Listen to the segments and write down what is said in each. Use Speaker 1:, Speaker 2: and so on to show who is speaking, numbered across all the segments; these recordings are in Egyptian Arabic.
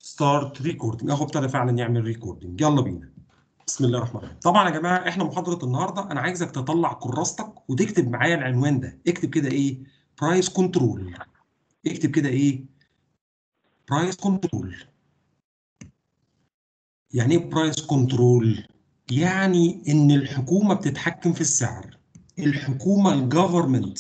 Speaker 1: ستارت ريكوردنج اهو ابتدى فعلا يعمل ريكوردنج يلا بينا بسم الله الرحمن الرحيم طبعا يا جماعه احنا محاضره النهارده انا عايزك تطلع كراستك وتكتب معايا العنوان ده اكتب كده ايه برايس كنترول اكتب كده ايه برايس كنترول يعني ايه برايس كنترول يعني ان الحكومه بتتحكم في السعر الحكومه الجفرمنت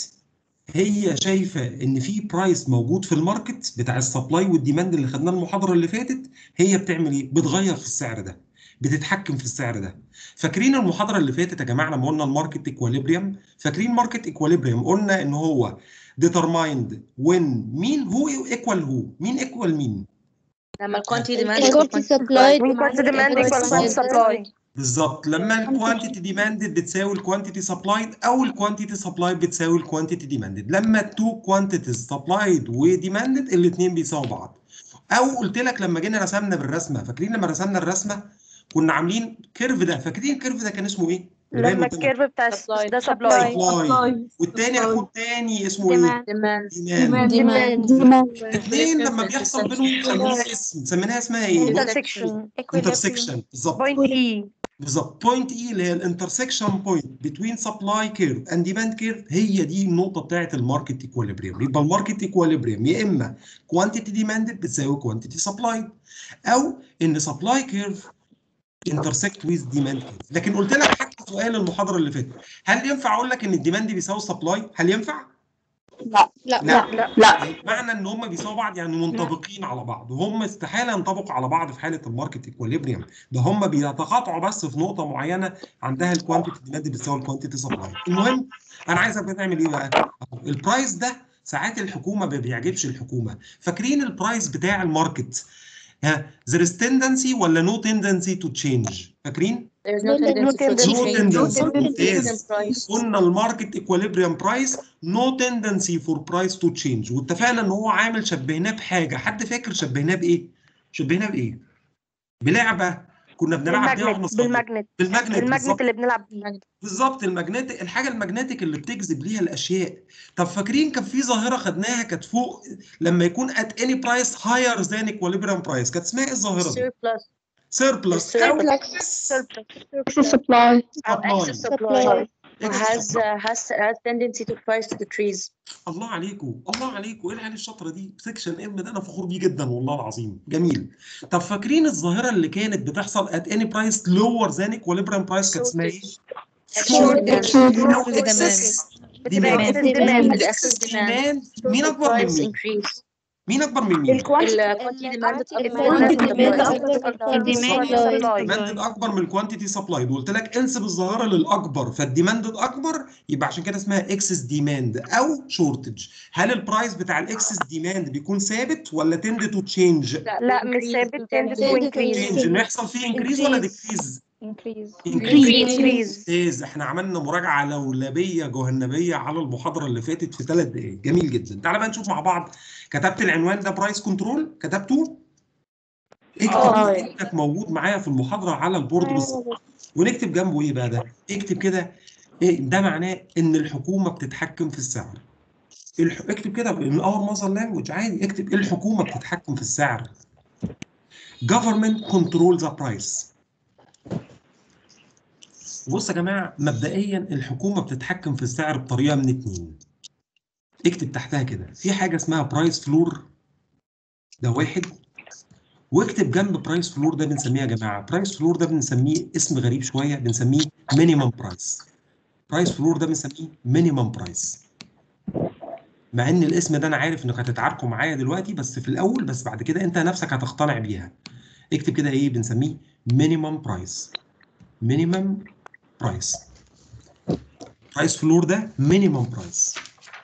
Speaker 1: هي شايفه ان في برايس موجود في الماركت بتاع السبلاي والديماند اللي خدناه المحاضره اللي فاتت هي بتعمل ايه بتغير في السعر ده بتتحكم في السعر ده فاكرين المحاضره اللي فاتت يا جماعه لما قلنا الماركت ايكواليبريم فاكرين ماركت ايكواليبريم قلنا ان هو ديترمايند وين مين هو ايكوال هو مين ايكوال مين
Speaker 2: لما الكوانتي ديماند
Speaker 3: الكوانتي سبلاي
Speaker 4: quantity demand equal quantity supply
Speaker 1: بالظبط لما الكوانتيتي ديماندد بتساوي الكوانتيتي سبلايد او الكوانتيتي سبلايد بتساوي الكوانتيتي ديماندد لما التو كوانتيتيز سبلايد وديماندد الاثنين بيساووا بعض او قلت لك لما جينا رسمنا بالرسمه فاكرين لما رسمنا الرسمه كنا عاملين كيرف ده فاكرين الكيرف ده كان اسمه ايه؟
Speaker 4: لما الكيرف بتاع
Speaker 2: Supply.
Speaker 4: ده سبلاي
Speaker 1: سبلاي والتاني اخد تاني اسمه ايه؟
Speaker 2: ديماند
Speaker 1: ديماند
Speaker 3: ديماند
Speaker 1: الاثنين لما بيحصل بينهم سميناها اسم سميناها اسمها ايه؟
Speaker 4: intersection
Speaker 1: انترسكشن بالظبط
Speaker 4: بوينت اي
Speaker 1: بالظبط بوينت اي اللي هي الانترسكشن بوينت بتوين سبلاي كيرف اند ديماند كيرف هي دي النقطه بتاعه الماركت ايكواليبريم يبقى الماركت ايكواليبريم يا اما كوانتيتي ديماندد بتساوي كوانتيتي سبلايد او ان سبلاي كيرف انترسكت ويز ديماند كيرف لكن قلت لك حتى سؤال المحاضره اللي فاتت هل ينفع اقول لك ان الديماند بيساوي السبلاي هل ينفع
Speaker 3: لا
Speaker 1: لا
Speaker 4: لا
Speaker 3: لا
Speaker 1: معنى ان هم بيساووا بعض يعني منطبقين على بعض وهم استحاله ينطبقوا على بعض في حاله الماركت ايكوليبريم ده هم بيتقاطعوا بس في نقطه معينه عندها الكوانتيتي ديماند بتساوي الكوانتيتي سبلاي المهم انا عايزك بتعمل ايه بقى أهو، البرايس ده ساعات الحكومه ما بيعجبش الحكومه فاكرين البرايس بتاع الماركت ها there is tendency ولا no tendency to change فاكرين
Speaker 2: There's no
Speaker 4: No
Speaker 2: tendency for
Speaker 4: tendency.
Speaker 1: No
Speaker 2: change.
Speaker 1: tendency.
Speaker 2: Constant
Speaker 1: ممتاز.
Speaker 2: price.
Speaker 1: قلنا الماركت ايكواليبريم برايس نو تندنسي فور برايس تو تشينج واتفقنا ان هو عامل شبهناه بحاجه حد فاكر شبهناه بايه؟ شبهناه بايه؟ بلعبه كنا بنلعب بيها واحنا
Speaker 4: بالماجنت
Speaker 1: صغيرين.
Speaker 4: بالماجنت
Speaker 1: بالماجنت
Speaker 4: الماجنت
Speaker 1: بالظبط
Speaker 4: اللي بنلعب بيه
Speaker 1: بالظبط الماجنتيك الحاجه الماجنتيك اللي بتجذب ليها الاشياء طب فاكرين كان في ظاهره خدناها كانت فوق لما يكون ات اني برايس هاير ذان ايكواليبريم برايس كانت اسمها ايه الظاهره دي؟
Speaker 2: Surplus.
Speaker 1: سيربلس او
Speaker 3: سبلاي
Speaker 2: أو
Speaker 1: supply.
Speaker 2: excess supply.
Speaker 1: Excess
Speaker 2: has
Speaker 1: supply.
Speaker 2: uh, has has tendency to price to decrease.
Speaker 1: الله عليكم الله عليكم ايه العيال الشاطره دي سكشن ام ده انا فخور بيه جدا والله العظيم جميل طب فاكرين الظاهره اللي كانت بتحصل ات اني برايس لور ذان ايكواليبريم برايس كانت اسمها ايه؟
Speaker 2: Shortage.
Speaker 1: او اكسس
Speaker 4: بتبقى
Speaker 1: demand.
Speaker 4: excess demand.
Speaker 1: الاكسس ديماند مين اكبر من
Speaker 2: Price
Speaker 1: مين؟
Speaker 2: increase.
Speaker 1: مين اكبر من مين؟
Speaker 2: ال quantity demand
Speaker 1: الديماند الاكبر من الكوانتيتي سبلايد وقلت لك انسب الظاهره للاكبر فالديماند الاكبر يبقى عشان كده اسمها اكسس ديماند او شورتج هل البرايس بتاع الاكسس ديماند بيكون ثابت ولا تند تو تشينج؟
Speaker 4: لا مش ثابت tend to increase
Speaker 1: تشينج انه يحصل فيه انكريز ولا ديكريز؟
Speaker 3: increase
Speaker 4: increase
Speaker 1: ممتاز احنا عملنا مراجعه لولبيه جهنميه على المحاضره اللي فاتت في ثلاث دقائق جميل جدا تعالى بقى نشوف مع بعض كتبت العنوان ده برايس كنترول كتبته اكتب
Speaker 4: آه.
Speaker 1: انك موجود معايا في المحاضره على البورد بالظبط ونكتب جنبه ايه بقى ده اكتب كده ايه ده معناه ان الحكومه بتتحكم في السعر الح... اكتب كده من اور مصدر لانجوج عادي اكتب الحكومه بتتحكم في السعر government controls the price بص يا جماعه مبدئيا الحكومه بتتحكم في السعر بطريقه من اتنين اكتب تحتها كده في حاجه اسمها برايس فلور ده واحد واكتب جنب برايس فلور ده بنسميه يا جماعه برايس فلور ده بنسميه اسم غريب شويه بنسميه مينيمم برايس برايس فلور ده بنسميه مينيمم برايس مع ان الاسم ده انا عارف انك هتتعاركوا معايا دلوقتي بس في الاول بس بعد كده انت نفسك هتقتنع بيها اكتب كده ايه بنسميه مينيمم برايس مينيمم برايس برايس فلور ده مينيمم برايس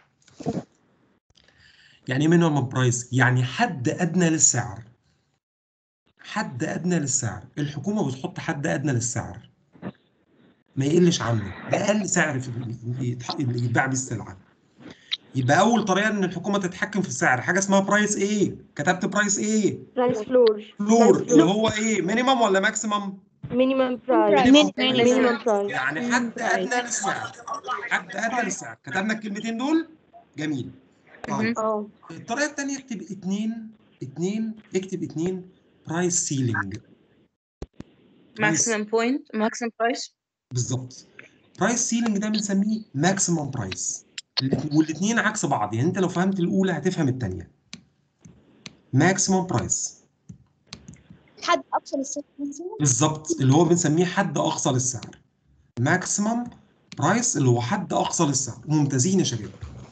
Speaker 1: يعني ايه مينيمم برايس يعني حد ادنى للسعر حد ادنى للسعر الحكومه بتحط حد ادنى للسعر ما يقلش عنه ده اقل سعر في اللي يتباع بيه السلعه يبقى اول طريقه ان الحكومه تتحكم في السعر حاجه اسمها برايس ايه كتبت برايس ايه
Speaker 4: برايس فلور
Speaker 1: فلور اللي هو ايه مينيمم ولا ماكسيمم
Speaker 4: مينيمم برايس
Speaker 1: Minimum
Speaker 4: مينيمم برايس
Speaker 1: يعني حد ادنى للسعر حد ادنى للسعر كتبنا الكلمتين دول جميل طيب
Speaker 4: اه
Speaker 1: الطريقه الثانيه اكتب اتنين اتنين اكتب اتنين برايس سيلينج
Speaker 2: maximum point maximum price
Speaker 1: بالظبط برايس سيلينج ده بنسميه ماكسيمم برايس والاثنين عكس بعض يعني انت لو فهمت الاولى هتفهم الثانيه ماكسيمم برايس
Speaker 3: حد اقصى للسعر
Speaker 1: بالظبط اللي هو بنسميه حد اقصى للسعر ماكسيمم برايس اللي هو حد اقصى للسعر ممتازين يا شباب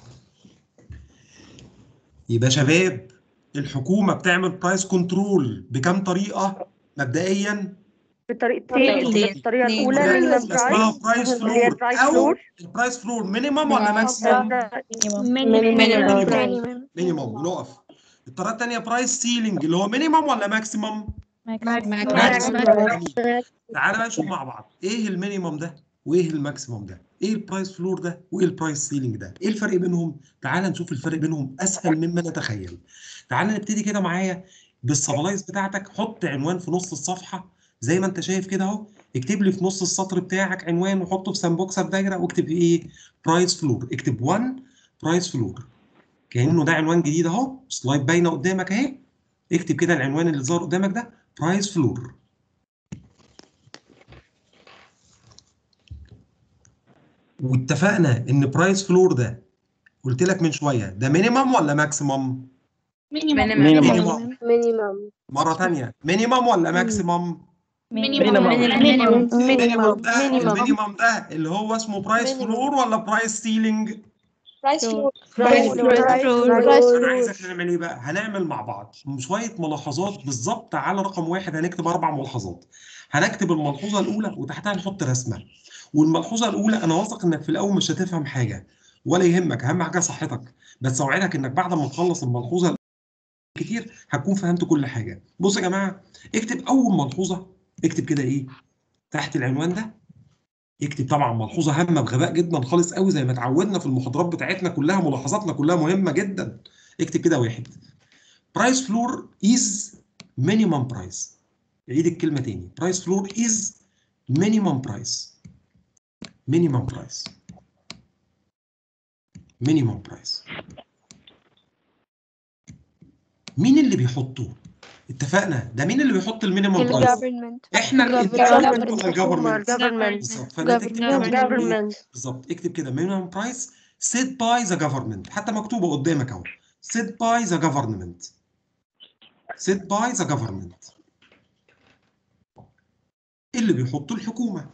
Speaker 1: يبقى شباب الحكومه بتعمل برايس كنترول بكام طريقه مبدئيا
Speaker 4: بطريقتين
Speaker 2: طريقتين.
Speaker 4: الطريقة الأولى
Speaker 1: طريقة
Speaker 4: minimum
Speaker 1: اسمها
Speaker 4: price
Speaker 1: برايس
Speaker 4: اللي هي
Speaker 1: فلور
Speaker 4: البرايس
Speaker 1: او
Speaker 4: فلور
Speaker 1: البرايس فلور مينيمم ولا ماكسيمم
Speaker 2: minimum
Speaker 1: مينيمم ونقف الطريقه الثانيه برايس سيلينج اللي هو مينيمم ولا ماكسيمم تعالى بقى نشوف مع بعض ايه المينيمم ده وايه الماكسيمم ده ايه البرايس فلور ده وايه البرايس سيلينج ده ايه الفرق بينهم تعالى نشوف الفرق بينهم اسهل مما نتخيل تعالى نبتدي كده معايا بالسبلايز بتاعتك حط عنوان في نص الصفحه زي ما انت شايف كده اهو اكتب لي في نص السطر بتاعك عنوان وحطه في سامبوكسه بدايره واكتب ايه برايس فلور اكتب 1 برايس فلور كانه ده عنوان جديد اهو سلايد باينه قدامك اهي اكتب كده العنوان اللي ظهر قدامك ده برايس فلور واتفقنا ان برايس فلور ده قلت لك من شويه ده مينيمم ولا ماكسيمم
Speaker 2: minimum
Speaker 1: مينيمم
Speaker 4: minimum
Speaker 1: مره ثانيه مينيمم ولا ماكسيمم
Speaker 2: minimum
Speaker 1: مينيمم ده
Speaker 4: minimum
Speaker 1: المينيمم ده اللي هو اسمه برايس
Speaker 4: Minimum.
Speaker 1: فلور ولا برايس سيلينج
Speaker 3: برايس فلور
Speaker 4: price
Speaker 2: Price
Speaker 4: floor
Speaker 3: Price
Speaker 1: انا عايزك نعمل ايه بقى هنعمل مع بعض شويه ملاحظات بالظبط على رقم واحد هنكتب اربع ملاحظات هنكتب الملحوظه الاولى وتحتها نحط رسمه والملحوظه الاولى انا واثق انك في الاول مش هتفهم حاجه ولا يهمك اهم حاجه صحتك بس اوعدك انك بعد ما تخلص الملحوظه كتير هتكون فهمت كل حاجه بص يا جماعه اكتب اول ملحوظه اكتب كده ايه تحت العنوان ده اكتب طبعا ملحوظه هامه بغباء جدا خالص قوي زي ما اتعودنا في المحاضرات بتاعتنا كلها ملاحظاتنا كلها مهمه جدا اكتب كده واحد برايس فلور از مينيمم برايس عيد الكلمه تاني برايس فلور از مينيمم برايس مينيمم برايس مينيمم برايس مين اللي بيحطه اتفقنا ده مين اللي بيحط المينيمم برايس
Speaker 3: الجفرمنت
Speaker 1: احنا
Speaker 3: Government.
Speaker 1: ولا الجفرمنت
Speaker 4: government
Speaker 1: بالظبط فانت تكتب كده minimum إيه؟
Speaker 4: government
Speaker 1: بالظبط اكتب كده minimum price set by the government حتى مكتوبه قدامك اهو set by the government set by the government اللي بيحطه الحكومه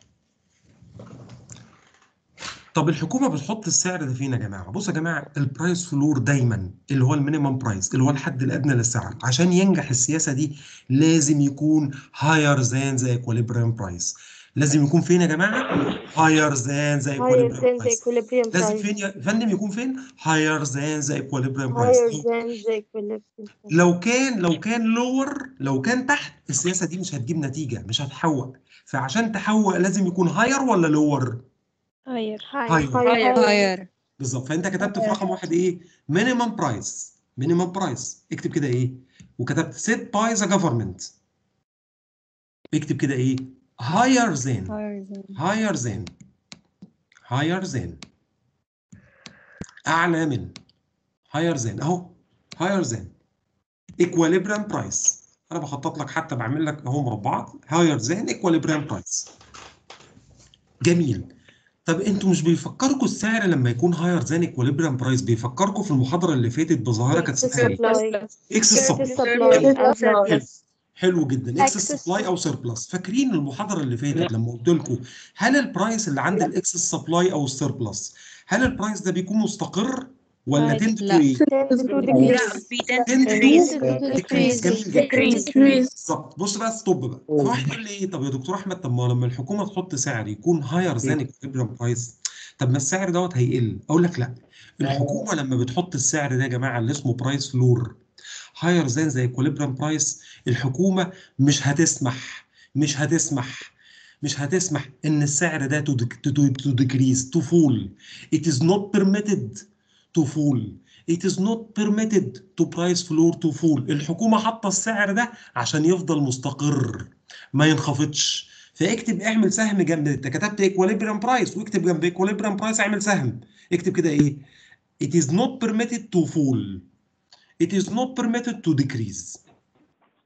Speaker 1: طب الحكومه بتحط السعر ده فين يا جماعه بصوا يا جماعه البرايس فلور دايما اللي هو المينيمم برايس اللي هو الحد الادنى للسعر عشان ينجح السياسه دي لازم يكون higher than the equilibrium price لازم يكون فين يا جماعه higher than the
Speaker 4: higher
Speaker 1: equilibrium
Speaker 4: than the
Speaker 1: price
Speaker 4: equilibrium
Speaker 1: لازم
Speaker 4: price
Speaker 1: فين يا فندم يكون فين higher than the equilibrium price
Speaker 4: higher
Speaker 1: لو-
Speaker 4: than the equilibrium price
Speaker 1: لو كان لو كان لور لو كان تحت السياسه دي مش هتجيب نتيجه مش هتحوق فعشان تحوق لازم يكون هاير ولا لور
Speaker 3: هاير
Speaker 1: higher.
Speaker 2: higher
Speaker 1: بالظبط فانت كتبت في رقم واحد ايه مينيمم برايس مينيمم برايس اكتب كده ايه وكتبت سيت باي ذا جفرمنت اكتب كده ايه higher than higher than higher than اعلى من higher than اهو higher than equilibrium price انا بخطط لك حتى بعمل لك اهو مربعات higher than equilibrium price جميل طب انتوا مش بيفكركم السعر لما يكون هاير ذان equilibrium برايس بيفكركم في المحاضره اللي فاتت بظاهره كانت اسمها ايه؟
Speaker 4: supply
Speaker 1: اكس
Speaker 4: excess
Speaker 1: سبلاي
Speaker 4: supply and
Speaker 1: حلو
Speaker 4: surplus
Speaker 1: حلو جدا اكسس
Speaker 3: Excess.
Speaker 1: سبلاي او سيربلس فاكرين المحاضره اللي فاتت لما قلت لكم هل البرايس اللي عند الاكسس سبلاي او السيربلس هل البرايس ده بيكون مستقر ولا
Speaker 3: لا.
Speaker 1: تند تو
Speaker 2: لا.
Speaker 1: ايه؟
Speaker 4: tends to
Speaker 2: لا
Speaker 4: decrease
Speaker 2: في tend
Speaker 1: تند
Speaker 2: to
Speaker 1: تو
Speaker 2: decrease
Speaker 1: decrease جميل جدا
Speaker 2: decrease
Speaker 1: بالظبط بص بقى ستوب بقى فواحد يقول لي ايه طب يا دكتور احمد طب ما لما الحكومه تحط سعر يكون هاير ذان equilibrium برايس طب ما السعر دوت هيقل اقول لك لا الحكومه لما بتحط السعر ده يا جماعه اللي اسمه برايس فلور هاير ذان ذا equilibrium برايس الحكومه مش هتسمح مش هتسمح مش هتسمح ان السعر ده to dec- to to- to decrease to fall it is not permitted to fall it is not permitted to price floor to fall الحكومة حاطة السعر ده عشان يفضل مستقر ما ينخفضش فاكتب اعمل سهم جنب انت كتبت equilibrium price واكتب جنب equilibrium price اعمل سهم اكتب كده ايه it is not permitted to fall it is not permitted to decrease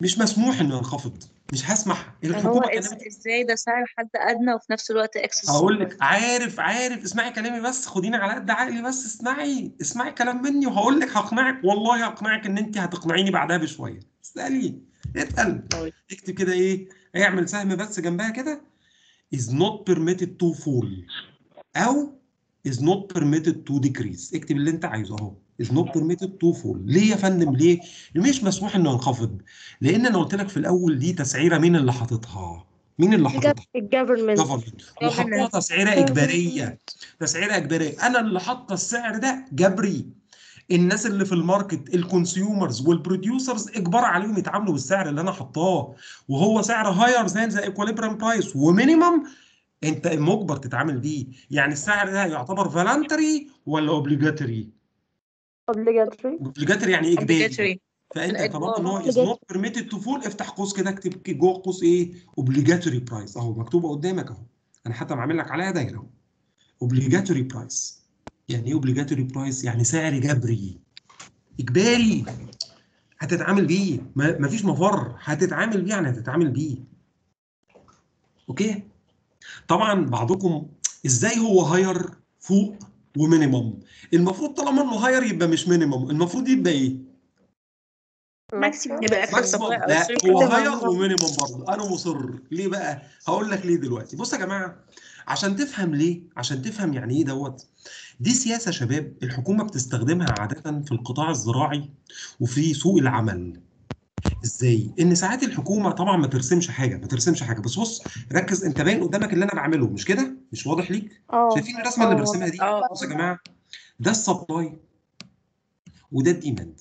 Speaker 1: مش مسموح انه ينخفض مش هسمح
Speaker 2: هو
Speaker 1: الحكومه
Speaker 2: إز-
Speaker 1: كلمت
Speaker 2: ازاي ده سعر حد ادنى وفي نفس الوقت اكسس
Speaker 1: هقول لك عارف عارف اسمعي كلامي بس خديني على قد عقلي بس اسمعي اسمعي كلام مني وهقول لك هقنعك والله هقنعك ان انت هتقنعيني بعدها بشويه اسالي اتقل
Speaker 2: طيب.
Speaker 1: اكتب كده ايه اعمل سهم بس جنبها كده is not permitted to fall او is not permitted to decrease اكتب اللي انت عايزه اهو is not permitted to fall ليه يا فندم ليه مش مسموح انه ينخفض لان انا قلت لك في الاول دي تسعيره مين اللي حاططها مين اللي حاططها
Speaker 4: الجفرمنت
Speaker 1: government وحطوها تسعيره اجباريه تسعيره اجباريه انا اللي حاطه السعر ده جبري الناس اللي في الماركت الكونسيومرز والبروديوسرز اجبار عليهم يتعاملوا بالسعر اللي انا حطاه وهو سعر هاير ذان ذا ايكوليبريم برايس ومينيمم انت مجبر تتعامل بيه يعني السعر ده يعتبر فالنتري ولا اوبليجاتوري
Speaker 4: obligatory
Speaker 1: اوبليجاتوري يعني اجباري
Speaker 2: obligatory
Speaker 1: فانت
Speaker 2: الإجبار.
Speaker 1: طالما ان هو از نوت بيرميتد تو فول افتح قوس كده اكتب جوه قوس ايه اوبليجاتوري برايس اهو مكتوبه قدامك اهو انا حتى معمل لك عليها دايره اهو اوبليجاتوري برايس يعني ايه اوبليجاتوري برايس يعني سعر جبري اجباري هتتعامل بيه ما مفيش مفر هتتعامل بيه يعني هتتعامل بيه اوكي طبعا بعضكم ازاي هو هاير فوق ومينيمم المفروض طالما انه هاير يبقى مش مينيمم المفروض يبقى ايه
Speaker 2: ماكسيمم يبقى اكسس
Speaker 1: ماكسيمم
Speaker 2: سبلاي
Speaker 1: لا
Speaker 2: او
Speaker 1: هو
Speaker 2: سيركل
Speaker 1: هاير ومينيمم برضه انا مصر ليه بقى هقول لك ليه دلوقتي بص يا جماعه عشان تفهم ليه عشان تفهم يعني ايه دوت دي سياسه شباب الحكومه بتستخدمها عاده في القطاع الزراعي وفي سوق العمل ازاي ان ساعات الحكومه طبعا ما ترسمش حاجه ما ترسمش حاجه بس بص ركز انت باين قدامك اللي انا بعمله مش كده مش واضح ليك
Speaker 4: اه
Speaker 1: شايفين الرسمه اللي
Speaker 4: آه.
Speaker 1: برسمها دي
Speaker 2: اه
Speaker 1: بصوا يا جماعه ده السبلاي وده الديماند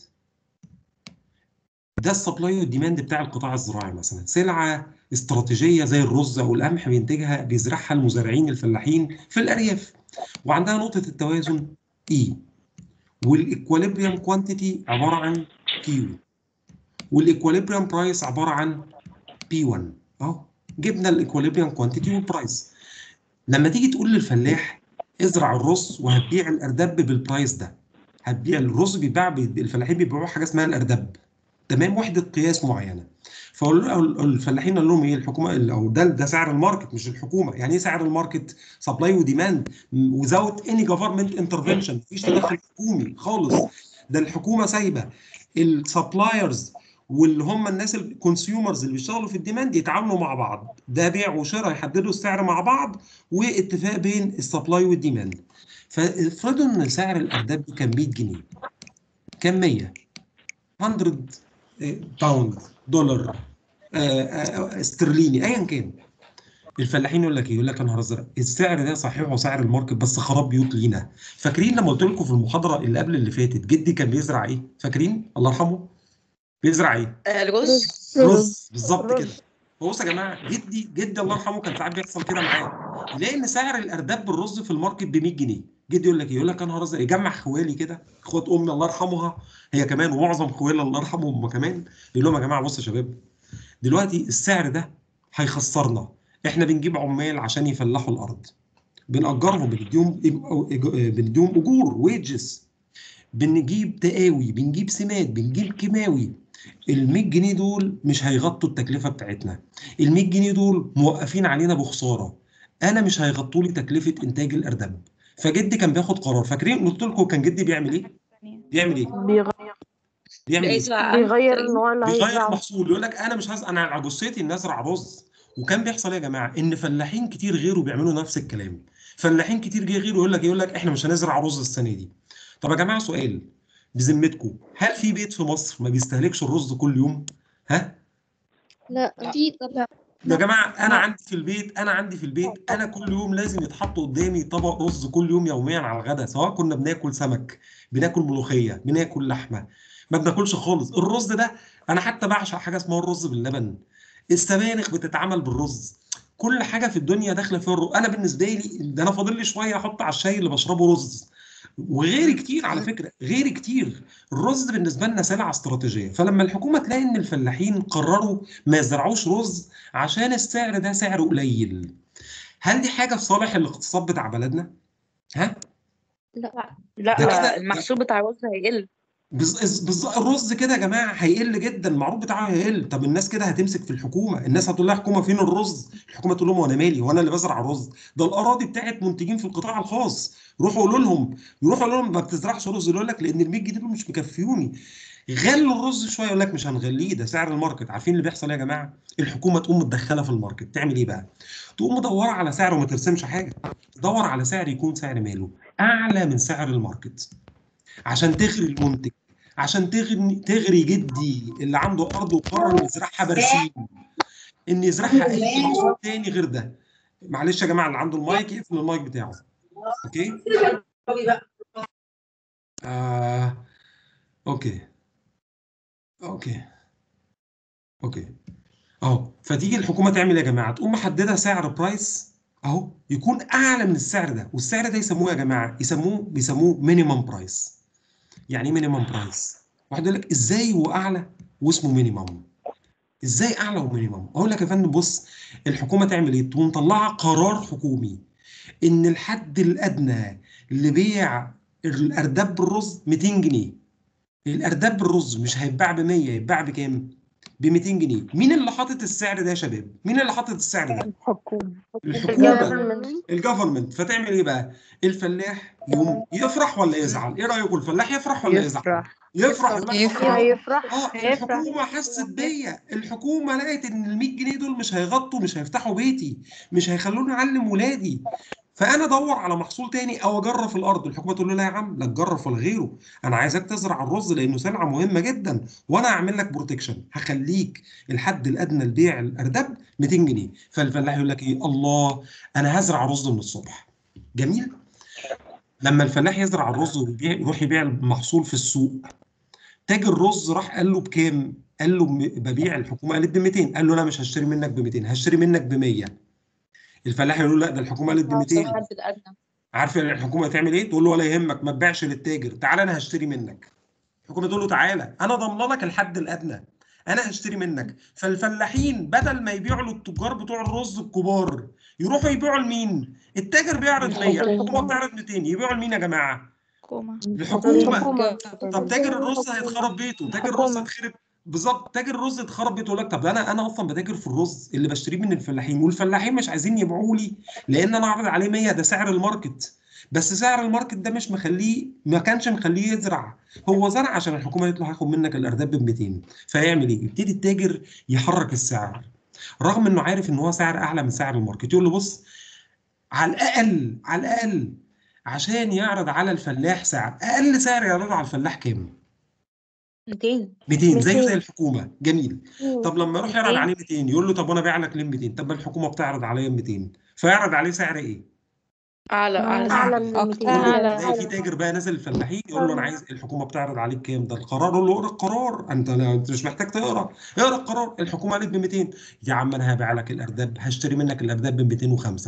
Speaker 1: ده السبلاي والديماند بتاع القطاع الزراعي مثلا سلعه استراتيجيه زي الرز او القمح بينتجها بيزرعها المزارعين الفلاحين في الارياف وعندها نقطه التوازن اي والايكواليبريم كوانتيتي عباره عن كيو والايكواليبريم برايس عباره عن بي 1 اهو جبنا الايكواليبريم كوانتيتي والبرايس لما تيجي تقول للفلاح ازرع الرز وهتبيع الاردب بالبرايس ده هتبيع الرز بيتباع بي- الفلاحين بيبيعوا حاجه اسمها الاردب تمام وحده قياس معينه فالفلاحين قال لهم ايه الحكومه او ده ده سعر الماركت مش الحكومه يعني ايه سعر الماركت سبلاي وديماند without any government intervention مفيش تدخل حكومي خالص ده الحكومه سايبه السبلايرز واللي هم الناس الكونسيومرز اللي بيشتغلوا في الديماند يتعاملوا مع بعض ده بيع وشراء يحددوا السعر مع بعض واتفاق بين السبلاي والديماند فافرضوا ان سعر الارداب كان 100 جنيه كان 100 100 باوند دولار آه، آه، استرليني ايا كان الفلاحين يقول لك ايه؟ يقول لك يا نهار ازرق السعر ده صحيح هو سعر الماركت بس خراب بيوت لينا فاكرين لما قلت لكم في المحاضره اللي قبل اللي فاتت جدي كان بيزرع ايه؟ فاكرين؟ الله يرحمه بيزرع ايه؟
Speaker 2: الرز
Speaker 1: رز بالظبط
Speaker 4: رز.
Speaker 1: كده بص يا جماعه جدي جدي الله يرحمه كان ساعات بيحصل كده معاه يلاقي ان سعر الارداب بالرز في الماركت ب 100 جنيه جدي يقول لك ايه؟ يقول لك يا نهار ازرق يجمع خوالي كده اخوات امي الله يرحمها هي كمان ومعظم خوالي الله يرحمهم هم كمان يقول لهم يا جماعه بصوا يا شباب دلوقتي السعر ده هيخسرنا احنا بنجيب عمال عشان يفلحوا الارض بنأجرهم بنديهم بنديهم اجور ويجز بنجيب تقاوي بنجيب سماد بنجيب كيماوي ال 100 جنيه دول مش هيغطوا التكلفه بتاعتنا ال 100 جنيه دول موقفين علينا بخساره انا مش هيغطوا لي تكلفه انتاج الاردب فجدي كان بياخد قرار فاكرين قلت لكم كان جدي بيعمل ايه بيعمل ايه
Speaker 4: بيغ-
Speaker 1: بيعمل ايه
Speaker 2: بيزرع
Speaker 4: بيغير النوع اللي
Speaker 1: بيغير
Speaker 4: هيزرعه
Speaker 1: محصول يقول لك انا مش هز... انا على جثتي ان ازرع رز وكان بيحصل ايه يا جماعه ان فلاحين كتير غيره بيعملوا نفس الكلام فلاحين كتير جه غيره يقول لك يقول لك احنا مش هنزرع رز السنه دي طب يا جماعه سؤال بذمتكم هل في بيت في مصر ما بيستهلكش الرز كل يوم ها
Speaker 3: لا في طبعا
Speaker 1: يا جماعه انا عندي في البيت انا عندي في البيت انا كل يوم لازم يتحط قدامي طبق رز كل يوم يوميا على الغداء سواء كنا بناكل سمك بناكل ملوخيه بناكل لحمه ما بناكلش خالص الرز ده انا حتى بعشق حاجه اسمها الرز باللبن السبانخ بتتعمل بالرز كل حاجه في الدنيا داخله فيها الرز انا بالنسبه لي ده انا فاضل لي شويه احط على الشاي اللي بشربه رز وغيري كتير على فكره غيري كتير الرز بالنسبه لنا سلعه استراتيجيه فلما الحكومه تلاقي ان الفلاحين قرروا ما يزرعوش رز عشان السعر ده سعر قليل هل دي حاجه في صالح الاقتصاد بتاع بلدنا ها
Speaker 3: لا
Speaker 2: لا
Speaker 1: ده كده-
Speaker 2: المحصول بتاع الرز هيقل
Speaker 1: بز... بز... الرز كده يا جماعه هيقل جدا المعروض بتاعه هيقل طب الناس كده هتمسك في الحكومه الناس هتقول لها حكومه فين الرز الحكومه تقول لهم وانا مالي وانا اللي بزرع الرز ده الاراضي بتاعت منتجين في القطاع الخاص روحوا قولوا لهم يروحوا يقولوا لهم ما بتزرعش رز يقول لك لان ال 100 جنيه دول مش مكفيوني غلوا الرز شويه يقول لك مش هنغليه ده سعر الماركت عارفين اللي بيحصل ايه يا جماعه الحكومه تقوم متدخله في الماركت تعمل ايه بقى تقوم مدوره على سعر وما ترسمش حاجه تدور على سعر يكون سعر ماله اعلى من سعر الماركت عشان تغري المنتج عشان تغري تغري جدي اللي عنده ارض وقرر يزرعها برسيم ان يزرعها اي محصول تاني غير ده معلش يا جماعه اللي عنده المايك يقفل المايك بتاعه اوكي آه. اوكي اوكي اوكي اهو فتيجي الحكومه تعمل إيه يا جماعه تقوم محدده سعر برايس اهو يكون اعلى من السعر ده والسعر ده يسموه يا جماعه يسموه بيسموه مينيمم برايس يعني ايه مينيمم برايس واحد يقول لك ازاي هو اعلى واسمه مينيمم ازاي اعلى ومينيمم اقول لك يا فندم بص الحكومه تعمل ايه تقوم مطلعه قرار حكومي ان الحد الادنى لبيع الارداب بالرز 200 جنيه الارداب بالرز مش هيتباع ب 100 يتباع بكام ب 200 جنيه مين اللي حاطط السعر ده يا شباب مين اللي حاطط السعر ده
Speaker 4: الحكومة
Speaker 1: الحكومه الجفرمنت فتعمل ايه بقى الفلاح يقوم يفرح ولا يزعل ايه رايكم الفلاح يفرح ولا يزعل
Speaker 5: يفرح
Speaker 1: يفرح يقول لك
Speaker 5: يفرح.
Speaker 1: آه،
Speaker 4: هيفرح
Speaker 1: اه
Speaker 4: هيفرح
Speaker 1: الحكومه حست بيا الحكومه لقت ان ال 100 جنيه دول مش هيغطوا مش هيفتحوا بيتي مش هيخلوني اعلم ولادي فانا ادور على محصول تاني او اجرف الارض الحكومه تقول له لا يا عم لا تجرف ولا غيره انا عايزك تزرع الرز لانه سلعه مهمه جدا وانا هعمل لك بروتكشن هخليك الحد الادنى لبيع الارداب 200 جنيه فالفلاح يقول لك ايه الله انا هزرع رز من الصبح جميل لما الفلاح يزرع الرز ويبيع يروح يبيع المحصول في السوق تاجر الرز راح قال له بكام؟ قال له م- ببيع الحكومه قالت ب 200 قال له لا مش هشتري منك ب 200 هشتري منك ب 100 الفلاح يقول له لا ده الحكومه قالت ب 200
Speaker 2: الحد الادنى
Speaker 1: عارف الحكومه تعمل ايه؟ تقول له ولا يهمك ما تبيعش للتاجر تعالى انا هشتري منك الحكومه تقول له تعالى انا ضامنه لك الحد الادنى انا هشتري منك فالفلاحين بدل ما يبيعوا للتجار بتوع الرز الكبار يروحوا يبيعوا لمين؟ التاجر بيعرض 100 الحكومه بتعرض 200 يبيعوا لمين يا جماعه؟
Speaker 5: حكومة
Speaker 1: الحكومه طب تاجر الرز هيتخرب بيته تاجر الرز
Speaker 4: حكومة.
Speaker 1: هيتخرب بالظبط تاجر الرز اتخرب بيته يقول لك طب انا انا اصلا بتاجر في الرز اللي بشتريه من الفلاحين والفلاحين مش عايزين يبيعوا لي لان انا عارض عليه 100 ده سعر الماركت بس سعر الماركت ده مش مخليه ما كانش مخليه يزرع هو زرع عشان الحكومه قالت له هاخد منك الارداب ب 200 فيعمل ايه؟ يبتدي التاجر يحرك السعر رغم انه عارف ان هو سعر اعلى من سعر الماركت يقول له بص على الاقل على الاقل عشان يعرض على الفلاح سعر اقل سعر يعرضه على الفلاح كام
Speaker 2: 200
Speaker 1: 200 زيه
Speaker 4: 200.
Speaker 1: زي الحكومه جميل طب لما يروح يعرض
Speaker 2: 200.
Speaker 1: عليه 200 يقول له طب وانا بايع لك ليه 200 طب ما الحكومه بتعرض عليا 200 فيعرض عليه سعر ايه
Speaker 2: اعلى
Speaker 4: أعلى
Speaker 2: اعلى
Speaker 4: من
Speaker 5: أكتر.
Speaker 4: 200
Speaker 5: أعلى.
Speaker 1: تلاقي في تاجر بقى نازل الفلاحين يقول له انا عايز الحكومه بتعرض عليك كام ده القرار يقول له اقرا القرار انت انت مش محتاج تقرا اقرا القرار الحكومه قالت ب 200 يا عم انا هبيع لك الارداب هشتري منك الارداب ب 205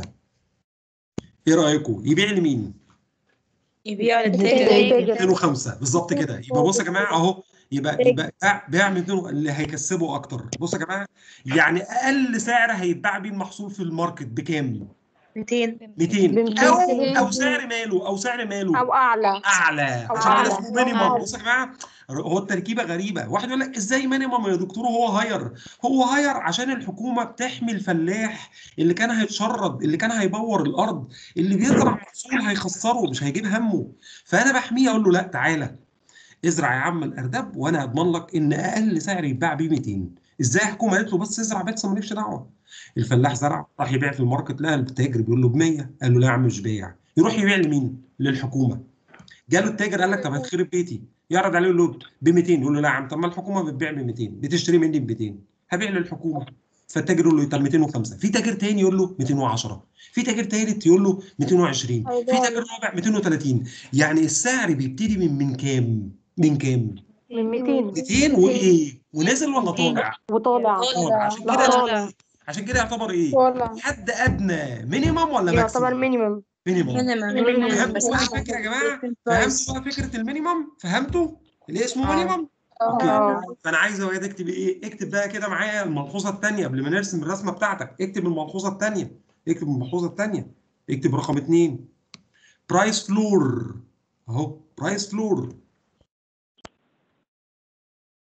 Speaker 1: ايه رايكم يبيع لمين
Speaker 2: يبيع
Speaker 4: للتاجر.
Speaker 2: للتاجر
Speaker 1: 205 بالظبط كده يبقى بص يا جماعه اهو يبقى يبقى باع- بيع 200 اللي هيكسبه اكتر بص يا جماعه يعني اقل سعر هيتباع بيه المحصول في الماركت بكام
Speaker 2: 200
Speaker 1: 200
Speaker 4: 200.
Speaker 1: او او سعر ماله او سعر ماله
Speaker 4: أو أعلى
Speaker 1: اعلى
Speaker 4: أو
Speaker 1: عشان كده
Speaker 4: أعلى.
Speaker 1: اسمه مينيمم
Speaker 4: أعلى.
Speaker 1: بص يا جماعه هو التركيبه غريبه واحد يقول لك ازاي مينيمم يا دكتور هو هاير هو هاير عشان الحكومه بتحمي الفلاح اللي كان هيتشرد اللي كان هيبور الارض اللي بيزرع محصول هيخسره مش هيجيب همه فانا بحميه اقول له لا تعالى ازرع يا عم الارداب وانا اضمن لك ان اقل سعر يتباع بيه 200 ازاي الحكومه قالت له بس ازرع بس مالكش دعوه الفلاح زرع راح يبيع في الماركت لقى التاجر بيقول له ب 100 قال له لا يا عم مش بيع يروح يبيع لمين للحكومه جاله التاجر قال لك طب هتخرب بيتي يعرض عليه اللود ب 200 يقول له لا يا عم طب ما الحكومه بتبيع ب 200 بتشتري مني ب 200 هبيع للحكومه فالتاجر يقول له طب 205 في تاجر تاني يقول له 210 في تاجر تالت يقول له 220 في تاجر رابع 230 يعني السعر بيبتدي من من كام من كام
Speaker 4: من 200
Speaker 1: 200 وايه ونازل ولا طالع
Speaker 4: وطالع
Speaker 1: طالع عشان
Speaker 4: لا
Speaker 1: كده
Speaker 4: طالع
Speaker 1: عشان كده يعتبر ايه
Speaker 4: طالع
Speaker 1: حد ادنى مينيمم ولا
Speaker 4: يعتبر
Speaker 1: ماكسيمم
Speaker 4: مينيمم
Speaker 1: مينيمم
Speaker 2: مينيمم
Speaker 1: فهمتوا بقى الفكره يا جماعه فهمتوا بقى فكره المينيمم فهمتوا اللي اسمه
Speaker 2: آه.
Speaker 1: مينيمم اوكي
Speaker 4: اه
Speaker 1: فانا عايز اوعدك اكتب ايه اكتب بقى كده معايا الملحوظه الثانيه قبل ما نرسم الرسمه بتاعتك اكتب الملحوظه الثانيه اكتب الملحوظه الثانيه اكتب رقم اثنين برايس فلور اهو برايس فلور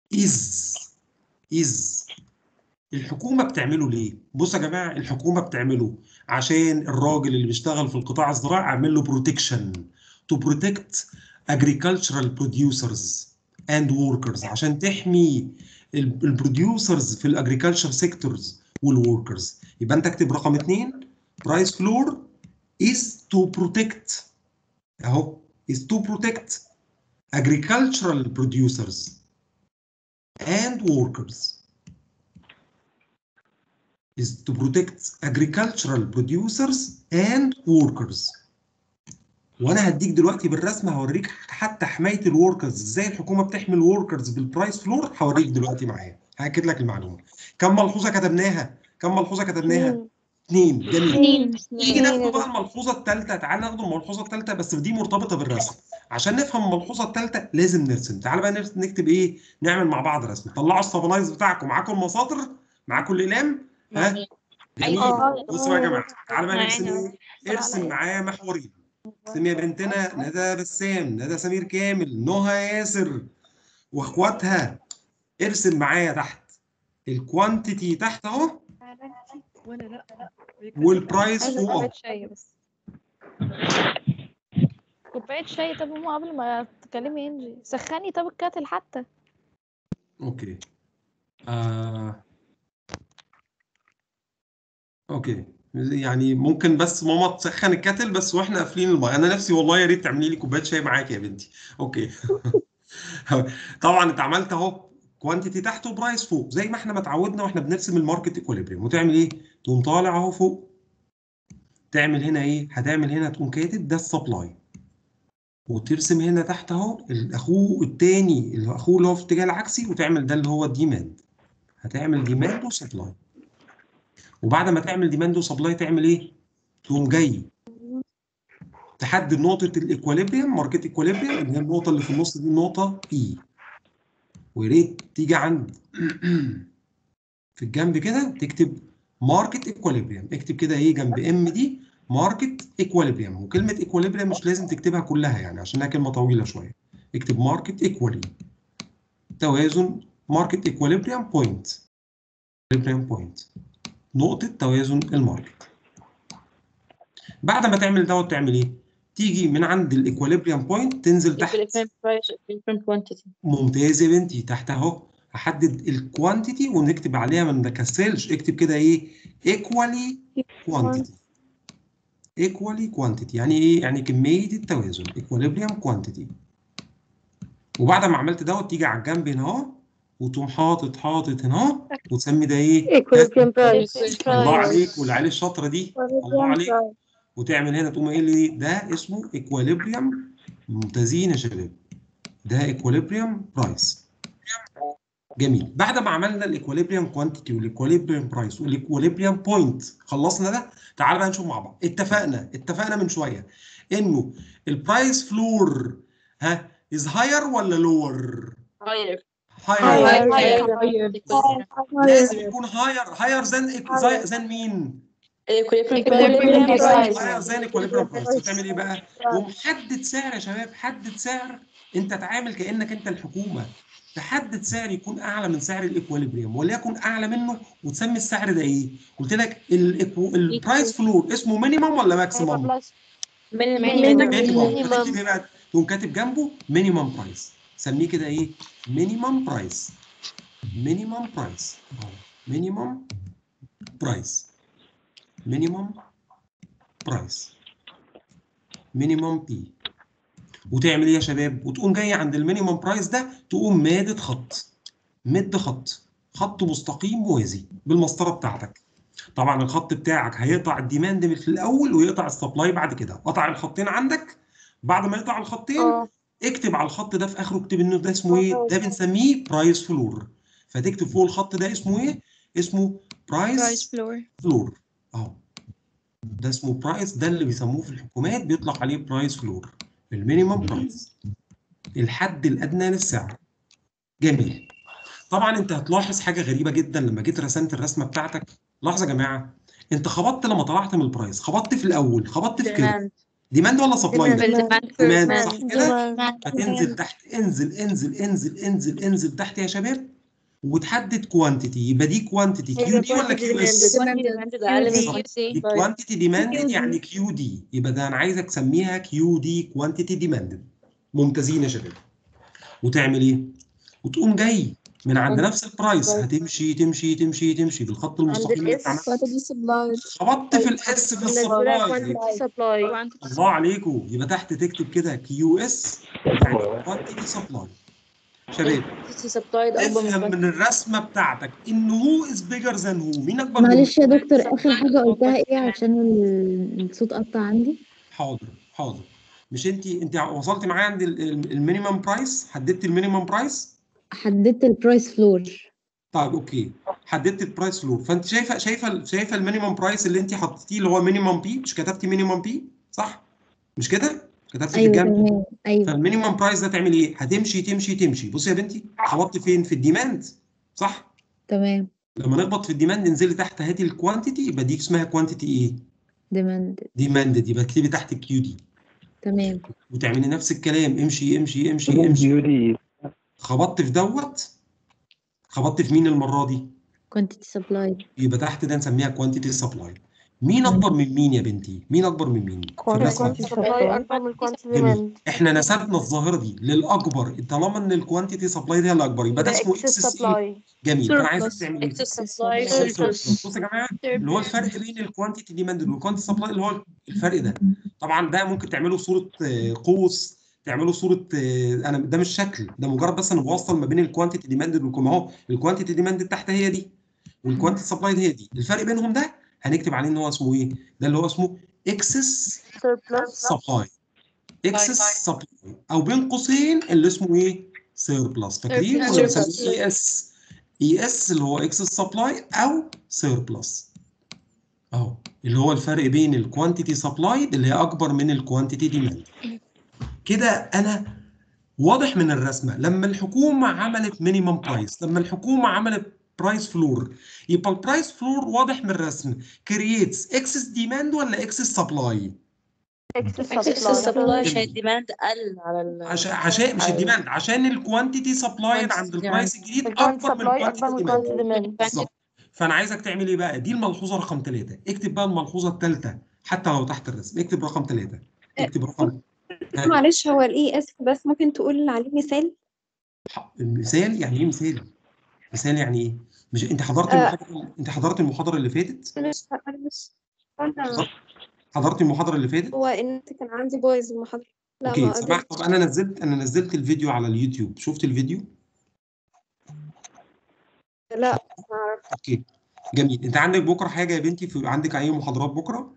Speaker 1: is is الحكومه بتعمله ليه؟ بصوا يا جماعه الحكومه بتعمله عشان الراجل اللي بيشتغل في القطاع الزراعي عامل له بروتكشن تو بروتكت agricultural producers and workers عشان تحمي البروديوسرز في الاجريكلتشر سيكتورز والوركرز يبقى انت اكتب رقم اثنين برايس فلور is to protect اهو is to protect agricultural producers and workers is to protect agricultural producers and workers وانا هديك دلوقتي بالرسم هوريك حتى حمايه الوركرز ازاي الحكومه بتحمي الوركرز بالبرايس فلور هوريك دلوقتي معايا هاكد لك المعلومه كم ملحوظه كتبناها كم ملحوظه كتبناها اثنين جميل
Speaker 3: اتنين
Speaker 1: نيجي ناخد بقى الملحوظه الثالثه تعال ناخد الملحوظه الثالثه بس دي مرتبطه بالرسم عشان نفهم الملحوظه الثالثه لازم نرسم تعال بقى نرسم نكتب ايه نعمل مع بعض رسم طلعوا السبلايز بتاعكم معاكم المساطر معاكم الاقلام ها جميل
Speaker 2: أيوة.
Speaker 1: بصوا بقى يا جماعه تعال بقى
Speaker 2: معانا.
Speaker 1: نرسم ايه ارسم معايا محورين ارسم يا بنتنا ندى بسام ندى سمير كامل نهى ياسر واخواتها ارسم معايا تحت الكوانتيتي تحت اهو
Speaker 5: وانا لا
Speaker 1: والبرايس
Speaker 5: عايزة
Speaker 1: فوق
Speaker 5: كوباية
Speaker 1: اهو
Speaker 5: شاي بس كوباية شاي طب ماما قبل ما تكلمي انجي سخني طب الكاتل حتى
Speaker 1: اوكي آه. اوكي يعني ممكن بس ماما تسخن الكاتل بس واحنا قافلين الماء انا نفسي والله يا ريت تعملي لي كوبايه شاي معاك يا بنتي اوكي طبعا انت عملت اهو كوانتيتي تحت وبرايس فوق زي ما احنا ما اتعودنا واحنا بنرسم الماركت ايكوليبريم وتعمل ايه تقوم طالع اهو فوق تعمل هنا ايه هتعمل هنا تقوم كاتب ده السبلاي وترسم هنا تحت اهو الاخوه التاني اللي هو اخوه اللي هو في الاتجاه العكسي وتعمل ده اللي هو الديماند هتعمل ديماند وسبلاي وبعد ما تعمل ديماند وسبلاي تعمل ايه؟ تقوم جاي تحدد نقطة الايكوليبريم ماركت ايكوليبريم اللي هي النقطة اللي في النص دي النقطة اي ويا ريت تيجي عند في الجنب كده تكتب ماركت ايكوليبريم اكتب كده ايه جنب ام دي ماركت ايكوليبريم وكلمة ايكوليبريم مش لازم تكتبها كلها يعني عشانها كلمة طويلة شوية اكتب ماركت ايكولي توازن ماركت ايكوليبريم بوينت ايكوليبريم بوينت نقطة توازن الماركت. بعد ما تعمل دوت تعمل ايه؟ تيجي من عند الايكوليبريم بوينت تنزل تحت
Speaker 2: equilibrium price equilibrium quantity
Speaker 1: ممتاز يا بنتي تحت اهو هحدد الكوانتيتي ونكتب عليها ما نكسلش اكتب كده ايه؟ ايكوالي كوانتيتي. ايكوالي كوانتيتي يعني ايه؟ يعني كمية التوازن ايكوليبريم كوانتيتي. وبعد ما عملت دوت تيجي على الجنب هنا اهو وتقوم حاطط حاطط هنا اهو وتسمي ده ايه؟
Speaker 4: equilibrium price
Speaker 1: الله عليك والعيال الشاطره دي الله عليك وتعمل هنا تقوم قايل لي ده اسمه ايكواليبريم ممتازين يا شباب ده ايكواليبريم برايس جميل بعد ما عملنا الايكواليبريم كوانتيتي والايكواليبريم برايس والايكواليبريم بوينت خلصنا ده تعال بقى نشوف مع بعض اتفقنا اتفقنا من شويه انه البرايس فلور ها از هاير ولا لور
Speaker 2: higher
Speaker 1: هاير
Speaker 2: higher
Speaker 1: لازم يكون هاير هاير ذان ذان مين
Speaker 2: equilibrium
Speaker 3: Equilibrium
Speaker 2: price
Speaker 1: هاير ذان ايكواليبريم برايس بتعمل ايه بقى ومحدد سعر يا شباب حدد سعر انت تعامل كانك انت الحكومه تحدد سعر يكون اعلى من سعر الايكواليبريم وليكن اعلى منه وتسمي السعر ده ايه قلت لك البرايس فلور اسمه مينيمم ولا ماكسيمم
Speaker 2: minimum
Speaker 1: مينيمم هتكتب ايه بقى تقوم كاتب جنبه مينيمم برايس سميه كده ايه مينيمم برايس مينيمم برايس مينيمم برايس مينيمم برايس مينيمم بي وتعمل ايه يا شباب وتقوم جاي عند المينيمم برايس ده تقوم مادد خط مد خط خط مستقيم موازي بالمسطره بتاعتك طبعا الخط بتاعك هيقطع الديماند من في الاول ويقطع السبلاي بعد كده قطع الخطين عندك بعد ما يقطع الخطين
Speaker 4: اه
Speaker 1: اكتب على الخط ده في اخره اكتب انه ده اسمه ايه ده بنسميه برايس فلور فتكتب فوق الخط ده اسمه ايه اسمه برايس
Speaker 3: فلور
Speaker 1: فلور اهو ده اسمه برايس ده اللي بيسموه في الحكومات بيطلق عليه برايس فلور المينيمم برايس الحد الادنى للسعر جميل طبعا انت هتلاحظ حاجه غريبه جدا لما جيت رسمت الرسمه بتاعتك لاحظوا يا جماعه انت خبطت لما طلعت من البرايس خبطت في الاول خبطت في كده
Speaker 2: demand
Speaker 1: ديماند ولا سبلاي
Speaker 2: Demand
Speaker 1: ديماند
Speaker 2: first.
Speaker 1: صح كده فتنزل تحت انزل انزل انزل انزل انزل تحت يا شباب وتحدد كوانتيتي يبقى دي كوانتيتي كيو دي ولا كيو اس
Speaker 2: Demanded أقل من
Speaker 1: بالظبط.
Speaker 2: 50.
Speaker 1: دي كوانتيتي ديماندد يعني كيو دي يبقى ده انا عايزك تسميها كيو دي كوانتيتي ديماندد ممتازين يا شباب وتعمل ايه وتقوم جاي من عند نفس البرايس هتمشي تمشي تمشي تمشي بالخط المستقيم اللي انت عملته
Speaker 3: quantity supplied
Speaker 1: خبطت في الاس في السبلاي
Speaker 4: سبلاي
Speaker 1: الله عليكم يبقى تحت تكتب كده كيو اس يعني كوانتيتي سبلاي شباب
Speaker 2: Quantity supplied أكبر من
Speaker 1: افهم
Speaker 2: quantity.
Speaker 1: من الرسمه بتاعتك ان هو از بيجر ذان هو مين اكبر من
Speaker 3: معلش يا دكتور اخر حاجة قلتها ايه عشان ال- الصوت قطع عندي
Speaker 1: حاضر حاضر مش انت انت وصلتي معايا عند المينيمم برايس حددت المينيمم برايس
Speaker 3: حددت البرايس فلور
Speaker 1: طيب اوكي حددت البرايس فلور فانت شايفه شايفه شايفه المينيمم برايس اللي انت حطيتيه اللي هو مينيمم بي مش كتبتي مينيمم بي صح مش كده كتبتي في
Speaker 3: ايوه
Speaker 1: الجنب
Speaker 3: تمام ايوه
Speaker 1: فالمينيمم برايس ده تعمل ايه هتمشي تمشي تمشي بصي يا بنتي خبطت فين في الديماند صح
Speaker 3: تمام
Speaker 1: لما نخبط في الديماند انزلي تحت هاتي الكوانتيتي يبقى دي اسمها كوانتيتي ايه
Speaker 3: ديماند
Speaker 1: ديماندد يبقى اكتبي تحت الكيو دي
Speaker 3: تمام
Speaker 1: وتعملي نفس الكلام امشي امشي امشي امشي
Speaker 6: كيو دي
Speaker 1: خبطت في دوت خبطت في مين المره دي
Speaker 3: quantity supplied
Speaker 1: يبقى تحت ده نسميها كوانتيتي سبلاي مين اكبر من مين يا بنتي مين اكبر من مين في الرسمة
Speaker 4: كوانتيتي سبلاي اكبر من كوانتيتي
Speaker 1: جميل
Speaker 4: ديماند
Speaker 1: احنا نسبنا الظاهره دي للاكبر طالما ان الكوانتيتي سبلاي هي الاكبر يبقى ده اسمه
Speaker 4: اكسس
Speaker 1: اكسس
Speaker 4: سبلاي
Speaker 1: جميل فانا عايزك
Speaker 2: Surplus.
Speaker 1: تعمل ايه
Speaker 2: Excess supply.
Speaker 1: surplus. بصوا يا جماعه اللي هو الفرق بين الكوانتيتي ديماند والكوانتيتي سبلاي اللي هو الفرق ده طبعا ده ممكن تعمله صوره آه، قوس تعمله صوره آه، انا ده مش شكل ده مجرد بس انا بوصل ما بين الكوانتيتي ديماند والكم اهو الكوانتيتي ديماند تحت هي دي والكوانتيتي سبلاي هي دي الفرق بينهم ده هنكتب عليه ان هو اسمه ايه ده اللي هو اسمه اكسس
Speaker 4: سيربلس
Speaker 1: سبلاي اكسس سبلاي او بين قوسين اللي اسمه ايه سيربلس فاكرين
Speaker 2: Surplus.
Speaker 1: ولا بنسميه اي اس اي اس اللي هو اكسس سبلاي او سيربلس اهو اللي هو الفرق بين الكوانتيتي سبلايد اللي هي اكبر من الكوانتيتي ديماند كده انا واضح من الرسمه لما الحكومه عملت مينيمم برايس لما الحكومه عملت برايس فلور يبقى البرايس فلور واضح من الرسم كرييتس اكسس ديماند ولا اكسس سبلاي
Speaker 4: اكسس
Speaker 2: Excess supply
Speaker 4: سبلاي
Speaker 2: عشان الديماند قل على ال
Speaker 1: عشان عشان مش
Speaker 2: أيوة.
Speaker 1: الديماند عشان الكوانتيتي سبلايد عند البرايس الجديد
Speaker 4: الكوانتيتي
Speaker 1: اكبر من
Speaker 4: سبلاي اكبر من
Speaker 1: الكوانتيتي
Speaker 4: كوانتيتي
Speaker 1: ديماند
Speaker 4: ديماند
Speaker 1: بالظبط فانا عايزك تعمل ايه بقى دي الملحوظه رقم ثلاثة اكتب بقى الملحوظه الثالثه حتى لو تحت الرسم اكتب رقم ثلاثة اكتب رقم
Speaker 7: معلش هو الاي اس بس ممكن تقول عليه مثال
Speaker 1: المثال يعني ايه مثال مثال يعني ايه مش انت حضرت
Speaker 7: آه.
Speaker 1: المحاضره انت حضرت المحاضره اللي فاتت
Speaker 7: معلش معلش أنا-
Speaker 1: حضرت المحاضره اللي فاتت
Speaker 7: هو النت كان عندي بايظ المحاضرة لا
Speaker 1: اوكي
Speaker 7: ما
Speaker 1: سمعت طب
Speaker 7: قدرتش
Speaker 1: انا نزلت انا نزلت الفيديو على اليوتيوب شفت الفيديو
Speaker 7: لا ما اعرف
Speaker 1: اوكي جميل انت عندك بكره حاجه يا بنتي في عندك اي محاضرات بكره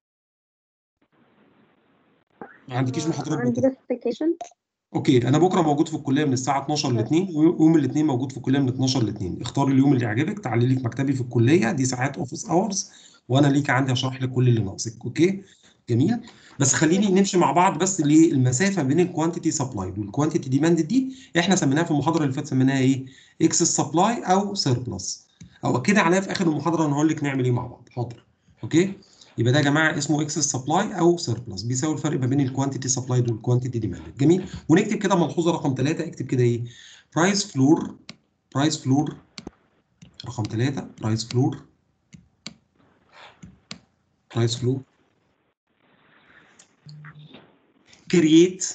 Speaker 1: ما عندكيش محاضرات
Speaker 7: عندي
Speaker 1: بكره
Speaker 7: بس ابلكيشن
Speaker 1: اوكي انا بكره موجود في الكليه من الساعه 12 ل 2 ويوم الاثنين موجود في الكليه من 12 ل 2 اختار اليوم اللي يعجبك تعالي لي في مكتبي في الكليه دي ساعات اوفيس اورز وانا ليك عندي اشرح لك كل اللي ناقصك اوكي جميل بس خليني نمشي مع بعض بس ليه المسافه بين الكوانتيتي سبلايد والكوانتيتي ديماند دي احنا سميناها في المحاضره اللي فاتت سميناها ايه اكسس سبلاي او سيربلس او اكد عليها في اخر المحاضره انا هقول لك نعمل ايه مع بعض حاضر اوكي يبقى ده يا جماعه اسمه اكسس سبلاي او سيربلس بيساوي الفرق ما بين الكوانتيتي سبلايد والكوانتيتي ديماند جميل ونكتب كده ملحوظه رقم ثلاثة اكتب كده ايه برايس فلور برايس فلور رقم ثلاثة برايس فلور برايس فلور كرييت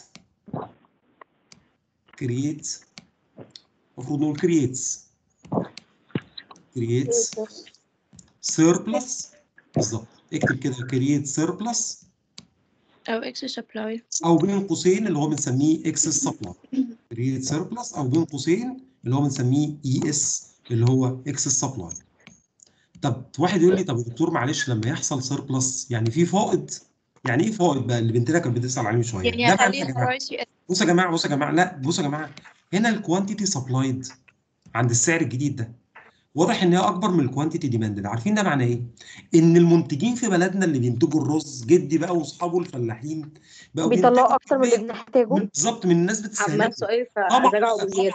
Speaker 1: كرييت المفروض نقول كرييتس كرييتس سيربلس بالظبط اكتب كده كرييت سيربلس
Speaker 2: أو excess supply
Speaker 1: او بين قوسين اللي هو بنسميه اكسس سبلاي كرييت سيربلس او بين قوسين اللي هو بنسميه اي اس اللي هو اكسس سبلاي طب واحد يقول لي طب يا دكتور معلش لما يحصل سيربلس يعني في فائض يعني ايه فائض بقى اللي بنتنا كانت بتسال عليه من شويه
Speaker 2: يعني
Speaker 1: ده معناه
Speaker 2: هخليه
Speaker 1: يا جماعه
Speaker 2: البرايس يقل
Speaker 1: بصوا يا جماعه بصوا يا جماعه لا بصوا يا جماعه هنا الكوانتيتي سبلايد عند السعر الجديد ده واضح ان هي اكبر من الكوانتيتي ديماند عارفين ده معناه ايه؟ ان المنتجين في بلدنا اللي بينتجوا الرز جدي بقى واصحابه الفلاحين بقوا
Speaker 4: بيطلعوا
Speaker 1: بينتجوا
Speaker 4: اكتر من اللي
Speaker 1: كمية
Speaker 4: بنحتاجه
Speaker 1: من- بالظبط من الناس بتستهلكه
Speaker 2: عمال سؤال
Speaker 1: طبعا
Speaker 2: فزرعوا بزيادة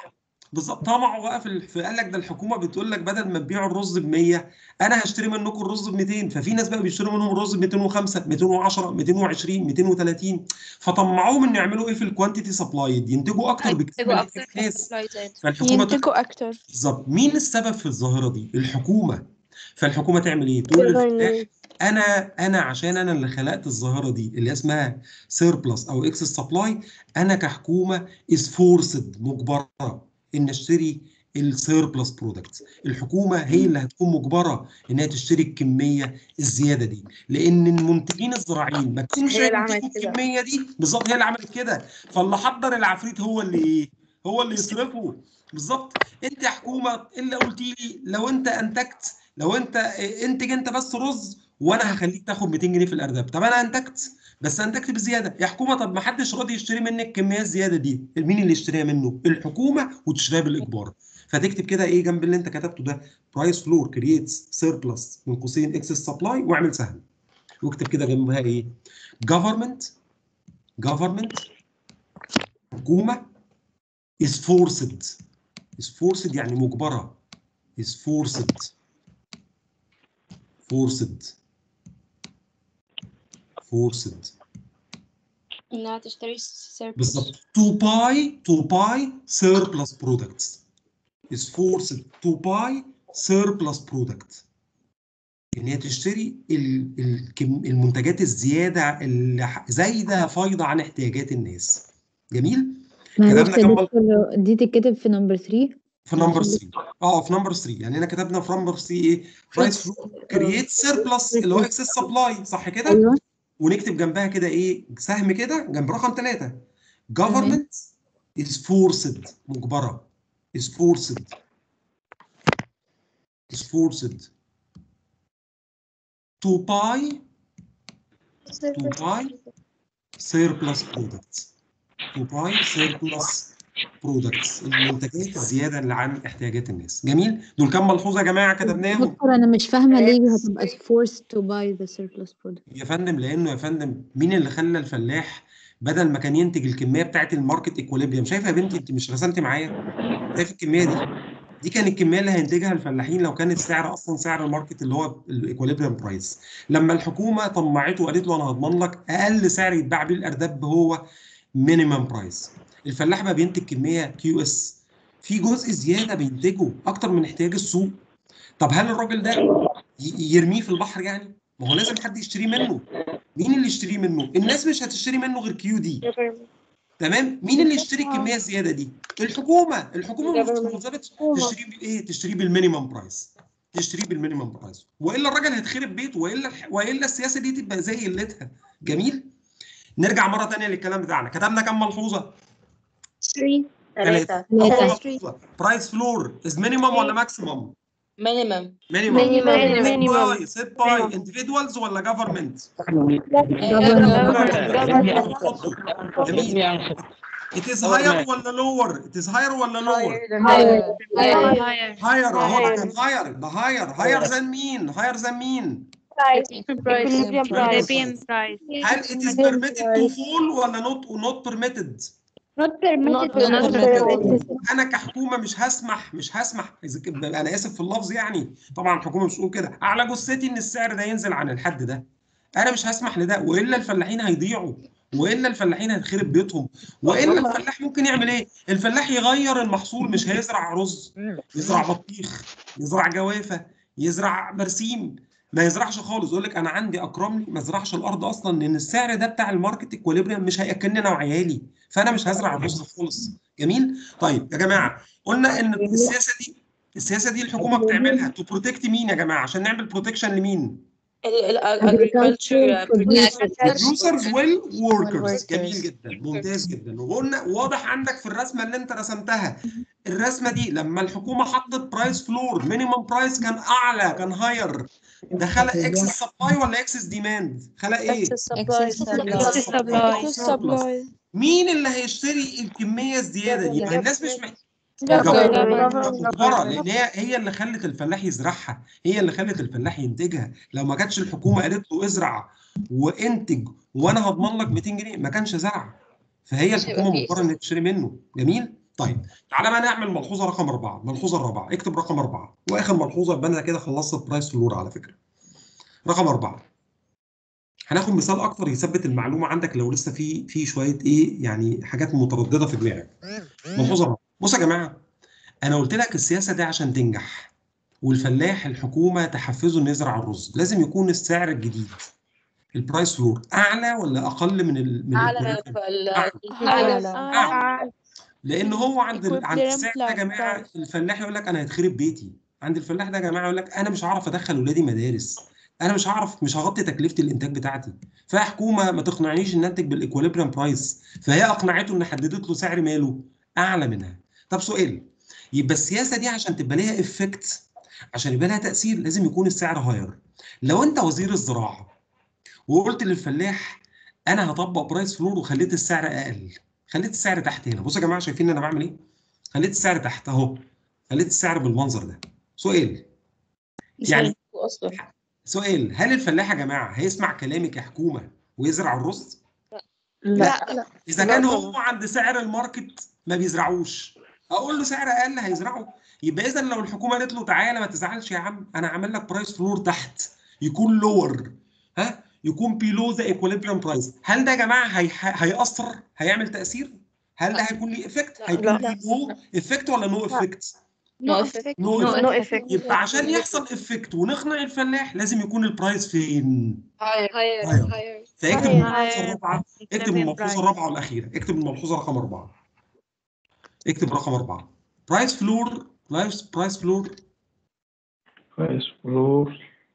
Speaker 1: بالظبط طمعوا بقى في, ال- في قال لك ده الحكومه بتقول لك بدل ما تبيعوا الرز ب 100 انا هشتري منكم الرز ب 200 ففي ناس بقى بيشتروا منهم الرز ب 205 210 220 230 فطمعوهم ان يعملوا ايه في الكوانتيتي سبلايد ينتجوا اكتر بكتير من
Speaker 2: ينتجوا
Speaker 1: احتياج
Speaker 2: اكتر
Speaker 1: الناس
Speaker 2: supply زاد.
Speaker 1: فالحكومه تقول
Speaker 5: ينتجوا اكتر
Speaker 1: بالظبط مين السبب في الظاهره دي الحكومه فالحكومه تعمل ايه تقول للفلاح انا انا عشان انا اللي خلقت الظاهره دي اللي اسمها سيربلس او اكسس سبلاي انا كحكومه از فورسد مجبره ان اشتري السيربلس برودكت الحكومه هي اللي هتكون مجبره انها تشتري الكميه الزياده دي لان المنتجين الزراعيين ما كانوش
Speaker 2: هي اللي
Speaker 1: هينتجوا
Speaker 2: عملت كده.
Speaker 1: الكميه دي بالظبط هي اللي عملت كده فاللي حضر العفريت هو اللي ايه هو اللي يصرفه بالظبط انت يا حكومه الا قلت لي لو انت انتجت لو انت انتج انت بس رز وانا هخليك تاخد 200 جنيه في الارداب طب انا انتجت بس انتجت بزياده يا حكومه طب ما حدش راضي يشتري منك الكميه الزياده دي مين اللي يشتريها منه الحكومه وتشتريها بالاجبار فتكتب كده ايه جنب اللي انت كتبته ده برايس فلور كرييتس سيربلس من قوسين اكسس سبلاي واعمل سهم واكتب كده جنبها ايه government government حكومه is forced is forced يعني مجبره is forced forced forced
Speaker 2: انها تشتري سيرفيس
Speaker 1: بالظبط to buy to buy surplus products is forced to buy surplus product ان هي تشتري ال- الكم- المنتجات الزياده اللي ح- زايده فايضه عن احتياجات الناس جميل
Speaker 3: معلش
Speaker 1: كتبنا
Speaker 3: يا
Speaker 1: كم
Speaker 3: دكتور دي تتكتب في نمبر 3
Speaker 1: في نمبر 3 اه في نمبر 3 يعني هنا كتبنا في نمبر 3 ايه برايس فلو كرييت سيربلس اللي هو اكسس سبلاي صح كده
Speaker 3: ايوه
Speaker 1: ونكتب جنبها كده ايه سهم كده جنب رقم ثلاثة government is forced مجبرة is forced is forced to buy to buy surplus products to buy surplus products المنتجات الزيادة اللي عن احتياجات الناس جميل دول كام ملحوظة يا جماعة كتبناهم
Speaker 3: دكتور انا مش فاهمه ليه هتبقى forced to buy the surplus product
Speaker 1: يا فندم لانه يا فندم مين اللي خلى الفلاح بدل ما كان ينتج الكميه بتاعت الماركت ايكوليبريم شايفه يا بنتي انت مش رسمتي معايا شايف الكميه دي دي كانت الكميه اللي هينتجها الفلاحين لو كان السعر اصلا سعر الماركت اللي هو الايكوليبريم برايس لما الحكومه طمعته وقالت له انا هضمن لك اقل سعر يتباع بيه الارداب هو مينيمم برايس الفلاح بقى بينتج كميه كيو اس في جزء زياده بينتجه اكتر من احتياج السوق طب هل الراجل ده ي- يرميه في البحر يعني ما هو لازم حد يشتري منه مين اللي يشتري منه الناس مش هتشتري منه غير كيو دي تمام مين اللي يشتري الكميه الزياده دي الحكومه الحكومه المفروض تشتري بايه تشتريه بالمينيمم برايس تشتريه بالمينيمم برايس والا الراجل هيتخرب بيته والا والا السياسه دي تبقى زي قلتها جميل نرجع مره ثانيه للكلام بتاعنا كتبنا كام ملحوظه
Speaker 2: 3
Speaker 1: ثلاثة.
Speaker 2: ثلاثة
Speaker 1: أول ملحوظه برايس فلور از مينيمم ولا ماكسيمم
Speaker 2: مينيمم
Speaker 1: مينيمم
Speaker 4: Minimum.
Speaker 1: باي سيت باي individuals ولا جفرمنت جميل it is higher ولا lower it is higher ولا lower higher اهو ده كان higher ده higher higher than مين higher than مين
Speaker 4: Equilibrium price.
Speaker 1: هل it is permitted to fall ولا not not permitted
Speaker 7: not permitted
Speaker 4: Not
Speaker 7: not
Speaker 4: permitted.
Speaker 1: انا كحكومه مش هسمح مش هسمح إذا ك- انا اسف في اللفظ يعني طبعا الحكومه مش تقول كده على جثتي ان السعر ده ينزل عن الحد ده انا مش هسمح لده والا الفلاحين هيضيعوا والا الفلاحين هيتخرب بيوتهم والا الفلاح ممكن يعمل ايه الفلاح يغير المحصول مش هيزرع رز يزرع بطيخ يزرع جوافه يزرع برسيم ما يزرعش خالص يقول لك انا عندي اكرم لي ما ازرعش الارض اصلا لان السعر ده بتاع الماركت اكوليبريم مش هياكلني انا وعيالي فانا مش هزرع الرز خالص جميل طيب يا جماعه قلنا ان السياسه دي السياسه دي الحكومه بتعملها تو بروتكت مين يا جماعه عشان نعمل بروتكشن لمين
Speaker 2: الagriculture
Speaker 1: بروديوسرز والوركرز
Speaker 2: Workers.
Speaker 1: جميل جدا ممتاز جدا وقلنا واضح عندك في الرسمه اللي انت رسمتها الرسمه دي لما الحكومه حطت برايس فلور مينيمم برايس كان اعلى كان هاير ده خلق اكسس سبلاي ولا اكسس ديماند خلق ايه
Speaker 5: supply
Speaker 1: مين اللي هيشتري الكميه الزياده دي ما الناس مش محتاجه
Speaker 2: Government.
Speaker 1: مجبره لان هي هي اللي خلت الفلاح يزرعها هي اللي خلت الفلاح ينتجها لو ما كانتش الحكومه قالت له ازرع وانتج وانا هضمن لك 200 جنيه ما كانش زرع فهي
Speaker 2: مش هيبقى
Speaker 1: الحكومه
Speaker 2: فيه
Speaker 1: مجبره انها تشتري منه جميل طيب تعالى بقى نعمل ملحوظه رقم اربعه، الملحوظه الرابعه، اكتب رقم اربعه، واخر ملحوظه يبقى انا كده خلصت البرايس فلور على فكره. رقم اربعه. هناخد مثال اكتر يثبت المعلومه عندك لو لسه في في شويه ايه يعني حاجات متردده في دماغك. ملحوظه رابعه، بصوا يا جماعه انا قلت لك السياسه دي عشان تنجح والفلاح الحكومه تحفزه انه يزرع الرز، لازم يكون السعر الجديد البرايس فلور اعلى ولا اقل من ال من
Speaker 2: أعلى
Speaker 1: الكوريكت؟
Speaker 2: فال-
Speaker 1: أعلى.
Speaker 2: أعلى
Speaker 1: لان هو عند ال- عند
Speaker 5: Equilibrium
Speaker 1: السعر ده يا جماعه
Speaker 5: price.
Speaker 1: الفلاح يقول لك انا هيتخرب بيتي عند الفلاح ده يا جماعه يقول لك انا مش هعرف ادخل ولادي مدارس انا مش هعرف مش هغطي تكلفه الانتاج بتاعتي فيا حكومه ما تقنعنيش ان انتج بالايكوليبريم برايس فهي اقنعته ان حددت له سعر ماله اعلى منها طب سؤال يبقى السياسه دي عشان تبقى ليها افكت عشان يبقى لها تاثير لازم يكون السعر هاير لو انت وزير الزراعه وقلت للفلاح انا هطبق برايس فلور وخليت السعر اقل خليت السعر تحت هنا بصوا يا جماعه شايفين انا بعمل ايه خليت السعر تحت اهو خليت السعر بالمنظر ده سؤال
Speaker 2: مش
Speaker 1: يعني-
Speaker 2: هينفعوا أصلا
Speaker 1: سؤال هل الفلاح يا جماعه هيسمع كلامك يا حكومه ويزرع الرز
Speaker 3: لا
Speaker 2: لا
Speaker 1: اذا
Speaker 2: لا
Speaker 1: كان
Speaker 2: طبعاً.
Speaker 1: هو عند سعر الماركت ما بيزرعوش اقول له سعر اقل هيزرعه يبقى اذا لو الحكومه قالت له تعالى ما تزعلش يا عم انا عامل لك برايس فلور تحت يكون لور ها يكون بيلو ذا ايكوليبريم برايس هل ده يا جماعه هي... هيأثر هيعمل تأثير هل ده هيكون ليه افكت
Speaker 2: لا.
Speaker 1: هيكون
Speaker 2: لا.
Speaker 1: ليه نو افكت ولا نو افكت
Speaker 2: نو افكت
Speaker 1: نو
Speaker 4: No
Speaker 1: افكت
Speaker 4: effect.
Speaker 1: يبقى عشان يحصل افكت ونقنع الفلاح لازم يكون البرايس فين
Speaker 2: هاير
Speaker 1: هاير.
Speaker 2: هاير
Speaker 1: فاكتب
Speaker 4: Higher.
Speaker 1: الملحوظه الرابعه اكتب
Speaker 4: Equilibrium
Speaker 1: الملحوظه
Speaker 4: price.
Speaker 1: الرابعه والاخيره اكتب الملحوظه رقم اربعه اكتب رقم اربعه برايس فلور برايس برايس فلور
Speaker 6: Price floor.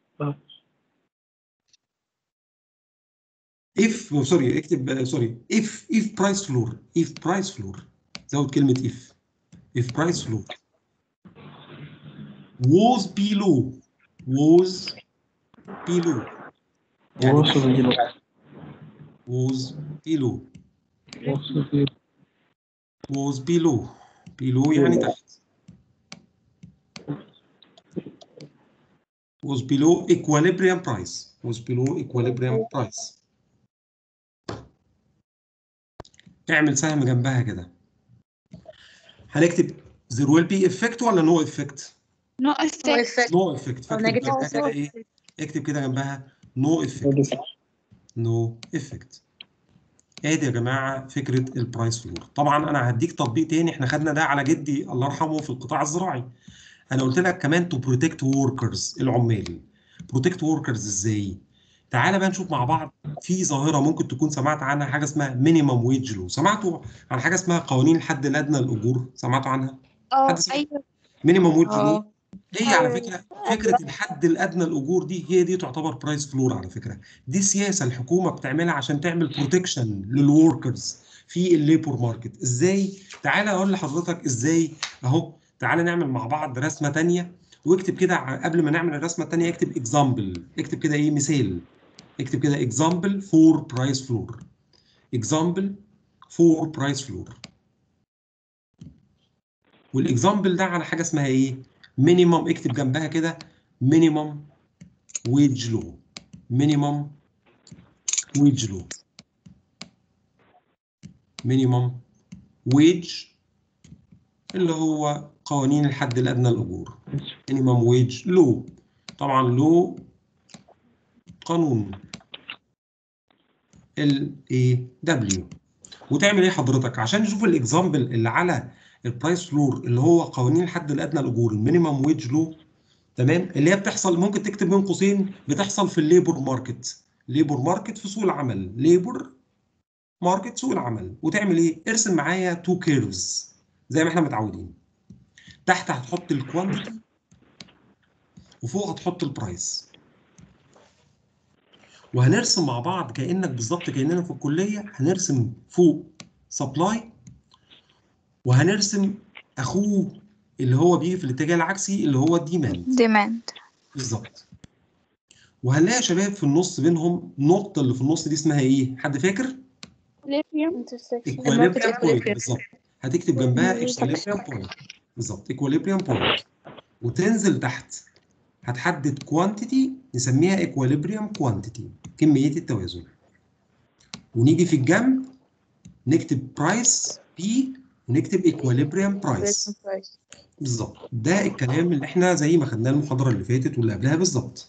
Speaker 1: if سوري اكتب سوري if if price floor if price floor زود كلمه if if price floor was below was below يعني
Speaker 6: Also below.
Speaker 1: was below
Speaker 6: Also below.
Speaker 1: was below below يعني تحت was below equilibrium price was below equilibrium price اعمل سهم جنبها كده هنكتب there will be effect ولا no effect
Speaker 2: نو افكت
Speaker 1: no effect فاكتب
Speaker 2: negative
Speaker 1: جنبها كده ايه اكتب كده جنبها no effect no effect ادي يا جماعه فكره البرايس فلور طبعا انا هديك تطبيق تاني احنا خدنا ده على جدي الله يرحمه في القطاع الزراعي انا قلت لك كمان تو بروتكت وركرز العمال بروتكت وركرز ازاي تعالى بقى نشوف مع بعض في ظاهره ممكن تكون سمعت عنها حاجه اسمها مينيمم ويج لو سمعتوا عن حاجه اسمها قوانين الحد الادنى للاجور سمعتوا عنها
Speaker 7: اه
Speaker 1: حد سمع؟
Speaker 7: ايوه
Speaker 1: مينيمم ويج لو
Speaker 2: اه
Speaker 1: هي على فكره فكره الحد الادنى الاجور دي هي دي تعتبر برايس فلور على فكره دي سياسه الحكومه بتعملها عشان تعمل بروتكشن للوركرز في الليبور ماركت ازاي تعالى اقول لحضرتك ازاي اهو تعالى نعمل مع بعض رسمه تانية واكتب كده ع- قبل ما نعمل الرسمه التانية اكتب اكزامبل اكتب كده ايه مثال اكتب كده اكزامبل فور برايس فلور اكزامبل فور برايس فلور والاكزامبل ده على حاجه اسمها ايه مينيمم اكتب جنبها كده مينيمم ويج لو مينيمم ويج لو مينيمم ويج اللي هو قوانين الحد الادنى للاجور مينيمم ويج لو طبعا لو قانون ال اي دبليو وتعمل ايه حضرتك عشان نشوف الاكزامبل اللي على البرايس فلور اللي هو قوانين الحد الادنى للاجور المينيمم ويج لو تمام اللي هي بتحصل ممكن تكتب بين قوسين بتحصل في الليبر ماركت ليبر ماركت في سوق العمل ليبر ماركت سوق العمل وتعمل ايه ارسم معايا تو كيرفز زي ما احنا متعودين تحت هتحط الكوانتيتي وفوق هتحط البرايس وهنرسم مع بعض كانك بالظبط كاننا في الكليه هنرسم فوق سبلاي وهنرسم اخوه اللي هو بيجي في الاتجاه العكسي اللي هو الديماند
Speaker 5: ديماند
Speaker 1: بالظبط وهنلاقي يا شباب في النص بينهم النقطه اللي في النص دي اسمها ايه حد فاكر ايكويليبريم بوينت بالظبط هتكتب جنبها ايكويليبريم بوينت بالظبط ايكويليبريم بوينت وتنزل تحت هتحدد كوانتيتي نسميها ايكويليبريم كوانتيتي كميه التوازن ونيجي في الجنب نكتب برايس بي ونكتب equilibrium price بالظبط ده الكلام اللي احنا زي ما خدناه المحاضره اللي فاتت واللي قبلها بالظبط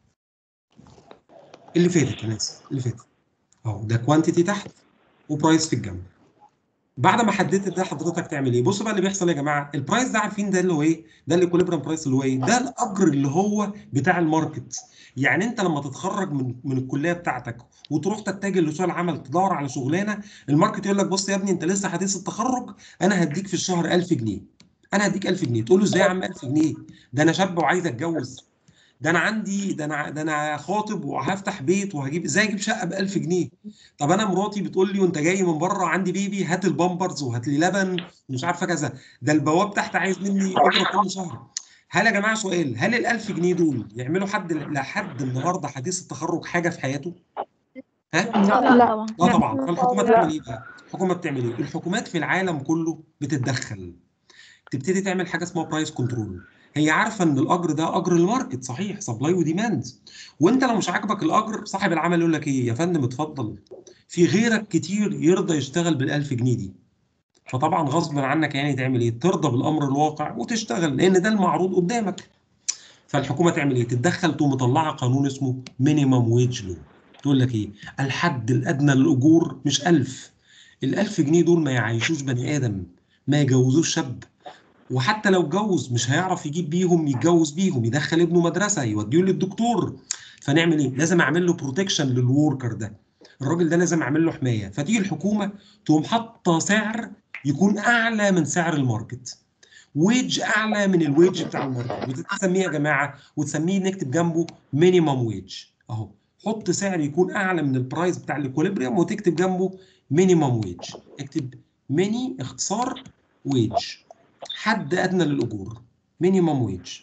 Speaker 1: اللي فاتت انا اسف اللي فاتت اهو ده كوانتيتي تحت وبرايس في الجنب بعد ما حددت ده حضرتك تعمل ايه بصوا بقى اللي بيحصل يا جماعه البرايس ده عارفين ده اللي هو ايه ده الايكوليبريم برايس اللي هو ايه ده الاجر اللي هو بتاع الماركت يعني انت لما تتخرج من من الكليه بتاعتك وتروح تتجه لسوق العمل تدور على شغلانه الماركت يقول لك بص يا ابني انت لسه حديث التخرج انا هديك في الشهر 1000 جنيه انا هديك 1000 جنيه تقول له ازاي يا عم 1000 جنيه ده انا شاب وعايز اتجوز ده انا عندي ده انا ده انا خاطب وهفتح بيت وهجيب ازاي اجيب شقه ب 1000 جنيه طب انا مراتي بتقول لي وانت جاي من بره عندي بيبي هات البامبرز وهات لي لبن ومش عارفه كذا ده البواب تحت عايز مني اجره كل شهر هل يا جماعه سؤال هل ال 1000 جنيه دول يعملوا حد لحد النهارده حديث التخرج حاجه في حياته؟ ها؟
Speaker 5: لا طبعا
Speaker 1: لا طبعا فالحكومه تعمل ايه بقى؟ الحكومه بتعمل ايه؟ الحكومات في العالم كله بتتدخل تبتدي تعمل حاجه اسمها برايس كنترول هي عارفه ان الاجر ده اجر الماركت صحيح سبلاي وديماند وانت لو مش عاجبك الاجر صاحب العمل يقول لك ايه يا فندم اتفضل في غيرك كتير يرضى يشتغل بال1000 جنيه دي فطبعا غصب عنك يعني تعمل ايه ترضى بالامر الواقع وتشتغل لان ده المعروض قدامك فالحكومه تعمل ايه تتدخل تقوم مطلعه قانون اسمه مينيمم ويج لو تقول لك ايه الحد الادنى للاجور مش 1000 ال1000 جنيه دول ما يعيشوش بني ادم ما يجوزوش شاب وحتى لو اتجوز مش هيعرف يجيب بيهم يتجوز بيهم يدخل ابنه مدرسه يوديه للدكتور فنعمل ايه؟ لازم اعمل له بروتكشن للوركر ده الراجل ده لازم اعمل له حمايه فتيجي الحكومه تقوم حاطه سعر يكون اعلى من سعر الماركت ويج اعلى من الويج بتاع الماركت وتسميه يا جماعه وتسميه نكتب جنبه مينيمم ويج اهو حط سعر يكون اعلى من البرايس بتاع الاكوليبريم وتكتب جنبه مينيمم ويج اكتب ميني اختصار ويج حد ادنى للاجور مينيمم ويج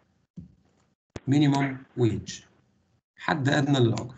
Speaker 1: مينيمم ويج حد ادنى للاجر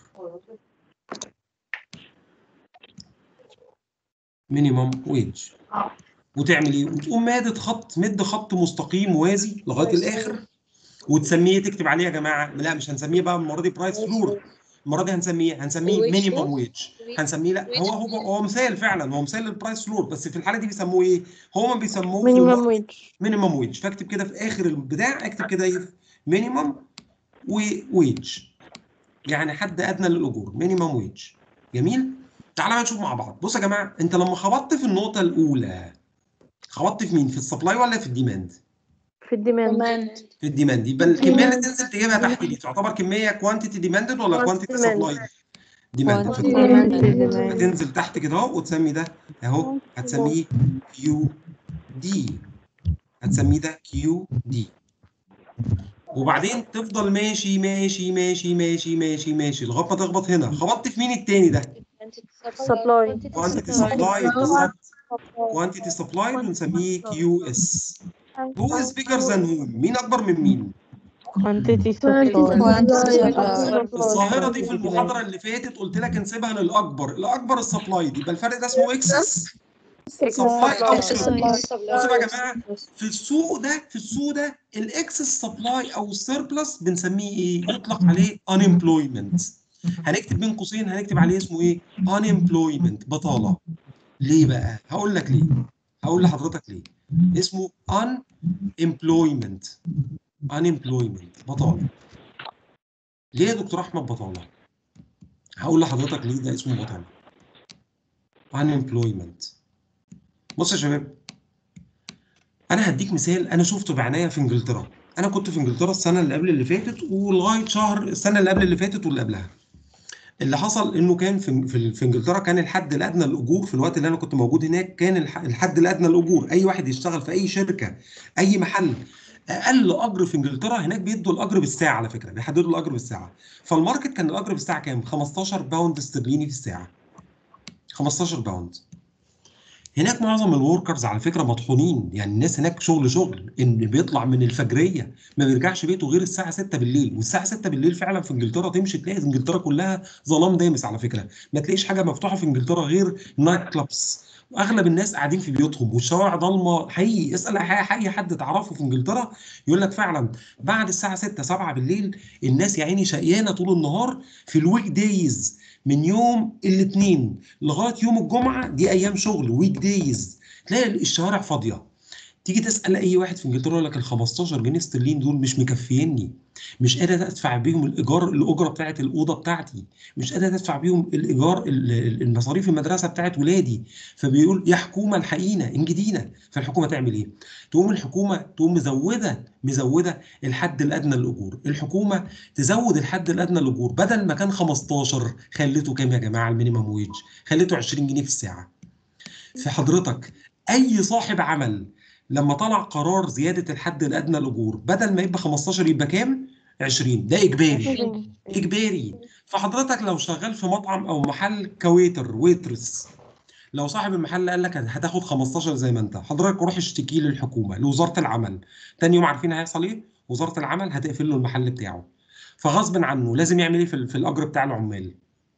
Speaker 1: مينيمم ويج وتعمل ايه وتقوم مادد خط مد خط مستقيم موازي لغايه الاخر وتسميه تكتب عليه يا جماعه لا مش هنسميه بقى المره دي برايس فلور المره دي هنسميه هنسميه مينيمم ويج هنسميه لا هو هو هو مثال فعلا هو مثال للبرايس فلور بس في الحاله دي بيسموه ايه هو ما بيسموه في
Speaker 4: مينيمم
Speaker 1: الماركت
Speaker 4: ويج
Speaker 1: مينيمم ويج فاكتب كده في اخر البتاع اكتب كده ايه مينيمم وويج يعني حد ادنى للاجور مينيمم ويج جميل تعالى بقى نشوف مع بعض بص يا جماعه انت لما خبطت في النقطه الاولى خبطت في مين في السبلاي ولا في الديماند
Speaker 4: في الديماند
Speaker 1: في الديماند يبقى الكميه اللي تنزل تجيبها تحت دي تعتبر كميه كوانتيتي ديماندد ولا كوانتيتي
Speaker 4: Quantity
Speaker 1: سبلاي ديماند هتنزل تحت كده اهو وتسمي ده اهو هتسميه كيو دي هتسميه ده كيو دي وبعدين تفضل ماشي ماشي ماشي ماشي ماشي ماشي لغايه ما تخبط هنا خبطت في مين التاني ده
Speaker 4: سبلاي
Speaker 1: كوانتيتي سبلاي بالظبط كوانتيتي سبلاي بنسميه كيو اس هو از بيجر ذان هو مين اكبر من مين
Speaker 4: كوانتيتي
Speaker 1: الظاهره دي في المحاضره اللي فاتت قلت لك نسيبها للاكبر الاكبر السبلاي دي يبقى الفرق ده اسمه اكسس سبلاي او سيربلس بصوا يا جماعه في السوق ده في السوق ده الاكسس سبلاي او السيربلس بنسميه ايه يطلق عليه unemployment هنكتب بين قوسين هنكتب عليه اسمه ايه unemployment بطاله ليه بقى هقول لك ليه هقول لحضرتك ليه اسمه unemployment unemployment بطاله ليه يا دكتور احمد بطاله هقول لحضرتك ليه ده اسمه بطاله unemployment بص يا شباب انا هديك مثال انا شفته بعناية في انجلترا انا كنت في انجلترا السنه اللي قبل اللي فاتت ولغايه شهر السنه اللي قبل اللي فاتت واللي قبلها اللي حصل انه كان في في, في انجلترا كان الحد الادنى للاجور في الوقت اللي انا كنت موجود هناك كان الح- الحد الادنى للاجور اي واحد يشتغل في اي شركه اي محل اقل اجر في انجلترا هناك بيدوا الاجر بالساعه على فكره بيحددوا الاجر بالساعه فالماركت كان الاجر بالساعه كام 15 باوند استرليني في الساعه 15 باوند هناك معظم الوركرز على فكره مطحونين يعني الناس هناك شغل شغل ان بيطلع من الفجريه ما بيرجعش بيته غير الساعه 6 بالليل والساعه 6 بالليل فعلا في انجلترا تمشي تلاقي انجلترا كلها ظلام دامس على فكره ما تلاقيش حاجه مفتوحه في انجلترا غير نايت كلابس واغلب الناس قاعدين في بيوتهم والشوارع ضلمه حقيقي اسال اي أي حد تعرفه في انجلترا يقول لك فعلا بعد الساعه 6 7 بالليل الناس يا عيني شقيانه طول النهار في الويك دايز من يوم الاثنين لغايه يوم الجمعه دي ايام شغل ويك دايز تلاقي الشوارع فاضيه تيجي تسال اي واحد في انجلترا يقول لك ال 15 جنيه استرليني دول مش مكفيني مش قادر ادفع بيهم الايجار الاجره بتاعت الاوضه بتاعتي مش قادر ادفع بيهم الايجار ال- ال- المصاريف المدرسه بتاعت ولادي فبيقول يا حكومه الحقينا انجدينا فالحكومه تعمل ايه تقوم الحكومه تقوم مزوده مزوده الحد الادنى للاجور الحكومه تزود الحد الادنى للاجور بدل ما كان 15 خليته كام يا جماعه المينيمم ويج خليته 20 جنيه في الساعه في حضرتك اي صاحب عمل لما طلع قرار زياده الحد الادنى للاجور بدل ما يبقى 15 يبقى كام 20 ده اجباري اجباري فحضرتك لو شغال في مطعم او محل كويتر ويترس لو صاحب المحل قال لك هتاخد 15 زي ما انت حضرتك روح اشتكي للحكومه لوزاره العمل تاني يوم عارفين هيحصل ايه وزاره العمل هتقفل له المحل بتاعه فغصب عنه لازم يعمل ايه في, في الاجر بتاع العمال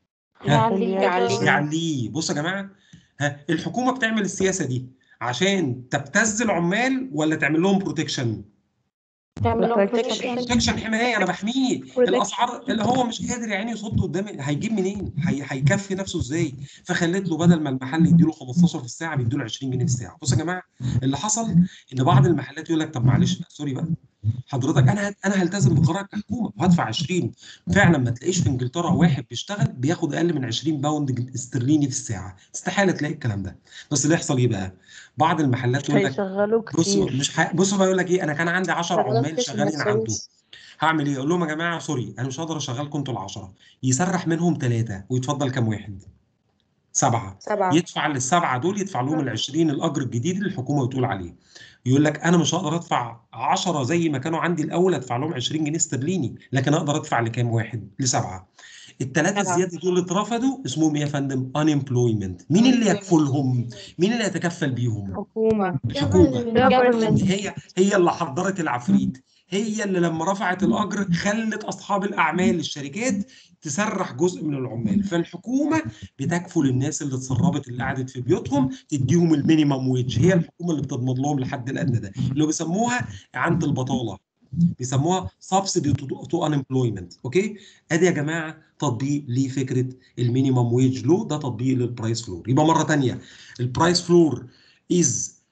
Speaker 4: يعليه
Speaker 1: يعليه بص يا جماعه ها الحكومه بتعمل السياسه دي عشان تبتز العمال ولا تعمل لهم بروتكشن
Speaker 4: تعمل لهم
Speaker 2: Protection.
Speaker 1: بروتكشن حمايه انا بحميه الاسعار اللي هو مش قادر يا عيني يصد قدامي هيجيب منين هي... هيكفي نفسه ازاي فخليت له بدل ما المحل يديله 15 في الساعه بيديله 20 جنيه في الساعه بصوا يا جماعه اللي حصل ان بعض المحلات يقول لك طب معلش بقى سوري بقى حضرتك انا انا هلتزم بقرارك كحكومه وهدفع 20 فعلا ما تلاقيش في انجلترا واحد بيشتغل بياخد اقل من 20 باوند استرليني في الساعه استحاله تلاقي الكلام ده بس اللي يحصل ايه بقى بعض المحلات يقول لك
Speaker 4: هيشغلوه
Speaker 1: بصوا
Speaker 4: كتير
Speaker 1: مش ح... بصوا بقى يقول لك ايه انا كان عندي 10 عمال شغالين عنده هعمل ايه؟ اقول لهم يا جماعه سوري انا مش هقدر اشغلكم انتوا العشره يسرح منهم ثلاثه ويتفضل كام واحد؟ سبعه
Speaker 8: سبعة
Speaker 1: يدفع للسبعه دول يدفع لهم ال 20 الاجر الجديد اللي الحكومه بتقول عليه يقول لك انا مش هقدر ادفع 10 زي ما كانوا عندي الاول ادفع لهم 20 جنيه استرليني لكن اقدر ادفع لكام واحد؟ لسبعه الثلاثه
Speaker 8: سبعة.
Speaker 1: الزياده دول اللي اترفضوا اسمهم ايه يا فندم؟ unemployment مين اللي يكفلهم؟ مين اللي يتكفل بيهم؟
Speaker 8: حكومة
Speaker 1: الحكومه هي هي اللي حضرت العفريت هي اللي لما رفعت الاجر خلت اصحاب الاعمال الشركات تسرح جزء من العمال فالحكومه بتكفل الناس اللي اتسربت اللي قعدت في بيوتهم تديهم المينيمم ويج هي الحكومه اللي بتضمن لهم الحد الادنى ده اللي بيسموها اعانه البطاله بيسموها سبسيدي تو unemployment اوكي ادي يا جماعه تطبيق لفكره المينيمم ويج لو ده تطبيق للبرايس فلور يبقى مره ثانيه البرايس فلور از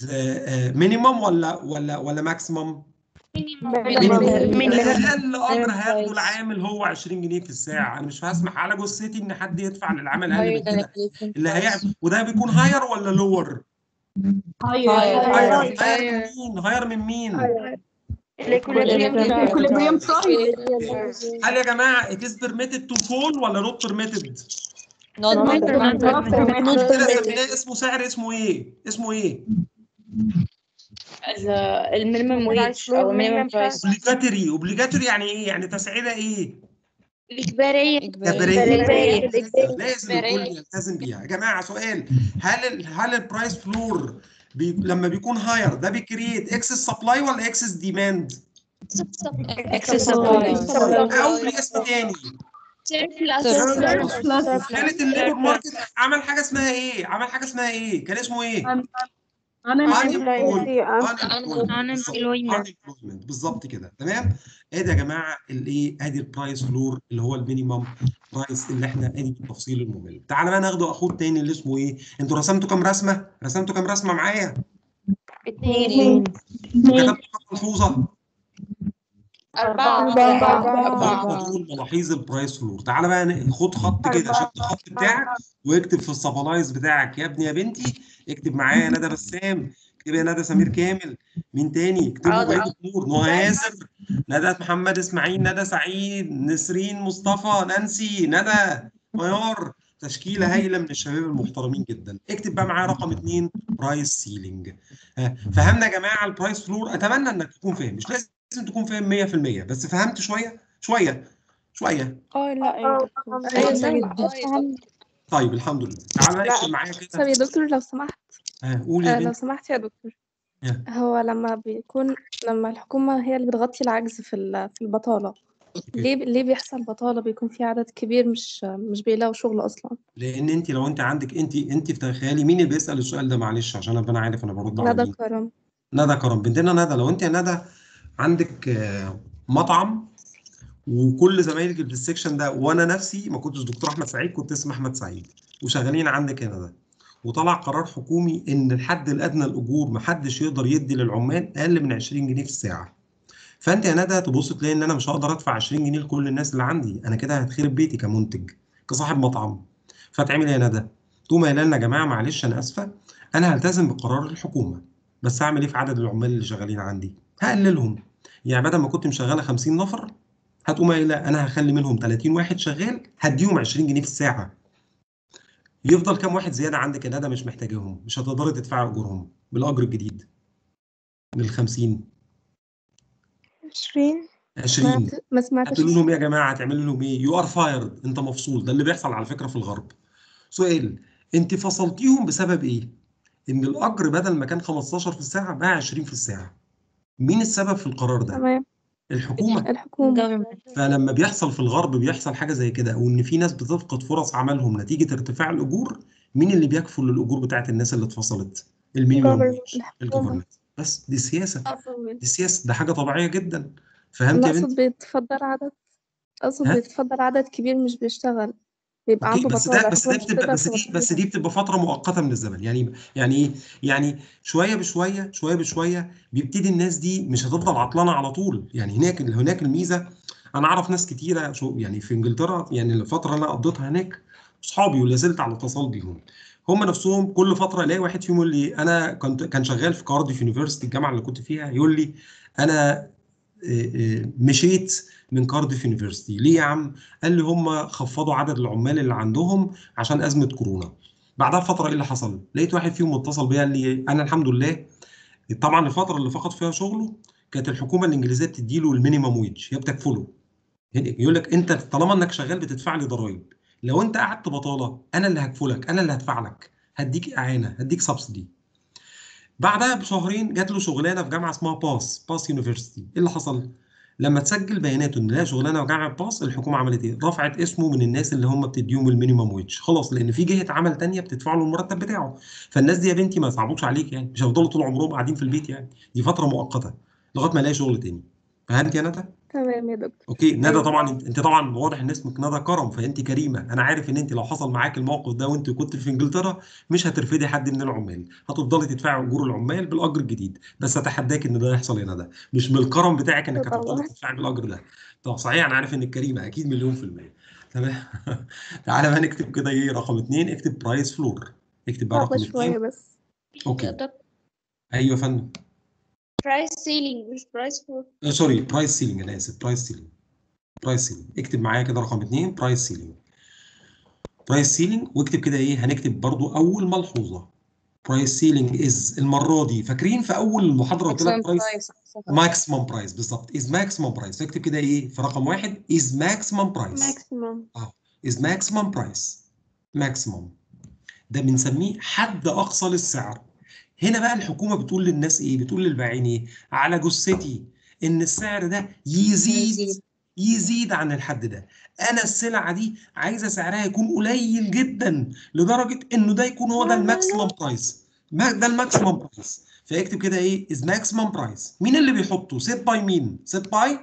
Speaker 1: مينيمم ولا ولا ولا ماكسيمم اقل اجر هياخده العامل هو 20 جنيه في الساعه انا مش هسمح على جثتي ان حد يدفع للعمل اقل من كده اللي هيعمل وده بيكون هاير ولا لور هاير هاير من مين هاير من مين
Speaker 2: equilibrium
Speaker 1: هل يا جماعه it is permitted to fall ولا not permitted كده سميناه اسمه سعر اسمه ايه اسمه ايه
Speaker 8: المينيمم ويج او المينيمم برايس
Speaker 1: اوبليجاتوري اوبليجاتوري يعني ايه يعني تسعيره ايه
Speaker 2: إجبارية
Speaker 1: إجبارية. لازم الكل يلتزم بيها يا جماعه سؤال هل ال هل البرايس فلور بي لما بيكون هاير ده بيكريت اكسس سبلاي ولا اكسس ديماند
Speaker 8: اكسس سبلاي
Speaker 1: او باسم تاني كانت الليبر ماركت عمل حاجه اسمها ايه عمل حاجه اسمها ايه كان اسمه ايه unemployment بالظبط كده تمام ادي يا جماعه الايه ادي البرايس فلور اللي هو المينيمم برايس اللي احنا ادي بالتفصيل الممل تعالى بقى ناخده اخوه تاني اللي اسمه ايه انتوا رسمتوا كام رسمه رسمتوا كام رسمه معايا
Speaker 8: اتنين
Speaker 1: كتبتوا كام ملحوظه
Speaker 8: أربعة
Speaker 1: أربعة دول ملاحظ البرايس فلور تعالى بقى ن- خد خط كده شد الخط بتاعك واكتب في السبلايز بتاعك يا ابني يا بنتي اكتب معايا ندى بسام اكتب يا ندى سمير كامل مين تاني اكتبوا
Speaker 8: حاضر.
Speaker 1: بقيه النور نهى ياسر ندى محمد اسماعيل ندى سعيد نسرين مصطفى نانسي ندى ميار تشكيله هايله من الشباب المحترمين جدا اكتب بقى معايا رقم اثنين برايس سيلينج فهمنا يا جماعه البرايس فلور اتمنى انك تكون فاهم مش لازم تكون فاهم 100% بس فهمت شويه شويه شويه
Speaker 2: اه لا
Speaker 1: طيب الحمد لله تعالى بقى اكتب معايا
Speaker 9: طب
Speaker 1: كده
Speaker 9: يا دكتور لو سمحت
Speaker 1: آه، قول يا
Speaker 9: آه، لو
Speaker 1: بنت
Speaker 9: سمحت يا دكتور
Speaker 1: يا.
Speaker 9: هو لما بيكون لما الحكومة هي اللي بتغطي العجز في ال- في البطالة ليه ليه بيحصل بطالة بيكون في عدد كبير مش مش بيلاقوا شغل أصلا
Speaker 1: لان انت لو انت عندك انت انت في تخيلي مين اللي بيسال السؤال ده معلش عشان ابقى انا عارف انا برد على
Speaker 9: ندى
Speaker 1: مين
Speaker 9: كرم
Speaker 1: ندى كرم بنتنا ندى لو انت يا ندى عندك آه، مطعم وكل زمايلك اللي في السكشن ده وانا نفسي ما كنتش دكتور احمد سعيد كنت اسمي احمد سعيد وشغالين عندك هنا ده وطلع قرار حكومي ان الحد الادنى الاجور محدش يقدر يدي للعمال اقل من 20 جنيه في الساعه فانت يا ندى تبص تلاقي ان انا مش هقدر ادفع 20 جنيه لكل الناس اللي عندي انا كده هتخرب بيتي كمنتج كصاحب مطعم فتعمل ايه يا ندى تقوم قايله لنا يا جماعه معلش انا اسفه انا هلتزم بقرار الحكومه بس اعمل ايه في عدد العمال اللي شغالين عندي هقللهم يعني بدل ما كنت مشغله 50 نفر هتقوم قايله انا هخلي منهم 30 واحد شغال هديهم 20 جنيه في الساعه يفضل كام واحد زياده عندك يا ندى مش محتاجاهم مش هتقدري تدفعي اجورهم بالاجر الجديد لل 50
Speaker 9: 20 ما
Speaker 1: 20
Speaker 9: ت- ما سمعتش
Speaker 1: هتقول لهم يا جماعه هتعملوا لهم ايه؟ يو ار فايرد انت مفصول ده اللي بيحصل على فكره في الغرب. سؤال انت فصلتيهم بسبب ايه؟ ان الاجر بدل ما كان 15 في الساعه بقى 20 في الساعه. مين السبب في القرار ده؟
Speaker 9: تمام
Speaker 1: الحكومه
Speaker 9: الحكومة
Speaker 1: فلما بيحصل في الغرب بيحصل حاجه زي كده او ان في ناس بتفقد فرص عملهم نتيجه ارتفاع الاجور مين اللي بيكفل الاجور بتاعت الناس اللي اتفصلت؟ المينيمم
Speaker 9: Government.
Speaker 1: ويج
Speaker 9: الحكومة.
Speaker 1: الجفرمنت بس دي سياسه دي سياسه ده حاجه طبيعيه جدا فهمت
Speaker 9: لا
Speaker 1: يا بنتي؟
Speaker 9: أقصد بيتفضل عدد أقصد
Speaker 1: ها؟
Speaker 9: بيتفضل عدد كبير مش بيشتغل بيبقى
Speaker 1: اوكي
Speaker 9: عنده
Speaker 1: بس
Speaker 9: بطالة
Speaker 1: ده بس ده
Speaker 9: الحكومة مش
Speaker 1: بتبقى
Speaker 9: بتقدر
Speaker 1: بس دي بس
Speaker 9: تغطيها
Speaker 1: دي بتبقى فتره مؤقته من الزمن يعني يعني ايه؟ يعني شويه بشويه شويه بشويه بيبتدي الناس دي مش هتفضل عطلانه على طول يعني هناك هناك الميزه انا اعرف ناس كتيره شو يعني في انجلترا يعني الفتره اللي انا قضيتها هناك اصحابي ولا زلت على اتصال بيهم هم نفسهم كل فتره الاقي واحد فيهم يقول لي انا كنت كان شغال في كارديف يونيفرستي الجامعه اللي كنت فيها يقول لي انا آه، آه، مشيت من كارديف يونيفرستي ليه يا عم قال لي هم خفضوا عدد العمال اللي عندهم عشان ازمه كورونا بعدها بفتره ايه اللي حصل لقيت واحد فيهم متصل بيا قال لي انا الحمد لله طبعا الفتره اللي فقد فيها شغله كانت الحكومه الانجليزيه بتديله المينيمم ويج هي بتكفله يقول لك انت طالما انك شغال بتدفع لي ضرائب لو انت قعدت بطاله انا اللي هكفلك انا اللي هدفع لك هديك اعانه هديك سبسيدي بعدها بشهرين جات له شغلانه في جامعه اسمها باس باس يونيفرستي ايه اللي حصل لما تسجل بياناته ان لها شغلانه في جامعه باس الحكومه عملت ايه رفعت اسمه من الناس اللي هم بتديهم المينيمم ويج خلاص لان في جهه عمل تانية بتدفع له المرتب بتاعه فالناس دي يا بنتي ما يصعبوش عليك يعني مش هيفضلوا طول عمرهم قاعدين في البيت يعني دي فتره مؤقته لغايه ما يلاقي شغل تاني فهمت يا ندى
Speaker 9: تمام يا دكتور
Speaker 1: اوكي ندى
Speaker 9: أيوة.
Speaker 1: طبعا انت انت طبعا واضح ان اسمك ندى كرم فانت كريمه انا عارف ان انت لو حصل معاك الموقف ده وانت كنت في انجلترا مش هترفدي حد من العمال هتفضلي تدفعي اجور العمال بالاجر الجديد بس اتحداك ان ده يحصل يا ندى مش من الكرم بتاعك انك
Speaker 9: طبعاً.
Speaker 1: هتفضلي تدفعي بالاجر ده طب صحيح انا عارف انك كريمه اكيد مليون في الميه تمام تعالى بقى نكتب كده ايه رقم اثنين اكتب برايس فلور اكتب بقى رقم
Speaker 9: صعبة شوية
Speaker 1: اثنين
Speaker 9: بس
Speaker 1: اوكي ايوه يا فندم
Speaker 8: برايس سيلينج مش برايس فور
Speaker 1: آه، سوري برايس سيلينج انا اسف برايس سيلينج برايس سيلينج اكتب معايا كده رقم اثنين برايس سيلينج برايس سيلينج واكتب كده ايه هنكتب برضو اول ملحوظه برايس سيلينج از المره دي فاكرين في اول المحاضره قلت لك برايس ماكسيمم برايس بالظبط از ماكسيمم برايس فاكتب كده ايه في رقم واحد از ماكسيمم برايس
Speaker 7: ماكسيموم
Speaker 1: از ماكسيمم برايس ماكسيمم ده بنسميه حد اقصى للسعر هنا بقى الحكومه بتقول للناس ايه بتقول للبائعين ايه على جثتي ان السعر ده يزيد يزيد عن الحد ده انا السلعه دي عايزه سعرها يكون قليل جدا لدرجه انه ده يكون هو ده الماكسيمم برايس ما ده الماكسيمم برايس فيكتب كده ايه از ماكسيمم برايس مين اللي بيحطه سيت باي مين سيت باي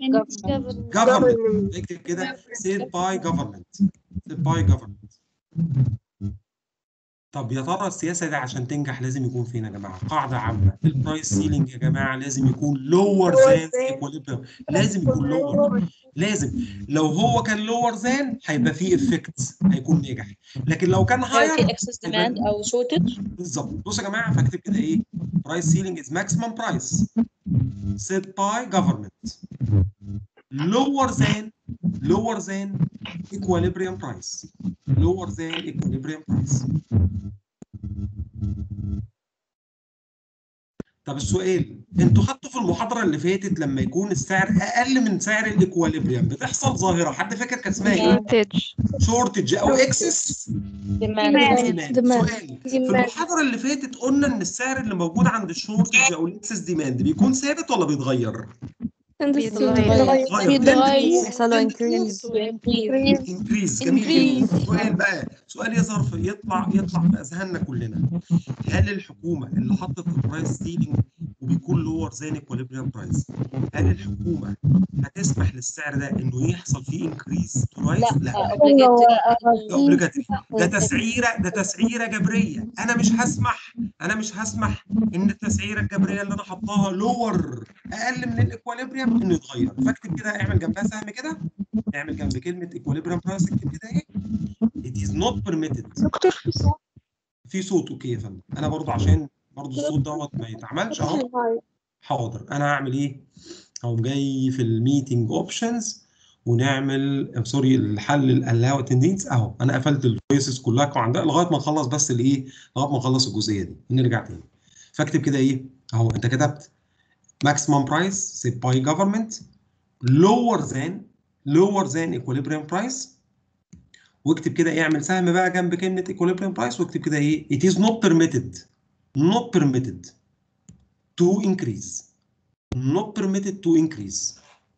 Speaker 1: government اكتب كده set by government set by government طب يا ترى السياسه دي عشان تنجح لازم يكون فين يا جماعه قاعده عامه البرايس سيلينج يا جماعه لازم يكون lower than equilibrium لازم يكون lower لازم لو هو كان lower than هيبقى فيه افكت هيكون ناجح لكن لو كان
Speaker 8: لو
Speaker 1: higher
Speaker 8: في اكسس ديماند او شورتج
Speaker 1: بالظبط بصوا يا جماعه فاكتب كده ايه برايس سيلينج از ماكسيمم برايس set by government lower than lower than equilibrium price lower than equilibrium price طب السؤال انتوا خدتوا في المحاضره اللي فاتت لما يكون السعر اقل من سعر الايكواليبريم بتحصل ظاهره حد فاكر كان اسمها ايه
Speaker 5: شورتج
Speaker 1: شورتج او اكسس
Speaker 8: ديماند
Speaker 1: ديماند
Speaker 9: ديماند.
Speaker 1: سؤال في المحاضره اللي فاتت قلنا ان السعر اللي موجود عند الشورتج او الاكسس ديماند بيكون ثابت ولا بيتغير؟
Speaker 5: بيتغير.
Speaker 1: بيتغير
Speaker 3: يحصل له increase.
Speaker 1: انكريز جميل جدا سؤال بقى سؤال يظهر في يطلع يطلع في اذهاننا كلنا هل الحكومه اللي حطت البرايس سيلينج وبيكون لور زي ايكوليبريم برايس هل الحكومه هتسمح للسعر ده انه يحصل فيه انكريز تو رايز؟ لا اوبليجاتوري ده تسعيره ده تسعيره جبريه انا مش هسمح انا مش هسمح ان التسعيره الجبريه اللي انا حطاها لور اقل من الايكوليبريم انه يتغير فاكتب كده اعمل جنبها سهم كده اعمل جنب كلمه ايكوليبريم برايس اكتب كده ايه it is not permitted
Speaker 2: دكتور في صوت
Speaker 1: في صوت اوكي يا فندم انا برضو عشان برضو الصوت دوت ما يتعملش اهو حاضر انا هعمل ايه اقوم جاي في الميتنج اوبشنز ونعمل سوري الحل الالاو اتندنس اهو انا قفلت الفويسز كلها عندها لغايه ما نخلص بس الايه لغايه ما نخلص الجزئيه دي نرجع تاني فاكتب كده ايه اهو انت كتبت maximum price set by government lower than lower than equilibrium price واكتب كده ايه اعمل سهم بقى جنب كلمه equilibrium price واكتب كده ايه it is not permitted not permitted to increase not permitted to increase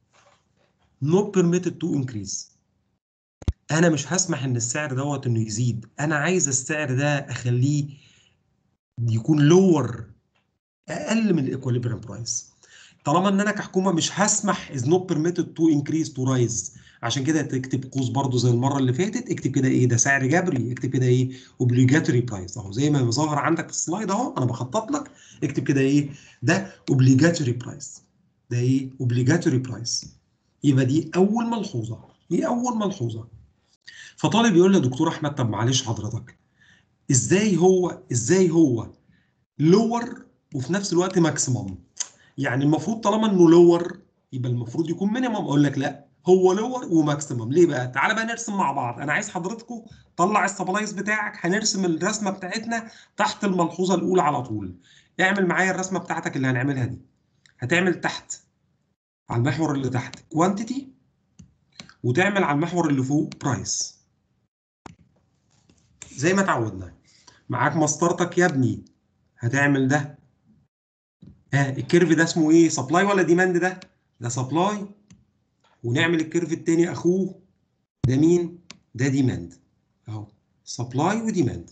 Speaker 1: not permitted to increase انا مش هسمح ان السعر دوت انه يزيد انا عايز السعر ده اخليه يكون لور اقل من الايكوليبريم برايس طالما ان انا كحكومه مش هسمح is not permitted to increase to rise عشان كده تكتب قوس برضو زي المره اللي فاتت اكتب كده ايه ده سعر جبري اكتب كده ايه obligatory price اهو زي ما ظاهر عندك في السلايد اهو انا بخطط لك اكتب كده ايه ده obligatory price ده ايه obligatory price يبقى دي اول ملحوظه دي اول ملحوظه فطالب يقول لي يا دكتور احمد طب معلش حضرتك ازاي هو ازاي هو لور وفي نفس الوقت ماكسيمم يعني المفروض طالما انه لور يبقى المفروض يكون مينيمم اقول لك لا هو لور وماكسيمم ليه بقى تعالى بقى نرسم مع بعض انا عايز حضرتكم طلع السبلايز بتاعك هنرسم الرسمه بتاعتنا تحت الملحوظه الاولى على طول اعمل معايا الرسمه بتاعتك اللي هنعملها دي هتعمل تحت على المحور اللي تحت كوانتيتي وتعمل على المحور اللي فوق برايس زي ما اتعودنا معاك مسطرتك يا ابني هتعمل ده ها الكيرف ده اسمه ايه سبلاي ولا ديماند ده ده سبلاي ونعمل الكيرف التاني اخوه ده مين ده ديماند اهو سبلاي وديماند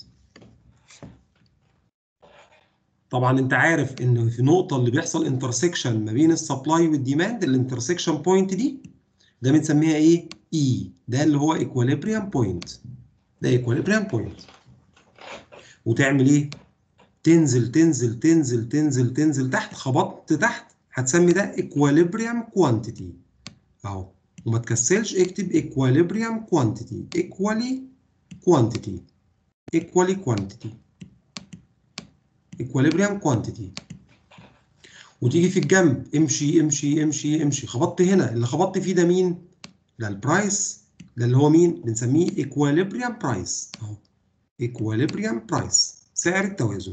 Speaker 1: طبعا انت عارف ان في نقطه اللي بيحصل انترسكشن ما بين السبلاي والديماند الانترسكشن بوينت دي ده بنسميها ايه اي ده اللي هو ايكواليبريم بوينت ده ايكواليبريم بوينت وتعمل ايه تنزل تنزل تنزل تنزل تنزل تحت خبطت تحت هتسمي ده equilibrium quantity اهو وما تكسلش اكتب equilibrium quantity equally quantity equally quantity equilibrium quantity وتيجي في الجنب امشي امشي امشي امشي خبطت هنا اللي خبطت فيه ده مين؟ ده البرايس ده اللي هو مين؟ بنسميه equilibrium price اهو equilibrium price سعر التوازن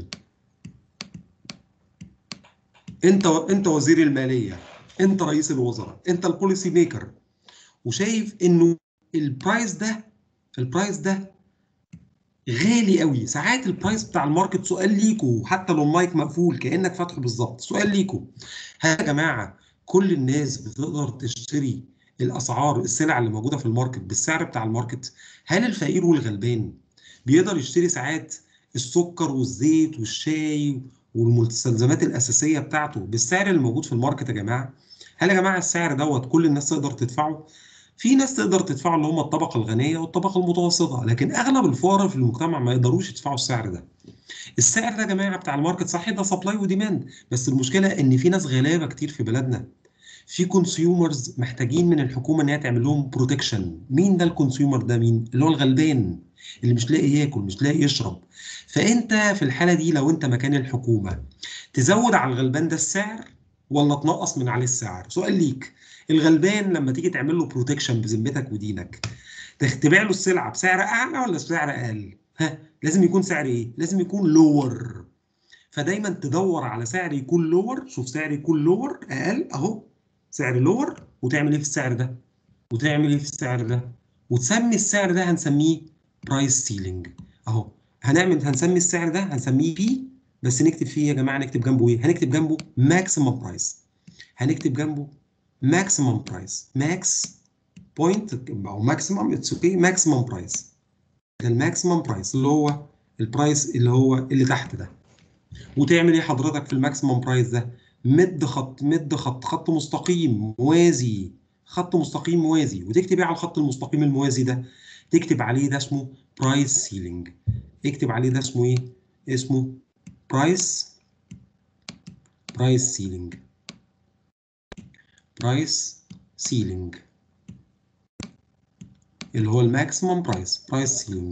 Speaker 1: انت انت وزير الماليه انت رئيس الوزراء انت البوليسي ميكر وشايف انه البرايس ده البرايس ده غالي قوي ساعات البرايس بتاع الماركت سؤال ليكوا حتى لو المايك مقفول كانك فاتحه بالظبط سؤال ليكوا ها يا جماعه كل الناس بتقدر تشتري الاسعار السلع اللي موجوده في الماركت بالسعر بتاع الماركت هل الفقير والغلبان بيقدر يشتري ساعات السكر والزيت والشاي والمستلزمات الاساسيه بتاعته بالسعر اللي موجود في الماركت يا جماعه هل يا جماعه السعر دوت كل الناس تقدر تدفعه في ناس تقدر تدفعه اللي هم الطبقه الغنيه والطبقه المتوسطه لكن اغلب الفقراء في المجتمع ما يقدروش يدفعوا السعر ده السعر ده يا جماعه بتاع الماركت صحيح ده سبلاي وديماند بس المشكله ان في ناس غلابه كتير في بلدنا في كونسيومرز محتاجين من الحكومه ان هي تعمل لهم بروتكشن مين ده الكونسيومر ده مين اللي هو الغلبان اللي مش لاقي ياكل مش لاقي يشرب فانت في الحاله دي لو انت مكان الحكومه تزود على الغلبان ده السعر ولا تنقص من عليه السعر سؤال ليك الغلبان لما تيجي تعمل له بروتكشن بذمتك ودينك تبيع له السلعه بسعر اعلى ولا بسعر اقل ها لازم يكون سعر ايه لازم يكون لور فدايما تدور على سعر يكون لور شوف سعر يكون لور اقل اهو سعر لور وتعمل ايه في السعر ده وتعمل ايه في السعر ده وتسمي السعر ده هنسميه برايس سيلينج اهو هنعمل هنسمي السعر ده هنسميه بي بس نكتب فيه يا جماعه نكتب جنبه ايه هنكتب جنبه ماكسيمم برايس هنكتب جنبه ماكسيمم برايس ماكس بوينت او ماكسيمم اتس اوكي ماكسيمم برايس ده الماكسيمم برايس اللي هو البرايس اللي هو اللي تحت ده وتعمل ايه حضرتك في الماكسيمم برايس ده مد خط مد خط خط مستقيم موازي خط مستقيم موازي وتكتب ايه على الخط المستقيم الموازي ده تكتب عليه ده اسمه برايس سيلينج اكتب عليه ده اسمه ايه اسمه برايس برايس سيلينج برايس سيلينج اللي هو الماكسيمم برايس برايس سيلينج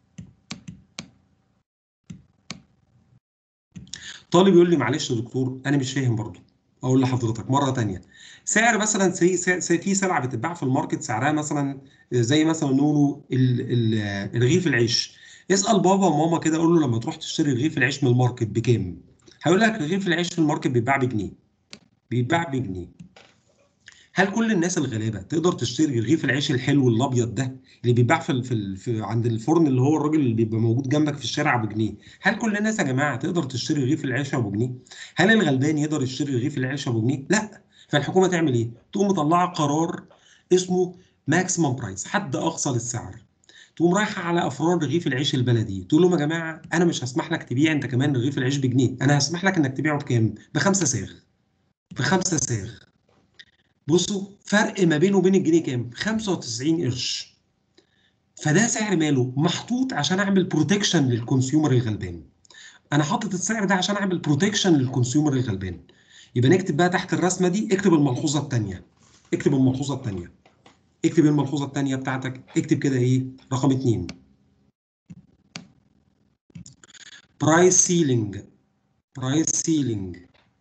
Speaker 1: طالب يقول لي معلش يا دكتور انا مش فاهم برضو اقول لحضرتك مره تانية سعر مثلا سي سي سي في سلعه بتتباع في الماركت سعرها مثلا زي مثلا نقوله ال- ال- رغيف العيش اسال بابا وماما كده قول له لما تروح تشتري رغيف العيش من الماركت بكام هيقول لك رغيف العيش في الماركت بيتباع بجنيه بيتباع بجنيه هل كل الناس الغلابه تقدر تشتري رغيف العيش الحلو الابيض ده اللي بيتباع في ال- في, ال- في عند الفرن اللي هو الراجل اللي بيبقى موجود جنبك في الشارع ابو جنيه هل كل الناس يا جماعه تقدر تشتري رغيف العيش ابو جنيه هل الغلبان يقدر يشتري رغيف العيش ابو جنيه لا فالحكومه تعمل ايه تقوم مطلعه قرار اسمه ماكسيمم برايس حد اقصى للسعر تقوم رايحه على افراد رغيف العيش البلدي تقول لهم يا جماعه انا مش هسمح لك تبيع انت كمان رغيف العيش بجنيه انا هسمح لك انك تبيعه بكام بخمسه ساغ بخمسه ساغ بصوا فرق ما بينه وبين الجنيه كام 95 قرش فده سعر ماله محطوط عشان اعمل بروتكشن للكونسيومر الغلبان انا حاطط السعر ده عشان اعمل بروتكشن للكونسيومر الغلبان يبقى نكتب بقى تحت الرسمه دي اكتب الملحوظه الثانيه اكتب الملحوظه الثانيه اكتب الملحوظه الثانيه بتاعتك اكتب كده ايه رقم اتنين price ceiling price ceiling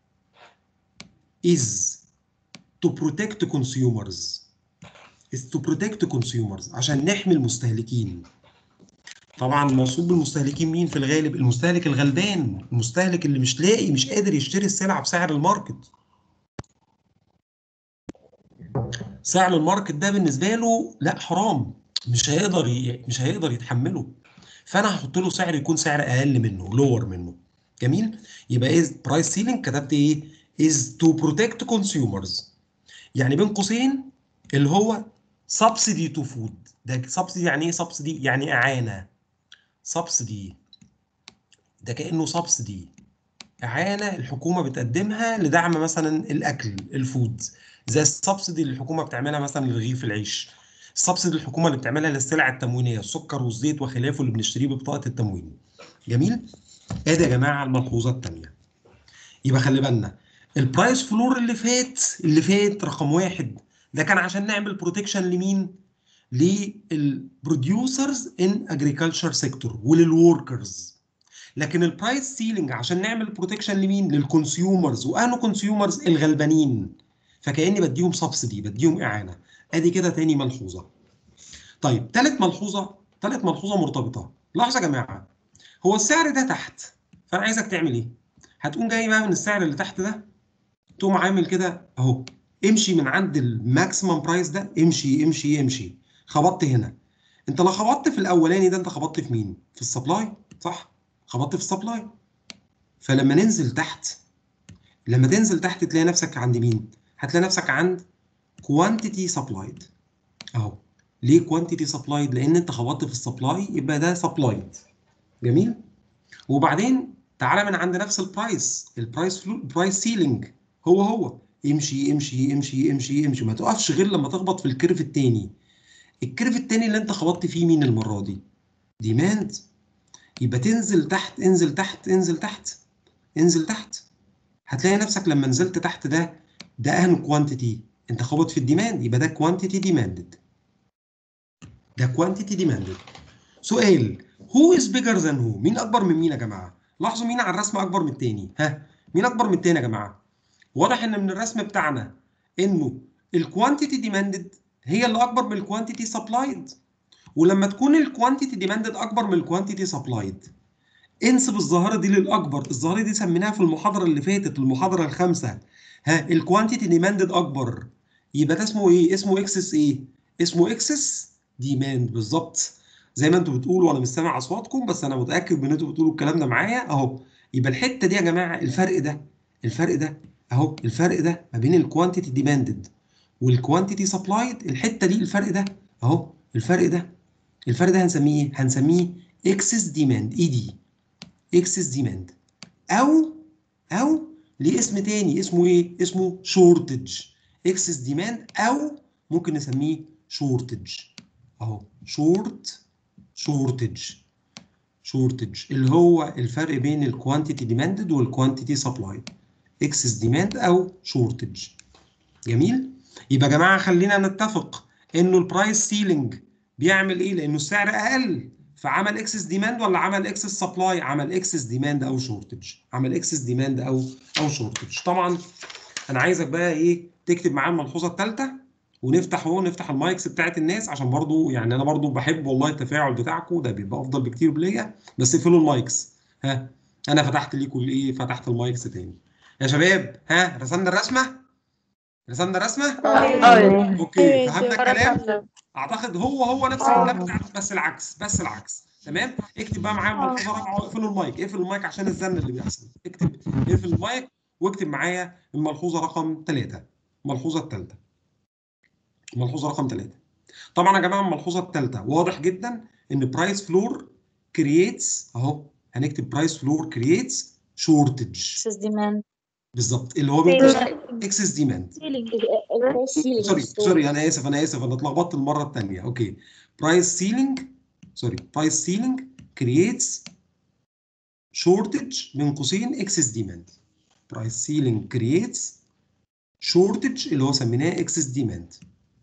Speaker 1: is to protect consumers is to protect consumers عشان نحمي المستهلكين طبعا مقصود بالمستهلكين مين في الغالب المستهلك الغلبان المستهلك اللي مش لاقي مش قادر يشتري السلعه بسعر الماركت سعر الماركت ده بالنسبه له لا حرام مش هيقدر ي... مش هيقدر يتحمله فانا هحط له سعر يكون سعر اقل منه لور منه جميل يبقى ايه برايس سيلينج كتبت ايه is to protect consumers يعني بين قوسين اللي هو subsidy to food ده subsidy يعني ايه subsidy يعني اعانه subsidy ده كانه subsidy اعانه الحكومه بتقدمها لدعم مثلا الاكل الفود زي السبسيدي اللي الحكومه بتعملها مثلا لرغيف العيش السبسيدي الحكومه اللي بتعملها للسلع التموينيه السكر والزيت وخلافه اللي بنشتريه ببطاقه التموين جميل ادي يا جماعه الملحوظه الثانيه يبقى خلي بالنا البرايس فلور اللي فات اللي فات رقم واحد ده كان عشان نعمل بروتكشن لمين للبروديوسرز ان اجريكلتشر سيكتور وللوركرز لكن البرايس سيلينج عشان نعمل بروتكشن لمين للكونسيومرز وانو كونسيومرز الغلبانين فكاني بديهم سبسيدي بديهم اعانه ادي كده تاني ملحوظه طيب ثالث ملحوظه ثالث ملحوظه مرتبطه لاحظوا يا جماعه هو السعر ده تحت فانا عايزك تعمل ايه هتقوم جاي بقى من السعر اللي تحت ده تقوم عامل كده اهو امشي من عند الماكسيمم برايس ده امشي امشي امشي خبطت هنا انت لو خبطت في الاولاني ده انت خبطت في مين في السبلاي صح خبطت في السبلاي فلما ننزل تحت لما تنزل تحت تلاقي نفسك عند مين هتلاقي نفسك عند quantity supplied اهو ليه quantity supplied لان انت خبطت في السبلاي يبقى ده supplied جميل وبعدين تعالى من عند نفس البرايس البرايس فلو البرايس سيلينج هو هو امشي امشي امشي امشي امشي ما تقفش غير لما تخبط في الكيرف التاني الكيرف التاني اللي انت خبطت فيه مين المره دي ديماند يبقى تنزل تحت انزل تحت انزل تحت انزل تحت هتلاقي نفسك لما نزلت تحت ده ده اهم كوانتيتي انت خبط في الديماند يبقى ده كوانتيتي ديماندد ده كوانتيتي ديماندد سؤال هو از بيجر ذان هو مين اكبر من مين يا جماعه لاحظوا مين على الرسم اكبر من التاني ها مين اكبر من التاني يا جماعه واضح ان من الرسم بتاعنا انه الكوانتيتي ديماندد هي اللي اكبر من الكوانتيتي سبلايد ولما تكون الكوانتيتي ديماندد اكبر من الكوانتيتي سبلايد انسب الظاهره دي للاكبر الظاهره دي سميناها في المحاضره اللي فاتت المحاضره الخامسه ها الكوانتيتي ديماندد اكبر يبقى ده اسمه ايه اسمه اكسس ايه اسمه اكسس ديماند بالظبط زي ما انتوا بتقولوا وانا مش سامع اصواتكم بس انا متاكد ان انتوا بتقولوا الكلام ده معايا اهو يبقى الحته دي يا جماعه الفرق ده الفرق ده اهو الفرق ده ما بين الكوانتيتي ديماندد والكوانتيتي سبلايد الحته دي الفرق ده اهو الفرق ده الفرق ده هنسميه ايه هنسميه اكسس ديماند اي دي اكسس ديماند او او ليه اسم تاني اسمه ايه اسمه شورتج اكسس ديماند او ممكن نسميه شورتج اهو شورت شورتج شورتج اللي هو الفرق بين الكوانتيتي ديماندد والكوانتيتي سبلاي اكسس ديماند او شورتج جميل يبقى يا جماعه خلينا نتفق انه البرايس سيلينج بيعمل ايه لانه السعر اقل فعمل اكسس ديماند ولا عمل اكسس سبلاي عمل اكسس ديماند او شورتج عمل اكسس ديماند او او شورتج طبعا انا عايزك بقى ايه تكتب معايا الملحوظه الثالثه ونفتح اهو نفتح المايكس بتاعت الناس عشان برضو يعني انا برضو بحب والله التفاعل بتاعكم ده بيبقى افضل بكتير ليا بس اقفلوا المايكس ها انا فتحت ليكم الايه فتحت المايكس تاني يا شباب ها رسمنا الرسمه رسمنا الرسمه اوكي فهمنا الكلام اعتقد هو هو نفس الكلام بتاع بس العكس بس العكس تمام اكتب بقى معايا الملحوظه رابعه واقفلوا المايك اقفل المايك عشان الزن اللي بيحصل اكتب اقفل المايك واكتب معايا الملحوظه رقم ثلاثة الملحوظه الثالثه الملحوظه رقم ثلاثة طبعا يا جماعه الملحوظه الثالثه واضح جدا ان برايس فلور كرييتس اهو هنكتب برايس فلور كرييتس شورتج
Speaker 8: اكسس ديماند
Speaker 1: بالظبط اللي هو بيكون اكسس ديماند
Speaker 5: سيلينج
Speaker 1: سوري سوري انا اسف انا اسف انا اتلخبطت المره الثانيه اوكي برايس سيلينج سوري برايس سيلينج كرييتس شورتج من قوسين اكسس ديماند برايس سيلينج كرييتس شورتج اللي هو سميناه اكسس ديماند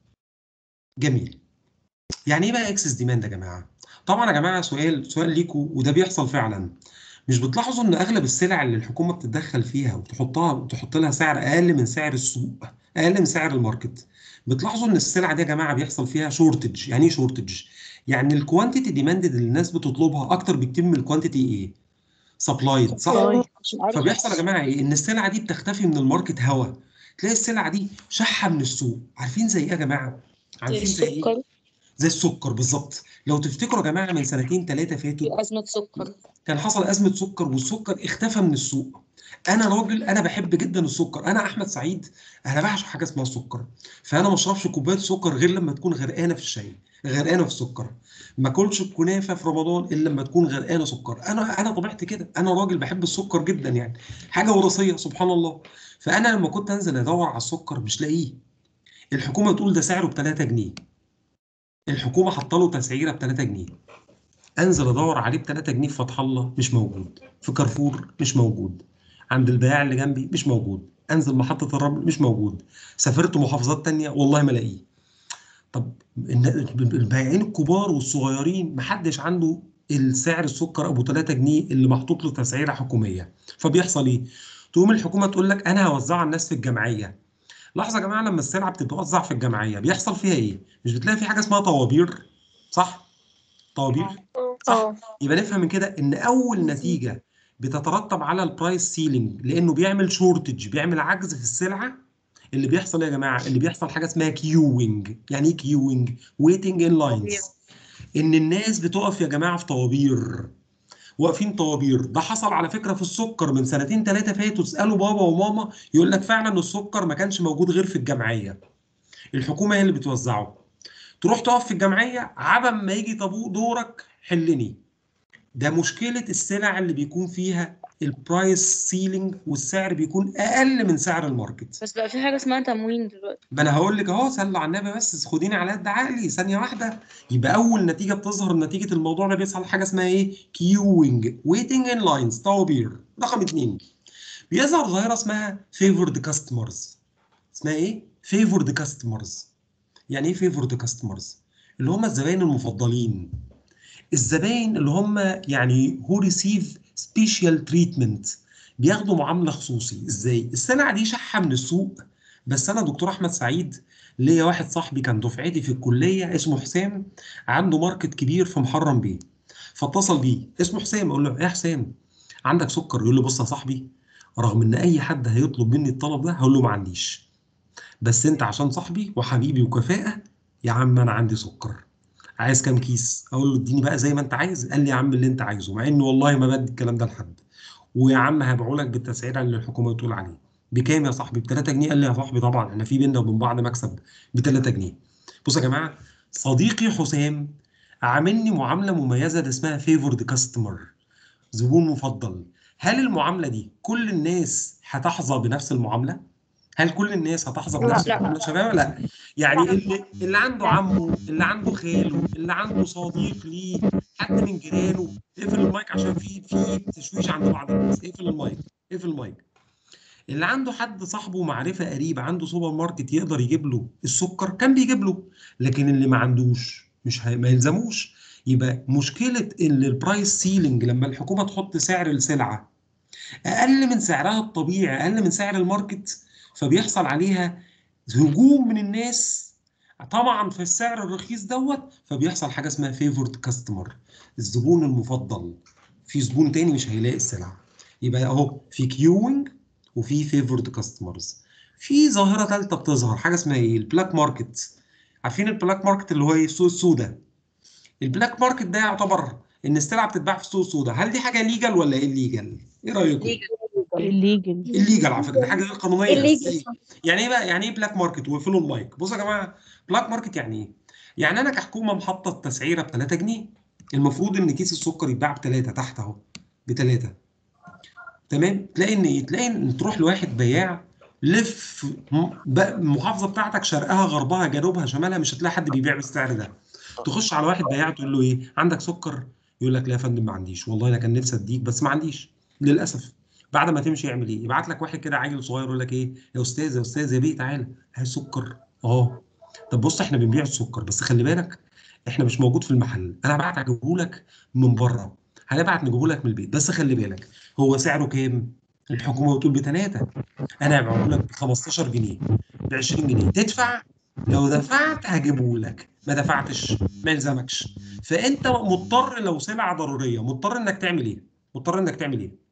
Speaker 1: جميل يعني ايه بقى اكسس ديماند يا جماعه طبعا يا جماعه سؤال سؤال ليكم وده بيحصل فعلا مش بتلاحظوا ان اغلب السلع اللي الحكومه بتتدخل فيها وتحطها وتحط لها سعر اقل من سعر السوق اقل من سعر الماركت بتلاحظوا ان السلع دي يا جماعه بيحصل فيها شورتج يعني ايه شورتج يعني الكوانتيتي ديماندد اللي الناس بتطلبها اكتر بكتير من الكوانتيتي ايه سبلايد صح فبيحصل يا جماعه ايه ان السلعه دي بتختفي من الماركت هوا تلاقي السلعه دي شحه من السوق عارفين زي ايه يا جماعه عارفين زي ايه
Speaker 8: السكر
Speaker 1: زي السكر بالظبط لو تفتكروا يا جماعه من سنتين ثلاثه فاتوا
Speaker 8: أزمة سكر
Speaker 1: كان حصل ازمه سكر والسكر اختفى من السوق انا راجل انا بحب جدا السكر انا احمد سعيد انا بعشق حاجه اسمها السكر فانا ما اشربش كوبايه سكر غير لما تكون غرقانه في الشاي غرقانه في السكر ما اكلش الكنافه في رمضان الا لما تكون غرقانه سكر انا انا طبيعتي كده انا راجل بحب السكر جدا يعني حاجه وراثيه سبحان الله فانا لما كنت انزل ادور على السكر مش لاقيه الحكومه تقول ده سعره ب 3 جنيه الحكومه حاطه له تسعيره ب 3 جنيه انزل ادور عليه ب 3 جنيه في فتح الله مش موجود في كارفور مش موجود عند البياع اللي جنبي مش موجود انزل محطه الرمل مش موجود سافرت محافظات تانية والله ما الاقيه طب الن- البائعين الكبار والصغيرين محدش عنده السعر السكر ابو 3 جنيه اللي محطوط له تسعيره حكوميه فبيحصل ايه تقوم الحكومه تقول لك انا هوزعه على الناس في الجمعيه لحظه يا جماعه لما السلعه بتتوزع في الجمعيه بيحصل فيها ايه مش بتلاقي في حاجه اسمها طوابير صح طوابير صح يبقى نفهم من كده ان اول نتيجه بتترتب على البرايس سيلينج لانه بيعمل شورتج بيعمل عجز في السلعه اللي بيحصل يا جماعه اللي بيحصل حاجه اسمها كيوينج يعني ايه كيوينج ويتنج ان لاينز ان الناس بتقف يا جماعه في طوابير واقفين طوابير ده حصل على فكره في السكر من سنتين ثلاثه فاتوا تسالوا بابا وماما يقول لك فعلا السكر ما كانش موجود غير في الجمعيه الحكومه هي اللي بتوزعه تروح تقف في الجمعيه عبم ما يجي طابو دورك حلني ده مشكله السلع اللي بيكون فيها البرايس سيلينج والسعر بيكون اقل من سعر الماركت
Speaker 8: بس بقى في حاجة اسمها تموين دلوقتي
Speaker 1: ما انا هقول لك اهو صلوا على النبي بس خديني على قد عقلي ثانيه واحده يبقى اول نتيجه بتظهر نتيجه الموضوع ده بيحصل حاجه اسمها ايه كيوينج ويتنج ان لاينز طوابير رقم اثنين بيظهر ظاهره اسمها فيفورد كاستمرز اسمها ايه فيفورد كاستمرز يعني ايه فيفورد كاستمرز اللي هم الزباين المفضلين الزباين اللي هم يعني هو ريسيف سبيشال تريتمنت بياخدوا معامله خصوصي ازاي السلعه دي شحه من السوق بس انا دكتور احمد سعيد ليا واحد صاحبي كان دفعتي في الكليه اسمه حسام عنده ماركت كبير في محرم بيه فاتصل بيه اسمه حسام اقول له يا حسام عندك سكر يقول له بص يا صاحبي رغم ان اي حد هيطلب مني الطلب ده هقول له ما عنديش بس انت عشان صاحبي وحبيبي وكفاءه يا عم انا عندي سكر عايز كام كيس اقول له اديني بقى زي ما انت عايز قال لي يا عم اللي انت عايزه مع انه والله ما بدي الكلام ده لحد ويا عم هبيعه لك بالتسعيره اللي الحكومه بتقول عليه بكام يا صاحبي ب 3 جنيه قال لي يا صاحبي طبعا احنا في بينا وبين بعض مكسب ب 3 جنيه بصوا يا جماعه صديقي حسام عاملني معامله مميزه ده اسمها فيفورد كاستمر زبون مفضل هل المعامله دي كل الناس هتحظى بنفس المعامله هل كل الناس هتحظى
Speaker 4: لا.
Speaker 1: بنفس
Speaker 4: لا.
Speaker 1: المعامله يا شباب لا يعني اللي اللي عنده عمه اللي عنده خاله اللي عنده صديق ليه حد من جيرانه اقفل المايك عشان في في تشويش عند بعض الناس اقفل المايك اقفل المايك اللي عنده حد صاحبه معرفه قريب عنده سوبر ماركت يقدر يجيب له السكر كان بيجيب له لكن اللي ما عندوش مش هي... ما يلزموش يبقى مشكله ان البرايس سيلينج لما الحكومه تحط سعر السلعه اقل من سعرها الطبيعي اقل من سعر الماركت فبيحصل عليها هجوم من الناس طبعا في السعر الرخيص دوت فبيحصل حاجه اسمها فيفورد كاستمر الزبون المفضل في زبون تاني مش هيلاقي السلعه يبقى اهو في كيوينج وفي فيفورد كاستمرز في ظاهره ثالثه بتظهر حاجه اسمها ايه البلاك ماركت عارفين البلاك ماركت اللي هو ايه السوق السوداء البلاك ماركت ده يعتبر ان السلعه بتتباع في السوق السوداء هل دي حاجه ليجل ولا الليجل ايه رايكم
Speaker 4: الليجل
Speaker 1: الليجل على فكره دي حاجه غير قانونيه بس
Speaker 7: illegal.
Speaker 1: إيه؟ يعني ايه بقى يعني ايه بلاك ماركت وقفلوا المايك بصوا يا جماعه بلاك ماركت يعني ايه يعني انا كحكومه محطه التسعيره ب 3 جنيه المفروض ان كيس السكر يتباع ب 3 تحت اهو ب 3 تمام تلاقي ان ايه تلاقي ان تروح لواحد بياع لف م- بقى المحافظه بتاعتك شرقها غربها جنوبها شمالها مش هتلاقي حد بيبيع بالسعر ده تخش على واحد بياع تقول له ايه عندك سكر يقول لك لا يا فندم ما عنديش والله انا كان نفسي اديك بس ما عنديش للاسف بعد ما تمشي يعمل ايه يبعت لك واحد كده عيل صغير يقول لك ايه يا استاذ يا استاذ يا بيه تعالى هاي سكر اه طب بص احنا بنبيع السكر بس خلي بالك احنا مش موجود في المحل انا هبعت اجيبه لك من بره هنبعت نجيبه لك من البيت بس خلي بالك هو سعره كام الحكومه بتقول بثلاثه انا هبيعه لك ب 15 جنيه ب 20 جنيه تدفع لو دفعت هجيبه لك ما دفعتش ما يلزمكش فانت مضطر لو سلعه ضروريه مضطر انك تعمل ايه مضطر انك تعمل ايه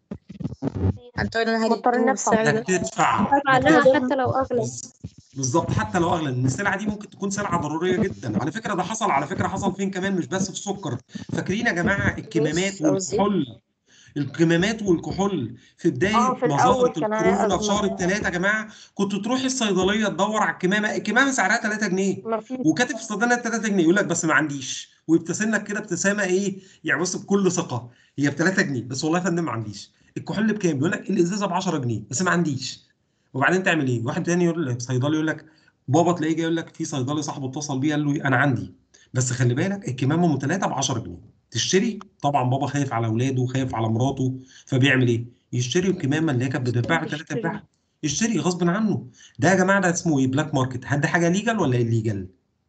Speaker 8: هنضطر ان انا
Speaker 4: مضطرين
Speaker 8: هجيبه
Speaker 4: ندفع.
Speaker 8: بالسعر
Speaker 1: انك
Speaker 8: ده
Speaker 1: تدفع
Speaker 7: طبعا لها حتى لو اغلى
Speaker 1: بز- بالظبط حتى لو اغلى لان السلعه دي ممكن تكون سلعه ضروريه جدا على فكره ده حصل على فكره حصل فين كمان مش بس في السكر فاكرين يا جماعه الكمامات
Speaker 8: أو الزيت.
Speaker 1: والكحول الكمامات والكحول في بدايه
Speaker 4: آه، في
Speaker 1: مظاهره
Speaker 4: الأول كان عليها
Speaker 1: الكورونا في
Speaker 4: أزمة.
Speaker 1: شهر الثلاثه يا جماعه كنت تروح الصيدليه تدور على الكمامه الكمامه سعرها 3 جنيه
Speaker 4: ما في
Speaker 1: وكاتب في الصيدليه 3 جنيه يقول لك بس ما عنديش ويبتسم لك كده ابتسامه ايه يعني بص بكل ثقه هي ب 3 جنيه بس والله يا فندم ما عنديش الكحول بكام بيقول لك الازازه ب 10 جنيه بس ما عنديش وبعدين تعمل ايه واحد تاني يقول لك صيدلي يقول لك بابا تلاقيه جاي يقول لك في صيدلي صاحبه اتصل بيه قال له إيه؟ انا عندي بس خلي بالك الكمامه ام 3 ب 10 جنيه تشتري طبعا بابا خايف على اولاده وخايف على مراته فبيعمل ايه يشتري الكمامه اللي هي كانت بتتباع ب 3
Speaker 4: يشتري.
Speaker 1: يبيعها يشتري غصب عنه ده يا جماعه ده اسمه ايه بلاك ماركت هل ده حاجه ليجل ولا الليجل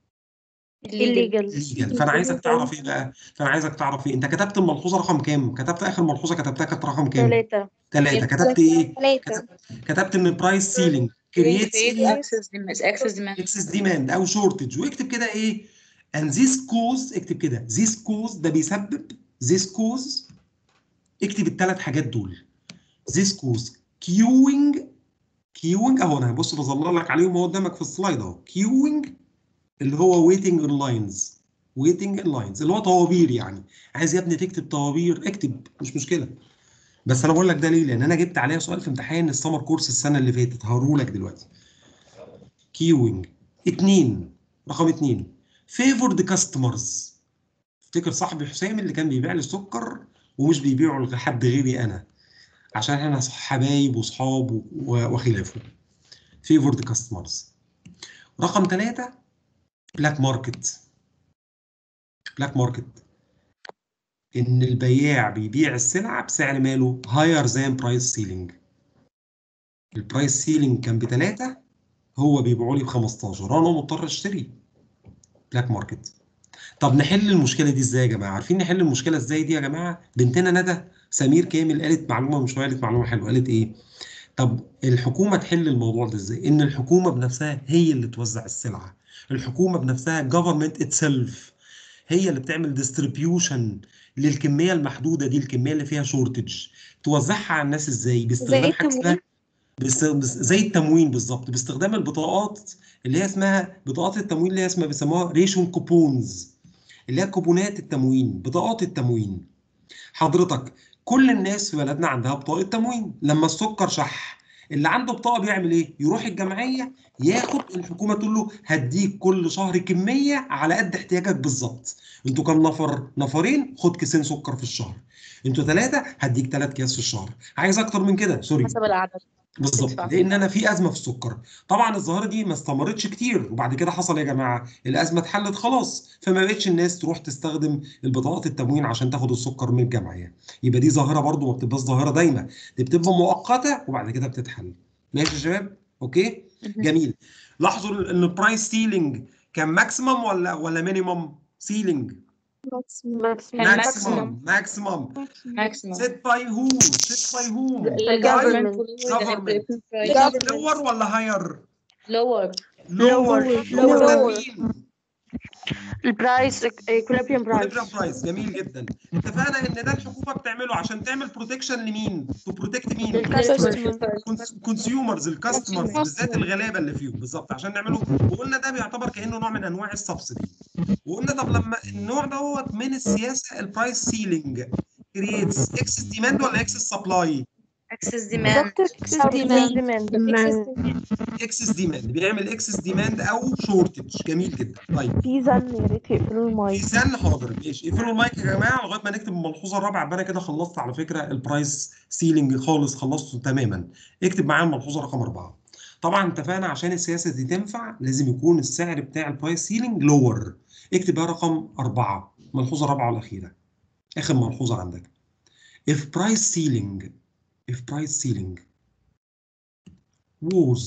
Speaker 8: الليجل
Speaker 1: ليجل فانا عايزك تعرف ايه بقى فانا عايزك تعرف ايه انت كتبت الملحوظه رقم كام كتبت اخر ملحوظه كتبتها كانت رقم كام
Speaker 4: ثلاثة
Speaker 1: ثلاثه كتبت ايه
Speaker 7: ثلاثة
Speaker 1: كتبت ان البرايس سيلينج كرييتس
Speaker 8: اكسس اكسس ديماند
Speaker 1: اكسس ديماند او شورتج واكتب كده ايه and this cause اكتب كده this cause ده بيسبب this cause اكتب الثلاث حاجات دول this cause queuing queuing اهو انا بص بظلل لك عليهم اهو قدامك في السلايد اهو queuing اللي هو waiting in lines waiting in lines اللي هو طوابير يعني عايز يا ابني تكتب طوابير اكتب مش مشكله بس انا بقول لك ده ليه لان انا جبت عليها سؤال في امتحان السمر كورس السنه اللي فاتت هوريه لك دلوقتي كيوينج اتنين رقم اتنين فيفورد كاستمرز افتكر صاحبي حسام اللي كان بيبيع لي السكر ومش بيبيعه لحد غيري انا عشان احنا حبايب وصحاب و- وخلافه فيفورد كاستمرز رقم ثلاثة بلاك ماركت بلاك ماركت ان البياع بيبيع السلعه بسعر ماله هاير ذان برايس سيلينج البرايس سيلينج كان بثلاثة هو بيبيعوا لي ب 15 انا مضطر اشتري بلاك ماركت طب نحل المشكله دي ازاي يا جماعه عارفين نحل المشكله ازاي دي يا جماعه بنتنا ندى سمير كامل قالت معلومه من شويه قالت معلومه حلوه قالت ايه طب الحكومه تحل الموضوع ده ازاي ان الحكومه بنفسها هي اللي توزع السلعه الحكومه بنفسها government itself هي اللي بتعمل ديستريبيوشن للكميه المحدوده دي الكميه اللي فيها شورتج توزعها على الناس ازاي باستخدام
Speaker 7: زي
Speaker 1: حاجه اسمها
Speaker 7: التموين
Speaker 1: بس بس- زي التموين بالظبط باستخدام البطاقات اللي هي اسمها بطاقات التموين اللي هي اسمها بيسموها ريشون كوبونز اللي هي كوبونات التموين بطاقات التموين حضرتك كل الناس في بلدنا عندها بطاقه تموين لما السكر شح اللي عنده بطاقه بيعمل ايه يروح الجمعيه ياخد الحكومه تقول له هديك كل شهر كميه على قد احتياجك بالظبط انتوا كام نفر نفرين خد كيسين سكر في الشهر انتوا ثلاثه هديك ثلاث اكياس في الشهر عايز اكتر من كده سوري
Speaker 8: حسب العدد
Speaker 1: بالظبط
Speaker 8: تدفع.
Speaker 1: لان انا في ازمه في السكر طبعا الظاهره دي ما استمرتش كتير وبعد كده حصل يا جماعه الازمه اتحلت خلاص فما بقتش الناس تروح تستخدم البطاقات التموين عشان تاخد السكر من الجمعيه يبقى دي ظاهره برضو ما بتبقاش ظاهره دايمه دي بتبقى مؤقته وبعد كده بتتحل ماشي يا شباب اوكي جميل لاحظوا ان البرايس سيلينج كان ماكسيمم ولا ولا مينيمم سيلينج ماكسيمم ماكسيمم
Speaker 8: ماكسيموم
Speaker 1: سيت باي هو سيت باي هو
Speaker 8: الجفرمنت
Speaker 1: government. لور ولا هاير
Speaker 8: لور
Speaker 1: لور لور
Speaker 4: البرايس equilibrium
Speaker 1: برايس
Speaker 4: price
Speaker 1: برايس جميل جدا اتفقنا ان ده الحكومه بتعمله عشان تعمل بروتكشن لمين تو بروتكت مين كونسيومرز الكاستمرز بالذات الغلابه اللي فيهم بالظبط عشان نعمله وقلنا ده بيعتبر كانه نوع من انواع السبسيدي وقلنا طب لما النوع دوت من السياسه البرايس سيلينج كرييتس اكسس ديماند ولا اكسس سبلاي
Speaker 8: اكسس ديماند
Speaker 1: اكسس ديماند بيعمل اكسس ديماند او شورتج جميل جدا طيب
Speaker 4: في زن يا ريت يقفلوا المايك
Speaker 1: ميزان حاضر ماشي اقفلوا المايك يا جماعه لغايه ما نكتب الملحوظه الرابعه يبقى انا كده خلصت على فكره البرايس سيلينج خالص خلصته تماما اكتب معايا الملحوظه رقم اربعه طبعا اتفقنا عشان السياسه دي تنفع لازم يكون السعر بتاع البرايس سيلينج لور اكتب بقى رقم اربعه الملحوظه الرابعه والاخيره اخر ملحوظه عندك if price ceiling if price ceiling was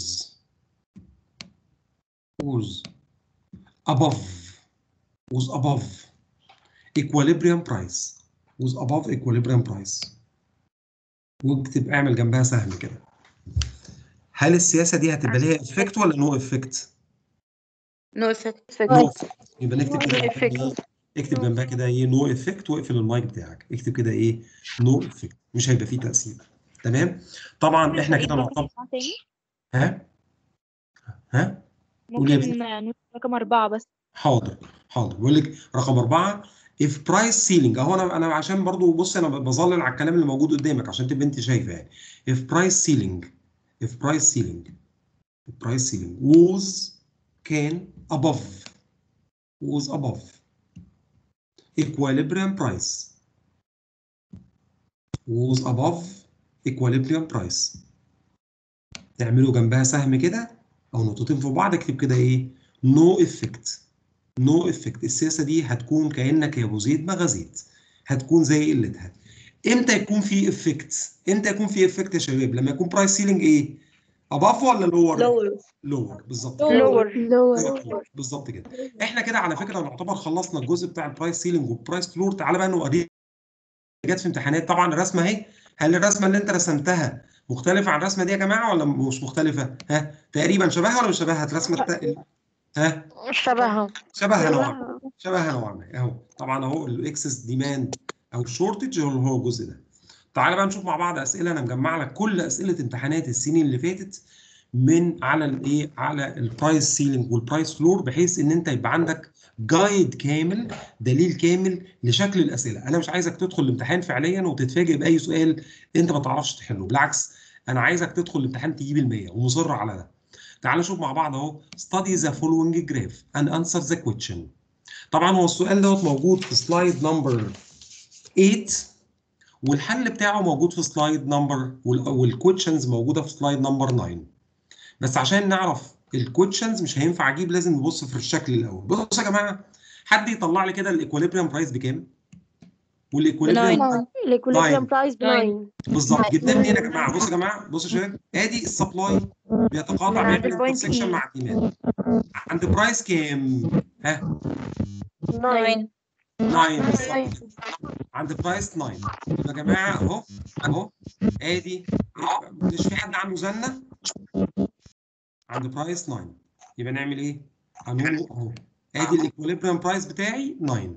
Speaker 1: was above was above equilibrium price was above equilibrium price واكتب اعمل جنبها سهم كده هل السياسه دي هتبقى ليها افكت ولا نو افكت؟
Speaker 8: نو افكت
Speaker 1: نو افكت يبقى نكتب كده
Speaker 4: No effect.
Speaker 1: إيه؟ اكتب جنبها كده ايه نو افكت واقفل المايك بتاعك اكتب كده ايه نو افكت مش هيبقى فيه تاثير تمام طبعا احنا كده نعتبر
Speaker 5: تاني
Speaker 1: ها ها قول يا
Speaker 5: ممكن نقول رقم أربعة بس
Speaker 1: حاضر حاضر بقول لك رقم أربعة if price ceiling أهو أنا أنا عشان برضو بص أنا بظلل على الكلام اللي موجود قدامك عشان تبقى أنت شايفة يعني if price ceiling if price ceiling if price ceiling was can above was above equilibrium price was above equilibrium price تعملوا جنبها سهم كده او نقطتين في بعض اكتب كده ايه نو افكت نو افكت السياسه دي هتكون كانك يا ابو زيد ما غزيت هتكون زي قلتها امتى يكون في افكت امتى يكون في افكت يا شباب لما يكون برايس سيلينج ايه اباف ولا لور
Speaker 8: لور
Speaker 1: لور بالظبط
Speaker 4: لور
Speaker 3: لور
Speaker 1: بالظبط كده احنا كده على فكره نعتبر خلصنا الجزء بتاع البرايس سيلينج والبرايس فلور تعالى بقى نوريك جت في امتحانات طبعا الرسمه اهي هل الرسمه اللي انت رسمتها مختلفه عن الرسمه دي يا جماعه ولا مش مختلفه ها تقريبا شبهها ولا مش شبهها الرسمه الت... ها
Speaker 4: شبهها
Speaker 1: شبهها نوعا ما شبهها نوعا ما اهو طبعا اهو الاكسس ديماند او الشورتج هو هو الجزء ده تعالى بقى نشوف مع بعض اسئله انا مجمع لك كل اسئله امتحانات السنين اللي فاتت من على الايه على البرايس سيلينج والبرايس فلور بحيث ان انت يبقى عندك جايد كامل دليل كامل لشكل الاسئله انا مش عايزك تدخل الامتحان فعليا وتتفاجئ باي سؤال انت ما تعرفش تحله بالعكس انا عايزك تدخل الامتحان تجيب ال100 ومصر على ده تعال نشوف مع بعض اهو study the following graph and answer the question طبعا هو السؤال دوت موجود في سلايد نمبر 8 والحل بتاعه موجود في سلايد نمبر والكويشنز موجوده في سلايد نمبر 9 بس عشان نعرف الكويشنز مش هينفع اجيب لازم نبص في الشكل الاول بصوا يا جماعه حد يطلع لي كده الايكوليبريم برايس بكام والايكوليبريم
Speaker 4: الايكوليبريم برايس ب 9
Speaker 1: بالظبط جبناه منين يا جماعه بصوا يا جماعه بصوا يا شباب ادي السبلاي بيتقاطع
Speaker 4: عند
Speaker 1: بيعمل
Speaker 4: البوينت
Speaker 1: انترسكشن
Speaker 4: E.
Speaker 1: مع الديماند عند برايس كام ها
Speaker 4: 9
Speaker 1: 9 بالظبط عند برايس 9 يبقى يا جماعه اهو اهو ادي مش في حد عنده زنه عند برايس 9 يبقى نعمل ايه؟ هنقول اهو ادي الايكوليبريم برايس بتاعي 9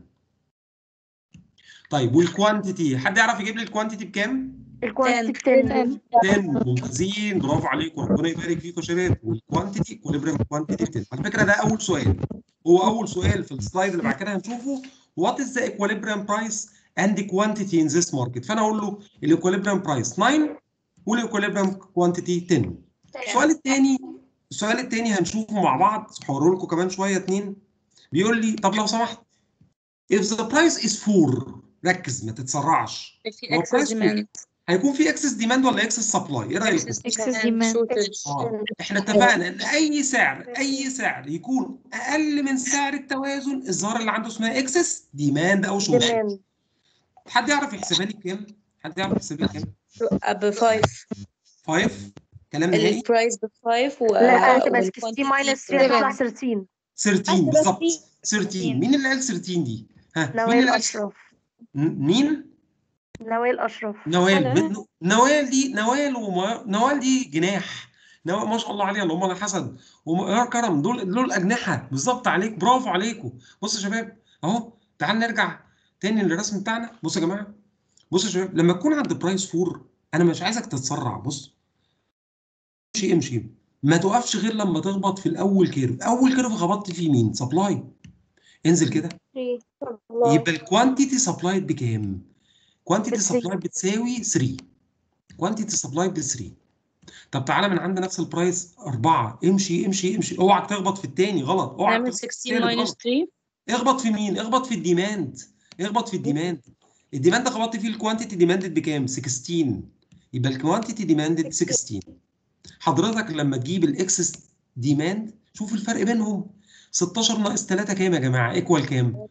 Speaker 1: طيب والكوانتيتي حد يعرف يجيب لي الكوانتيتي بكام؟
Speaker 4: الكوانتيتي ب 10
Speaker 1: 10 ممتازين برافو عليكم ربنا يبارك فيكم يا شباب والكوانتيتي ايكوليبريم كوانتيتي 10 على فكره ده اول سؤال هو اول سؤال في السلايد اللي بعد كده هنشوفه وات از ذا ايكوليبريم برايس اند كوانتيتي ان ذيس ماركت فانا اقول له الايكوليبريم برايس 9 والايكوليبريم كوانتيتي 10 السؤال الثاني السؤال الثاني هنشوفه مع بعض هوريه لكم كمان شويه اتنين بيقول لي طب لو سمحت if the price is 4 ركز ما تتسرعش
Speaker 8: في
Speaker 1: هو
Speaker 8: excess
Speaker 1: price
Speaker 8: demand
Speaker 1: هيكون في اكسس ديماند ولا اكسس سبلاي ايه رايكم
Speaker 8: excess
Speaker 5: Excess
Speaker 8: demand
Speaker 5: demand.
Speaker 8: shortage
Speaker 1: اه احنا اتفقنا ان اي سعر اي سعر يكون اقل من سعر التوازن الظاهره اللي عنده اسمها اكسس ديماند او شورت
Speaker 4: demand
Speaker 1: حد يعرف يحسبها لي بكام حد يعرف يحسبها لي كام
Speaker 8: ب 5
Speaker 1: 5 كلام نهائي
Speaker 8: البرايس ب 5 و
Speaker 4: لا هتبقى
Speaker 8: وال
Speaker 4: 16
Speaker 8: quantity
Speaker 4: minus 3
Speaker 8: seven.
Speaker 4: هتطلع 13
Speaker 1: 13 بالظبط 13 مين اللي قال 13 دي ها مين اللي
Speaker 4: نوال
Speaker 1: قال
Speaker 4: أشرف
Speaker 1: م- مين
Speaker 4: نوال أشرف
Speaker 1: نوال
Speaker 8: أنا.
Speaker 1: من نوال دي نوال وما نوال دي جناح نوال ما شاء الله عليها اللهم لا حسد ويا كرم دول دول اجنحه بالظبط عليك برافو عليكم بصوا يا شباب اهو تعال نرجع تاني للرسم بتاعنا بصوا يا جماعه بصوا يا شباب لما تكون عند برايس فور انا مش عايزك تتسرع بص امشي امشي ما توقفش غير لما تخبط في الاول كيرف اول كيرف خبطت فيه مين سبلاي انزل كده يبقى الكوانتيتي سبلايد بكام كوانتيتي
Speaker 4: بثري.
Speaker 1: سبلايد بتساوي 3 كوانتيتي سبلايد ب 3 طب تعالى من عند نفس البرايس 4 امشي امشي امشي اوعى تخبط في الثاني غلط اوعى
Speaker 8: نعمل
Speaker 1: تخبط في
Speaker 8: 16
Speaker 1: التالت
Speaker 8: minus
Speaker 1: غلط.
Speaker 8: 3
Speaker 1: اخبط في مين اخبط في الديماند اخبط في الديماند الديماند خبطت فيه الكوانتيتي ديماندد بكام 16 يبقى الكوانتيتي ديماندد 16 حضرتك لما تجيب الاكسس ديماند شوف الفرق بينهم 16 ناقص 3 كام يا جماعه ايكوال كام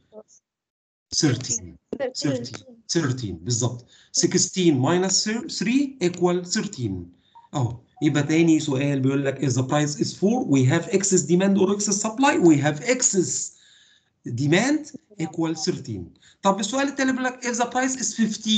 Speaker 1: 13 13 13 بالظبط 16 minus 3 equal 13 اهو يبقى تاني سؤال بيقول لك if the price is 4 we have excess demand or excess supply we have excess demand equal 13 طب السؤال التاني بيقول لك if the price is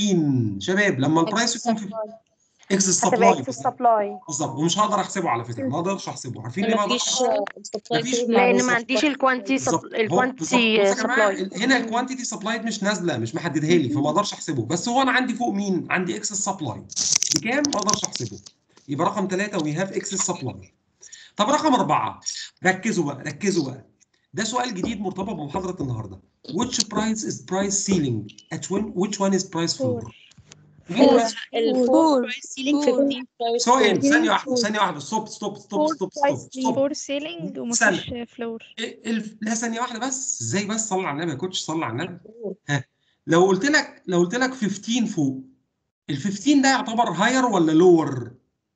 Speaker 1: 15 شباب لما البرايس يكون 15 excess
Speaker 4: هتبقى
Speaker 1: supply
Speaker 4: اكسس سبلاي
Speaker 1: بالظبط ومش هقدر احسبه على فكره ما اقدرش احسبه عارفين ليه ما
Speaker 8: ما
Speaker 1: اقدرش
Speaker 8: فيش
Speaker 1: احسبه؟
Speaker 8: supply
Speaker 1: مفيش
Speaker 8: curve
Speaker 4: لان
Speaker 8: مع
Speaker 4: ما عنديش الكوانتي
Speaker 1: بالظبط هو بالظبط
Speaker 4: الكوانتي
Speaker 1: بص يا جماعه
Speaker 4: سبلاي
Speaker 1: ال- هنا الكوانتيتي سبلايد مش نازله مش محددها لي فما اقدرش احسبه بس هو انا عندي فوق مين؟ عندي اكسس سبلاي بكام؟ ما اقدرش احسبه يبقى رقم ثلاثه وي هاف اكسس سبلاي طب رقم اربعه ركزوا بقى ركزوا بقى ده سؤال جديد مرتبط بمحاضره النهارده which price is price ceiling at when which one is price floor؟ مين بقى؟
Speaker 8: الفور برايس سيلينج 15 برايس
Speaker 1: ثواني ثانيه واحده ثانيه واحده ستوب ستوب ستوب ستوب ستوب ستوب
Speaker 5: فور سيلينج
Speaker 1: استنى.
Speaker 5: ومفيش فلور
Speaker 1: إيه الف... لا ثانية واحدة بس ازاي بس صلي على النبي يا كوتش صلي على النبي ها لو قلت لك لو قلت لك 15 فوق ال 15 ده يعتبر هاير ولا لور؟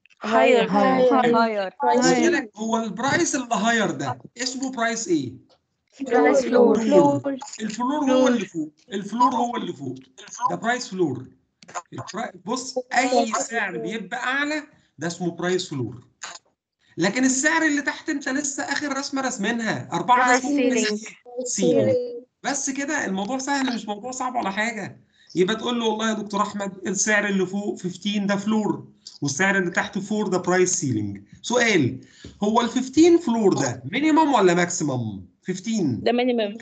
Speaker 4: هاير
Speaker 8: هاير
Speaker 1: قلت لك هو البرايس اللي هاير ده اسمه برايس ايه؟
Speaker 4: برايس فلور
Speaker 1: فلور الفلور هو اللي فوق الفلور هو اللي فوق ده برايس فلور البرا- بص اي سعر بيبقى اعلى ده اسمه برايس فلور لكن السعر اللي تحت انت لسه اخر رسمه رسمينها اربعه ده
Speaker 4: برايس
Speaker 1: اسمه
Speaker 4: سيلينج.
Speaker 1: برايس سيلينج بس كده الموضوع سهل مش موضوع صعب ولا حاجه يبقى تقول له والله يا دكتور احمد السعر اللي فوق 15 ده فلور والسعر اللي تحت 4 ده برايس سيلينج سؤال هو ال 15 فلور ده مينيمم ولا ماكسيمم 15
Speaker 8: ده مينيمم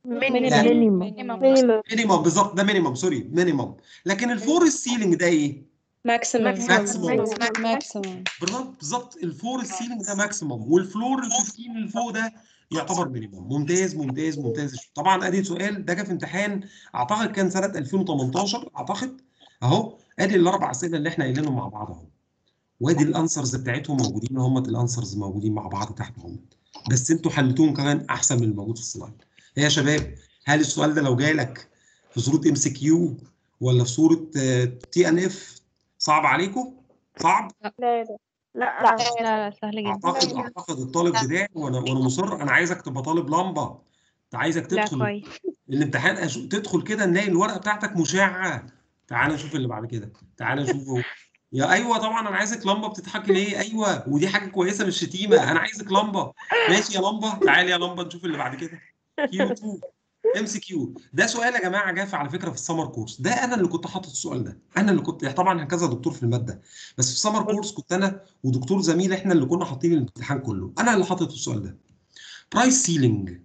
Speaker 4: مينيمم
Speaker 2: مينيمم
Speaker 1: مينيمم بالظبط ده مينيمم سوري مينيمم لكن الفور السيلينج ده ايه
Speaker 8: ماكسيمم
Speaker 1: ماكسيمم
Speaker 9: ماكسيمم
Speaker 1: بالظبط بالظبط الفور السيلينج ده ماكسيمم والفلور ال 15 اللي فوق ده يعتبر مينيمم ممتاز ممتاز ممتاز طبعا ادي سؤال ده جه في امتحان اعتقد كان سنه 2018 اعتقد اهو ادي الاربع اسئله اللي احنا قايلينهم مع بعض اهو وادي الانسرز بتاعتهم موجودين هم الانسرز موجودين مع بعض تحت هم بس انتوا حلتوهم كمان احسن من الموجود في السلايد إيه يا شباب هل السؤال ده لو جاي لك في صوره ام سي كيو ولا في صوره تي ان اف صعب عليكم صعب
Speaker 4: لا
Speaker 5: لا لا سهل جدا
Speaker 1: اعتقد اعتقد الطالب بتاعي وانا وانا مصر انا عايزك تبقى طالب لمبه انت عايزك
Speaker 5: لا
Speaker 1: تدخل
Speaker 5: كويس
Speaker 1: الامتحان أش... تدخل كده نلاقي الورقه بتاعتك مشعه تعال نشوف اللي بعد كده تعال نشوفه يا ايوه طبعا انا عايزك لمبه بتضحكي ليه ايوه ودي حاجه كويسه مش شتيمه انا عايزك لمبه ماشي يا لمبه تعالي يا لمبه نشوف اللي بعد كده كيو 2 ام سي كيو ده سؤال يا جماعه جه على فكره في السمر كورس ده انا اللي كنت حاطط السؤال ده انا اللي كنت طبعا كذا دكتور في الماده بس في السمر كورس كنت انا ودكتور زميل احنا اللي كنا حاطين الامتحان كله انا اللي حاطط السؤال ده برايس سيلينج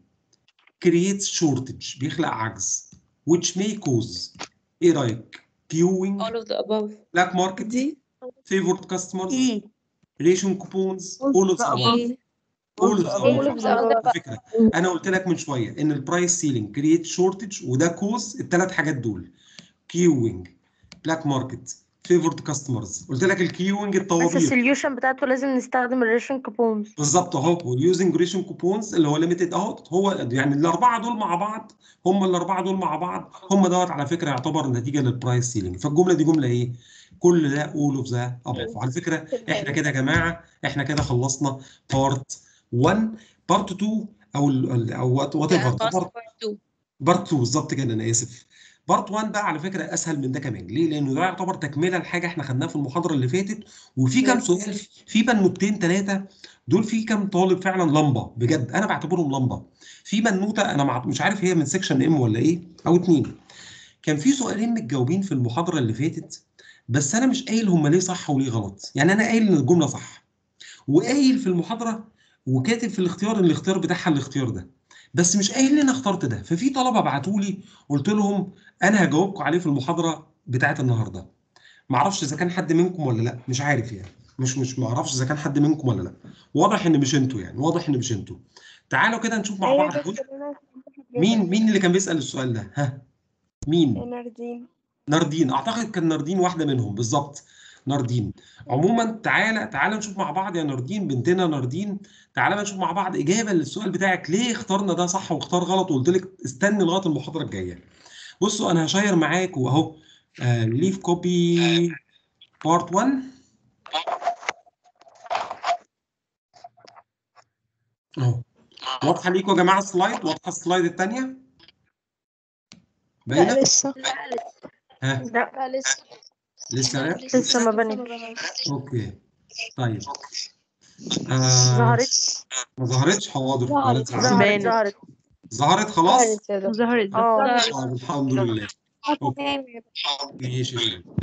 Speaker 1: creates shortage بيخلق عجز which may cause ايه رايك queuing
Speaker 8: all of the above
Speaker 1: black market
Speaker 9: دي
Speaker 1: favored customers
Speaker 4: اي
Speaker 1: ration coupons all of the above all of the
Speaker 4: All
Speaker 1: above
Speaker 4: of the above.
Speaker 1: على فكره انا قلت لك من شويه ان البرايس سيلينج كرييت شورتج وده كوز الثلاث حاجات دول كيوينج بلاك ماركت فيفورد كاستمرز قلت لك الكيوينج
Speaker 4: بس
Speaker 1: الطوابير
Speaker 4: السوليوشن بتاعته لازم نستخدم الريشن كوبونز
Speaker 1: بالظبط اهو واليوزنج ريشن كوبونز اللي هو ليميتد اهو هو يعني الاربعه دول مع بعض هم الاربعه دول مع بعض هم دوت على فكره يعتبر نتيجه للبرايس سيلينج فالجمله دي جمله ايه؟ كل ده اول اوف ذا ابوف وعلى فكره احنا كده يا جماعه احنا كده خلصنا بارت 1 بارت 2 او ال- ال- او وات ايفر بارت بارت 2 بالظبط كده انا اسف بارت 1 بقى على فكره اسهل من ده كمان ليه؟ لانه ده يعتبر تكمله لحاجه احنا خدناها في المحاضره اللي فاتت وفي كام سؤال في بنوتين ثلاثه دول في كام طالب فعلا لمبه بجد انا بعتبرهم لمبه في بنوته انا مع- مش عارف هي من سيكشن ام ولا ايه او اتنين كان في سؤالين متجاوبين في المحاضره اللي فاتت بس انا مش قايل هم ليه صح وليه غلط يعني انا قايل ان الجمله صح وقايل في المحاضره وكاتب في الاختيار ان الاختيار بتاعها الاختيار ده بس مش قايل لي انا اخترت ده ففي طلبه بعتوا لي قلت لهم انا هجاوبكم عليه في المحاضره بتاعت النهارده ما اعرفش اذا كان حد منكم ولا لا مش عارف يعني مش مش ما اعرفش اذا كان حد منكم ولا لا واضح ان مش انتوا يعني واضح ان مش انتوا تعالوا كده نشوف مع بعض دول. مين مين اللي كان بيسأل السؤال ده ها مين
Speaker 7: ناردين
Speaker 1: ناردين اعتقد كان ناردين واحده منهم بالظبط ناردين عموما تعالى تعالى نشوف مع بعض يا ناردين بنتنا ناردين تعالى بقى نشوف مع بعض اجابه للسؤال بتاعك ليه اخترنا ده صح واختار غلط وقلت لك استني لغايه المحاضره الجايه بصوا انا هشير معاكم اهو ليف كوبي بارت 1 اهو واضحه ليكم يا جماعه السلايد واضحه السلايد الثانيه باينه
Speaker 4: لسه
Speaker 1: ها
Speaker 4: لا
Speaker 5: لسه
Speaker 1: لسه لا
Speaker 4: لسه ما بنتش
Speaker 1: اوكي طيب آه
Speaker 4: ظهرت
Speaker 1: ما ظهرتش حواضر
Speaker 5: ظهرت.
Speaker 1: ولا تزعل.
Speaker 4: ظهرت ظهرت
Speaker 1: ظهرت خلاص
Speaker 5: ظهرت
Speaker 4: اه
Speaker 1: طيب الحمد لله ماشي يا شباب.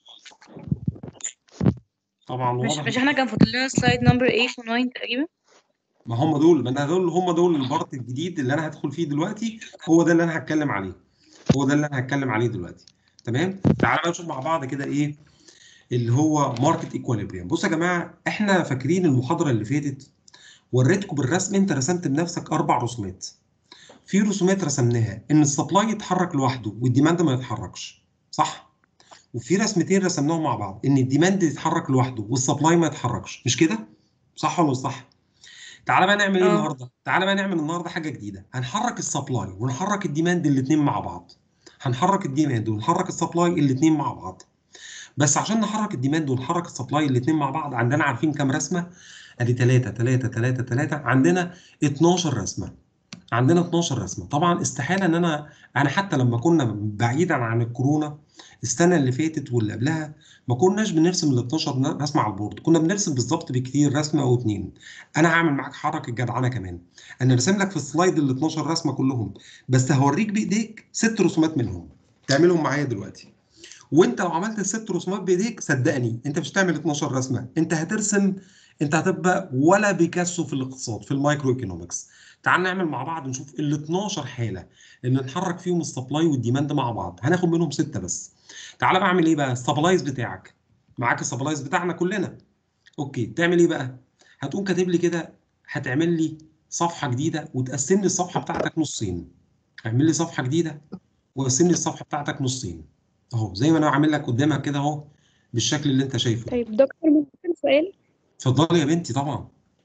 Speaker 1: طبعا
Speaker 8: مش
Speaker 1: واضح
Speaker 8: مش احنا كان فاضل لنا سلايد نمبر 8 و 9 تقريبا
Speaker 1: ما هم دول ما انا دول هم دول البارت الجديد اللي انا هدخل فيه دلوقتي هو ده اللي انا هتكلم عليه هو ده اللي انا هتكلم عليه دلوقتي تمام تعالى بقى نشوف مع بعض كده ايه اللي هو ماركت ايكواليبريم بصوا يا جماعه احنا فاكرين المحاضره اللي فاتت وريتكم بالرسم انت رسمت بنفسك اربع رسومات في رسومات رسمناها ان السبلاي يتحرك لوحده والديماند ما يتحركش صح وفي رسمتين رسمناهم مع بعض ان الديماند يتحرك لوحده والسبلاي ما يتحركش مش كده صح ولا مش صح تعالى بقى نعمل ايه
Speaker 8: اه.
Speaker 1: النهارده تعالى بقى نعمل النهارده حاجه جديده هنحرك السبلاي ونحرك الديماند الاثنين مع بعض هنحرك الديماند ونحرك السبلاي الاثنين مع بعض بس عشان نحرك الديماند ونحرك السبلاي الاثنين مع بعض عندنا عارفين كام رسمه ادي 3 3 3 3 عندنا 12 رسمه عندنا 12 رسمه طبعا استحاله ان انا انا حتى لما كنا بعيدا عن الكورونا السنه اللي فاتت واللي قبلها ما كناش بنرسم ال 12 رسمه على البورد كنا بنرسم بالظبط بكتير رسمه او اتنين انا هعمل معاك حركه جدعنه كمان انا راسم لك في السلايد ال 12 رسمه كلهم بس هوريك بايديك ست رسومات منهم تعملهم معايا دلوقتي وانت لو عملت الست رسومات بايديك صدقني انت مش هتعمل 12 رسمه انت هترسم انت هتبقى ولا بيكاسو في الاقتصاد في المايكرو ايكونومكس تعال نعمل مع بعض نشوف ال 12 حاله اللي نحرك فيهم السبلاي والديماند مع بعض هناخد منهم سته بس تعال بعمل ايه بقى السبلايز بتاعك معاك السبلايز بتاعنا كلنا اوكي تعمل ايه بقى هتقوم كاتب لي كده هتعمل لي صفحه جديده وتقسم لي الصفحه بتاعتك نصين اعمل لي صفحه جديده وقسم لي الصفحه بتاعتك نصين اهو زي ما انا عامل لك قدامك كده اهو بالشكل اللي انت شايفه ده.
Speaker 9: طيب دكتور ممكن سؤال
Speaker 1: اتفضلي يا بنتي طبعا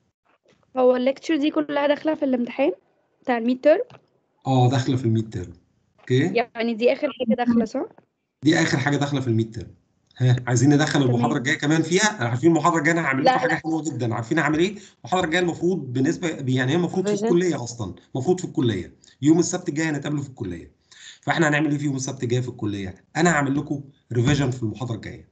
Speaker 9: هو الليكتشر دي كلها داخلة في الامتحان بتاع الميد تيرم
Speaker 1: اه داخله في الميد تيرم اوكي
Speaker 9: يعني دي آخر حاجة داخلة صح؟
Speaker 1: دي اخر حاجه داخله في الميد تيرم ها عايزين ندخل
Speaker 9: تمام.
Speaker 1: المحاضره الجايه كمان فيها عارفين المحاضره الجايه انا هعمل لكم
Speaker 9: لا،
Speaker 1: حاجه
Speaker 9: لا.
Speaker 1: حلوه جدا عارفين هعمل ايه المحاضره الجايه المفروض بالنسبه يعني هي المفروض في
Speaker 4: Revision.
Speaker 1: الكليه اصلا المفروض في الكليه يوم السبت الجاي هنتقابلوا في الكليه فاحنا هنعمل ايه في يوم السبت الجاي في الكليه انا هعمل لكم ريفيجن في المحاضره الجايه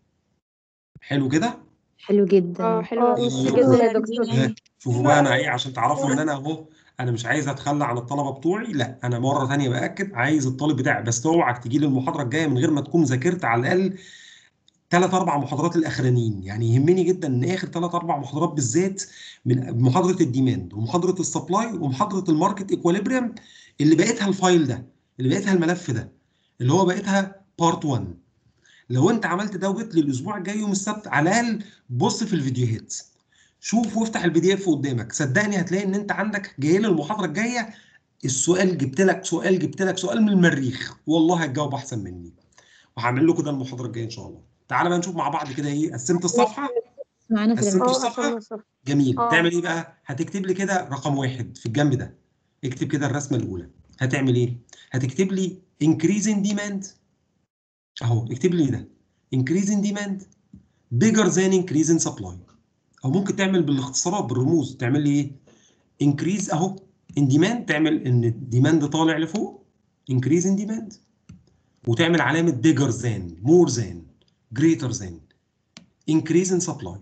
Speaker 1: حلو كده
Speaker 3: حلو جدا
Speaker 9: اه حلوة
Speaker 1: إيه
Speaker 9: أوي.
Speaker 1: رأيكم؟
Speaker 9: جدا يا دكتور
Speaker 1: ها، شوفوا بقى انا ايه عشان تعرفوا ان انا اهو انا مش عايز اتخلى عن الطلبه بتوعي لا انا مره ثانيه باكد عايز الطالب بتاعي بس اوعك تجي لي المحاضره الجايه من غير ما تكون ذاكرت على الاقل ثلاث اربع محاضرات الاخرانيين يعني يهمني جدا ان اخر ثلاث اربع محاضرات بالذات من محاضره الديماند ومحاضره السبلاي ومحاضره الماركت ايكواليبريم اللي بقيتها الفايل ده اللي بقيتها الملف ده اللي هو بقيتها بارت 1 لو انت عملت ده وجيت لي الاسبوع الجاي يوم السبت على الاقل بص في الفيديوهات شوف وافتح البي دي اف قدامك صدقني هتلاقي ان انت عندك جاي لي المحاضره الجايه السؤال جبت لك سؤال جبت لك سؤال من المريخ والله هتجاوب احسن مني وهعمل لكم ده المحاضره الجايه ان شاء الله تعالى بقى نشوف مع بعض كده ايه قسمت الصفحه
Speaker 3: معانا في
Speaker 1: قسمت
Speaker 3: الامتحان
Speaker 4: اه
Speaker 1: الصفحه
Speaker 4: قسمنا
Speaker 1: جميل
Speaker 4: آه.
Speaker 1: تعمل ايه بقى هتكتب لي كده رقم واحد في الجنب ده اكتب كده الرسمه الاولى هتعمل ايه هتكتب لي increase in demand اهو اكتب لي ده increase in demand bigger than increase in supply او ممكن تعمل بالاختصارات بالرموز تعمل لي ايه increase اهو in demand تعمل ان الديماند طالع لفوق increase in demand وتعمل علامه bigger than more than greater than increase in supply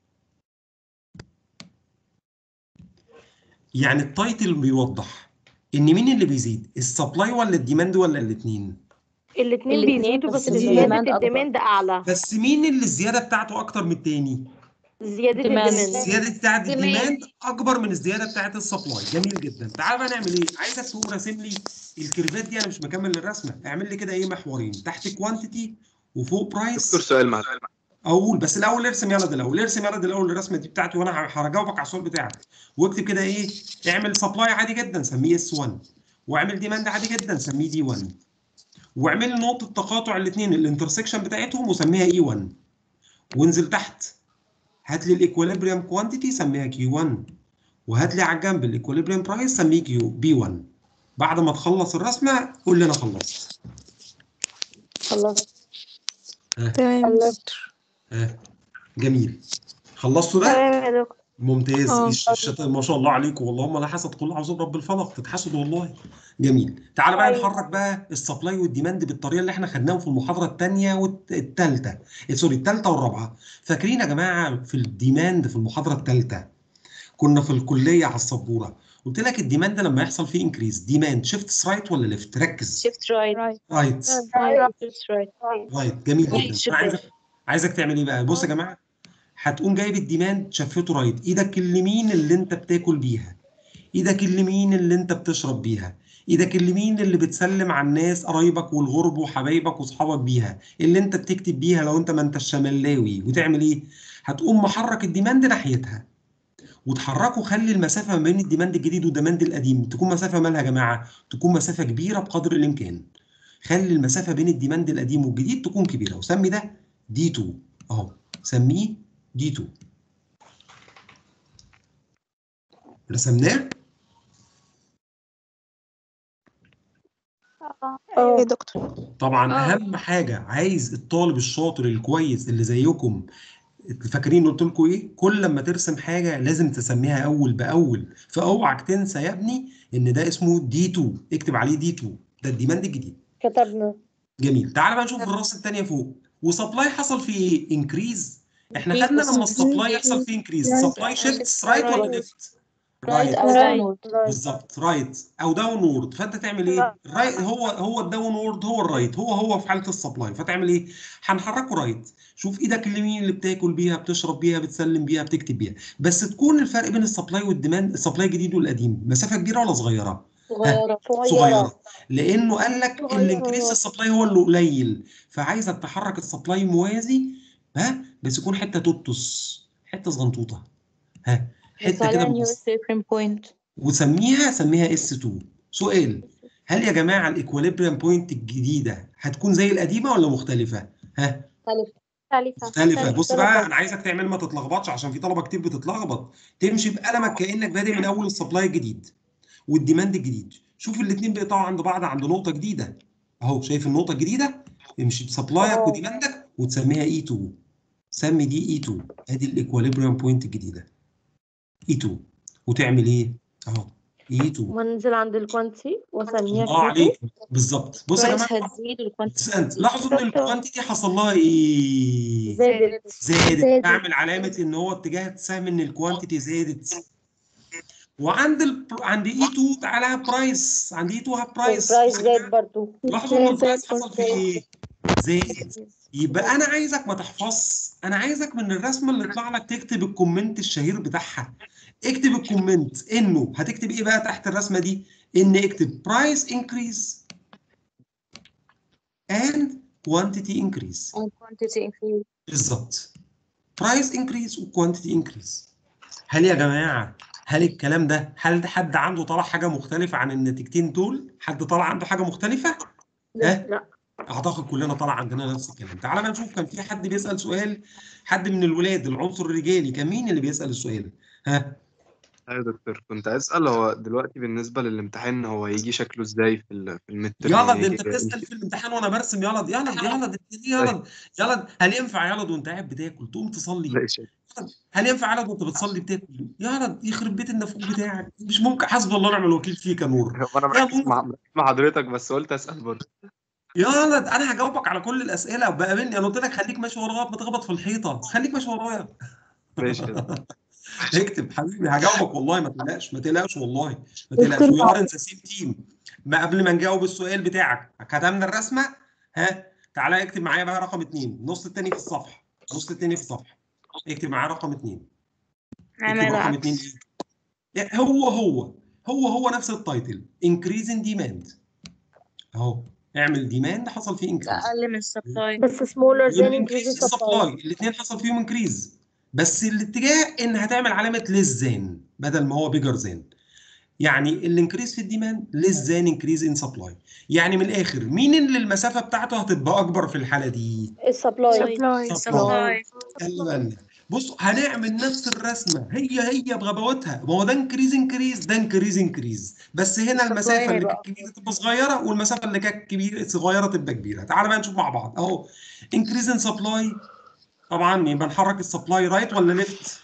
Speaker 1: يعني التايتل بيوضح ان مين اللي بيزيد السبلاي ولا الديماند ولا الاثنين
Speaker 4: الاتنين
Speaker 3: الاتنين
Speaker 4: بيزيدوا
Speaker 3: بس
Speaker 4: بس
Speaker 3: الديماند
Speaker 4: زيادة
Speaker 3: أكبر.
Speaker 4: الديماند أعلى
Speaker 1: بس مين اللي الزياده بتاعته اكتر من التاني
Speaker 4: زيادة
Speaker 3: ديماند.
Speaker 4: الديماند
Speaker 1: الزياده بتاعت
Speaker 2: ديماند.
Speaker 1: الديماند اكبر من الزياده بتاعت السبلاي جميل جدا تعال بقى نعمل ايه عايزك تقوم راسم لي الكيرفات دي انا مش مكمل الرسمه اعمل لي كده ايه محورين تحت كوانتيتي وفوق برايس
Speaker 10: دكتور سؤال معلش
Speaker 1: اقول بس الاول ارسم يلا ده الاول ارسم يلا ده الاول الرسمه دي بتاعتي وانا هجاوبك على السؤال بتاعك واكتب كده ايه اعمل سبلاي عادي جدا سميه اس 1 واعمل ديماند عادي جدا سميه دي 1 واعمل نقطه تقاطع الاثنين الانترسكشن بتاعتهم وسميها اي 1 وانزل تحت هات لي الايكوليبريم كوانتيتي سميها كيو 1 وهات لي على الجنب الايكوليبريم برايس سميه كيو بي 1 بعد ما تخلص الرسمه قول لي انا خلصت
Speaker 4: خلاص
Speaker 9: تمام
Speaker 1: ها جميل خلصتوا ده
Speaker 4: تمام يا دكتور
Speaker 1: ممتاز
Speaker 9: اه.
Speaker 1: الش- الشط... ما شاء الله عليكم واللهم لا حسد قل اعوذ برب الفلق تتحسدوا والله جميل تعال بقى
Speaker 4: أيوة.
Speaker 1: نحرك بقى السبلاي والديماند بالطريقه اللي احنا خدناها في المحاضره الثانيه والثالثه سوري الثالثه والرابعه فاكرين يا جماعه في الديماند في المحاضره الثالثه كنا في الكليه على السبوره قلت لك الديماند لما يحصل فيه انكريز ديماند شيفت رايت ولا ليفت ركز
Speaker 8: shift right
Speaker 9: رايت
Speaker 1: رايت
Speaker 8: shift right
Speaker 1: رايت جميل
Speaker 8: Right
Speaker 1: جدا
Speaker 8: shift
Speaker 1: عايزك عايزك تعمل ايه بقى بص يا جماعه هتقوم جايب الديماند شفته رايت ايدك اليمين اللي انت بتاكل بيها ايدك اليمين اللي انت بتشرب بيها ايدك اليمين اللي بتسلم على الناس قرايبك والغرب وحبايبك واصحابك بيها اللي انت بتكتب بيها لو انت ما انتش شملاوي وتعمل ايه هتقوم محرك الديماند ناحيتها وتحركه خلي المسافه ما بين الديماند الجديد والديماند القديم تكون مسافه مالها يا جماعه تكون مسافه كبيره بقدر الامكان خلي المسافه بين الديماند القديم والجديد تكون كبيره وسمي ده دي 2 اهو سميه دي 2 رسمناه
Speaker 9: ايوه يا دكتور
Speaker 1: طبعا
Speaker 2: آه.
Speaker 1: اهم حاجه عايز الطالب الشاطر الكويس اللي زيكم فاكرين قلت لكم ايه كل لما ترسم حاجه لازم تسميها اول باول فاوعك تنسى يا ابني ان ده اسمه دي 2 اكتب عليه دي 2 ده الديماند الجديد
Speaker 4: كتبنا
Speaker 1: جميل تعال بقى نشوف الراس الثانيه فوق وسبلاي حصل فيه ايه انكريز احنا خدنا لما السبلاي يحصل فيه انكريز سبلاي شيفت رايت ولا ليفت رايت بالظبط رايت او داون وورد فانت تعمل ايه رايت هو هو الداون وورد هو الرايت هو هو في حاله السبلاي فتعمل ايه هنحركه رايت شوف ايدك اليمين اللي بتاكل بيها بتشرب بيها بتسلم بيها بتكتب بيها بس تكون الفرق بين السبلاي والديماند السبلاي الجديد والقديم مسافه كبيره ولا صغيره
Speaker 4: صغيرة
Speaker 1: صغيره لانه قال لك
Speaker 4: صغيرة.
Speaker 1: الانكريس السبلاي هو اللي قليل فعايزك تحرك السبلاي موازي ها بس يكون حته تبطس حته صغنطوطه ها حته كده
Speaker 8: new
Speaker 1: بتبص.
Speaker 8: equilibrium point
Speaker 1: وسميها سميها اس 2 سؤال هل يا جماعه الايكوليبريم بوينت الجديده هتكون زي القديمه ولا مختلفه ها
Speaker 4: مختلفة
Speaker 1: مختلفه بص بقى انا عايزك تعمل ما تتلخبطش عشان في طلبه كتير بتتلخبط تمشي بقلمك كانك بادئ من اول السبلاي الجديد والديماند الجديد شوف الاثنين بيقطعوا عند بعض عند نقطه جديده اهو شايف النقطه الجديده امشي بسبلايك
Speaker 4: أهو.
Speaker 1: وديماندك وتسميها اي 2 سمي دي اي 2 ادي الايكوليبريم بوينت الجديده اي 2 وتعمل ايه اهو اي 2
Speaker 4: وانزل عند الكوانتي واسميها
Speaker 1: الله
Speaker 4: كيتو
Speaker 1: عليك بالظبط بص يا
Speaker 8: price
Speaker 1: جماعه
Speaker 8: هتزيد والquantity
Speaker 1: سألت لاحظوا ان الكوانتيتي حصل لها ايه
Speaker 4: زادت
Speaker 1: زادت
Speaker 7: زادت.
Speaker 1: اعمل علامه ان هو اتجاه السهم ان الكوانتيتي زادت وعند ال... عند اي 2 تعالى برايس عند اي 2 هاب برايس
Speaker 4: البرايس زاد برضو
Speaker 1: لاحظوا ان البرايس حصل فيه ايه زاد يبقى انا عايزك ما تحفظش انا عايزك من الرسمه اللي يطلع لك تكتب الكومنت الشهير بتاعها اكتب الكومنت انه هتكتب ايه بقى تحت الرسمه دي ان اكتب برايس انكريز and quantity increase
Speaker 8: and quantity increase
Speaker 1: بالظبط برايس انكريز وكوانتيتي انكريز هل يا جماعه هل الكلام ده هل ده حد عنده طلع حاجه مختلفه عن النتيجتين دول حد طلع عنده حاجه مختلفه ها
Speaker 4: لا
Speaker 1: اعتقد كلنا طلع عندنا نفس الكلام تعالى بقى نشوف كان في حد بيسال سؤال حد من الولاد العنصر الرجالي كان مين اللي بيسال السؤال ها
Speaker 10: ايوه يا دكتور كنت عايز اسال هو دلوقتي بالنسبه للامتحان هو هيجي شكله ازاي في ال في الميد
Speaker 1: يلا ده انت بتسال في الامتحان وانا برسم يلا يلا يلا يلا يلا هل ينفع يلا وانت قاعد بتاكل تقوم تصلي
Speaker 10: ماشي
Speaker 1: هل ينفع يلا وانت بتصلي بتاكل يلا يخرب بيت النافوخ بتاعك مش ممكن حسبي الله ونعم الوكيل فيك يا نور
Speaker 10: هو انا
Speaker 1: يا
Speaker 10: مركز مع مركز مع حضرتك بس قلت اسال برضه
Speaker 1: يلا انا هجاوبك على كل الاسئله وبقابلني انا قلت لك خليك ماشي ورايا ما تخبط في الحيطه خليك ماشي ورايا
Speaker 10: ماشي كده
Speaker 1: اكتب حبيبي هجاوبك والله ما تقلقش ما تقلقش والله ما
Speaker 3: دكتور
Speaker 1: تقلقش وي ار
Speaker 3: معلش.
Speaker 1: ان ذا سيم تيم ما قبل ما نجاوب السؤال بتاعك كتبنا الرسمه ها تعالى اكتب معايا بقى رقم اثنين النص الثاني في الصفحه النص الثاني في الصفحه اكتب معايا رقم اثنين اكتب
Speaker 2: عمل
Speaker 1: رقم اثنين
Speaker 2: عكس
Speaker 1: ايه يا- هو هو هو هو نفس التايتل increasing demand اهو اعمل ديماند حصل فيه انكريز
Speaker 8: اقل من السبلاي
Speaker 4: بس سمولر ذان
Speaker 1: والانكريز
Speaker 4: انكريز سبلاي
Speaker 1: السبلاي الاثنين حصل فيهم انكريز بس الاتجاه ان هتعمل علامه ليس زان بدل ما هو بيجر زان يعني الانكريز في الديماند ليس زان انكريز ان سبلاي يعني من الاخر مين اللي المسافه بتاعته هتبقى اكبر في الحاله دي
Speaker 4: السبلاي
Speaker 2: سبلاي
Speaker 1: سبلاي خلي بالنا بصوا هنعمل نفس الرسمه هي هي بغباوتها ما هو ده انكريز انكريز ده انكريز انكريز بس هنا المسافه اللي
Speaker 4: هيبقى
Speaker 1: كانت كبيره تبقى صغيره والمسافه اللي كانت كبيره صغيره تبقى كبيره تعالى بقى نشوف مع بعض اهو انكريز ان سبلاي طبعا يبقى نحرك السبلاي رايت ولا ليفت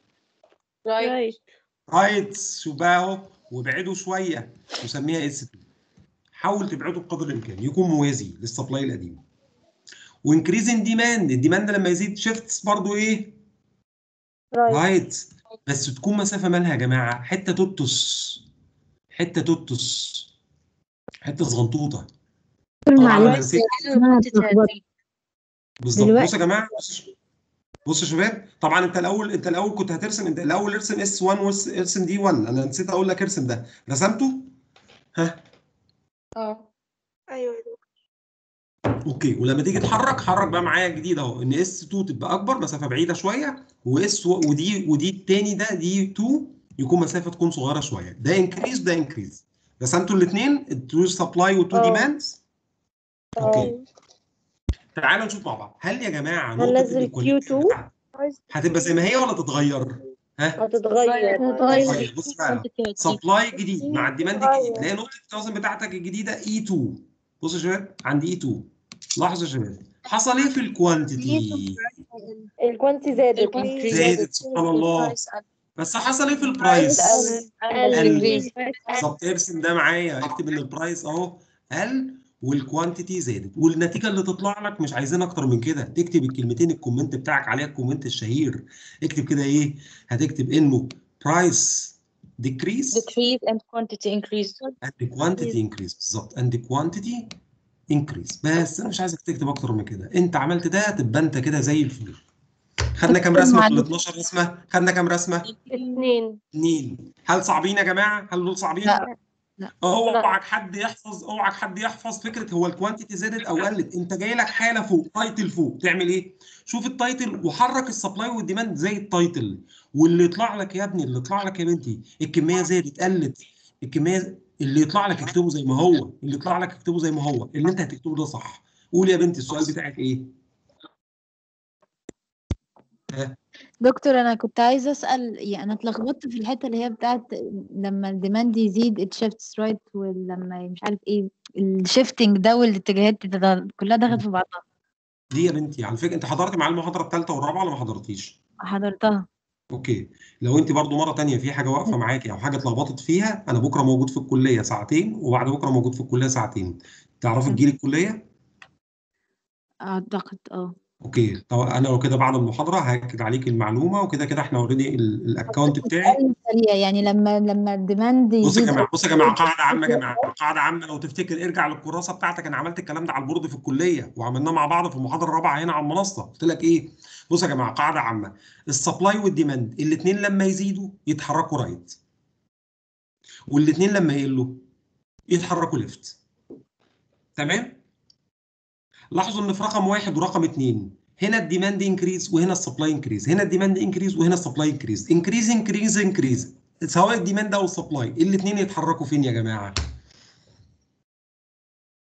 Speaker 8: رايت
Speaker 1: رايت شوف بقى اهو وابعده شويه وسميها اس 2 حاول تبعده بقدر الامكان يكون موازي للسبلاي القديم وانكريز ان ديماند الديماند لما يزيد شيفتس برضو ايه
Speaker 4: رايت
Speaker 1: رايت بس تكون مسافه مالها يا جماعه حته توتس حته توتس حته صغنطوطه
Speaker 3: دكتور
Speaker 1: طبعا انا
Speaker 3: معلش
Speaker 1: نسيت
Speaker 3: انا اتلخبطت
Speaker 1: بالظبط
Speaker 3: دلوقتي-
Speaker 1: بصوا يا جماعه بصوا بصوا يا شباب طبعا انت الاول انت الاول كنت هترسم انت الاول ارسم اس 1 وارسم دي 1 انا نسيت اقول لك ارسم ده رسمته ها
Speaker 8: اه
Speaker 2: ايوه
Speaker 1: اوكي ولما تيجي تحرك حرك بقى معايا الجديد اهو ان اس 2 تبقى اكبر مسافه بعيده شويه واس ودي ودي التاني ده دي 2 يكون مسافه تكون صغيره شويه ده انكريز ده انكريز رسمتوا الاثنين التو سبلاي والتو
Speaker 4: اه.
Speaker 1: ديماندز اوكي
Speaker 4: اه
Speaker 1: تعالوا نشوف مع بعض هل يا جماعه نقطه
Speaker 4: هننزل
Speaker 1: الايكوليبريم
Speaker 4: Q2
Speaker 1: بتاعتي هتبقى زي ما هي ولا تتغير؟ ها؟
Speaker 4: هتتغير
Speaker 1: طيب بص بقى سبلاي جديد مع الديماند الجديد تلاقي نقطه التوازن بتاعتك الجديده اي 2 بصوا يا شباب عندي اي 2 لاحظوا يا شباب حصل ايه في الكوانتيتي؟
Speaker 4: الكوانتي زادت
Speaker 1: زادت سبحان الله بس حصل ايه في البرايس؟
Speaker 4: قل
Speaker 1: بالظبط ارسم ده معايا اكتب ان البرايس اهو قل والكوانتيتي زادت والنتيجه اللي تطلع لك مش عايزين اكتر من كده تكتب الكلمتين الكومنت بتاعك عليها الكومنت الشهير اكتب كده ايه هتكتب انه برايس decrease
Speaker 8: decrease and quantity increase
Speaker 1: and quantity increase بالظبط and quantity increase بس انا مش عايزك تكتب اكتر من كده انت عملت ده تبقى انت كده زي الفل خدنا كام رسمه في ال 12 رسمه خدنا كام رسمه
Speaker 4: اثنين
Speaker 1: اثنين هل صعبين يا جماعه هل دول صعبين
Speaker 3: لا. لا.
Speaker 1: اوعك حد يحفظ اوعك حد يحفظ فكره هو الكوانتيتي زادت او قلت انت جاي لك حاله فوق تايتل فوق تعمل ايه شوف التايتل وحرك السبلاي والديماند زي التايتل واللي يطلع لك يا ابني اللي يطلع لك يا بنتي الكميه زادت قلت الكميه اللي يطلع لك اكتبه زي ما هو اللي يطلع لك اكتبه زي ما هو اللي انت هتكتبه ده صح قول يا بنتي السؤال بتاعك ايه
Speaker 3: دكتور انا كنت عايزه اسال يعني انا اتلخبطت في الحته اللي هي بتاعت لما الديماند يزيد it shifts right ولما مش عارف ايه الشيفتنج ده والاتجاهات ده كلها دخلت في بعضها
Speaker 1: دي يا بنتي على فكره انت حضرت معايا المحاضره الثالثه والرابعه ولا ما حضرتيش
Speaker 3: حضرتها
Speaker 1: اوكي لو انت برضو مره تانية في حاجه واقفه معاكي او حاجه اتلخبطت فيها انا بكره موجود في الكليه ساعتين وبعد بكره موجود في الكليه ساعتين تعرفي تجيلي الكليه
Speaker 3: اعتقد اه
Speaker 1: اوكي طب انا لو كده بعد المحاضره هاكد عليك المعلومه وكده كده احنا اوريدي الاكونت بتاعي
Speaker 3: سؤال سريع يعني لما لما الديماند
Speaker 1: بص يا
Speaker 3: يزيد
Speaker 1: جماعه بص يا جماعه قاعده عامه يا جماعه قاعده عامه لو تفتكر ارجع للكراسه بتاعتك انا عملت الكلام ده على البورد في الكليه وعملناه مع بعض في المحاضره الرابعه هنا على المنصه قلت لك ايه بص يا جماعه قاعده عامه السبلاي والديماند الاثنين لما يزيدوا يتحركوا رايت والاثنين لما يقلوا يتحركوا ليفت تمام لاحظوا ان في رقم واحد ورقم اثنين هنا الديماند انكريز وهنا السبلاي انكريز هنا الديماند انكريز وهنا السبلاي انكريز انكريز انكريز انكريز سواء الديماند او السبلاي الاثنين يتحركوا فين يا جماعه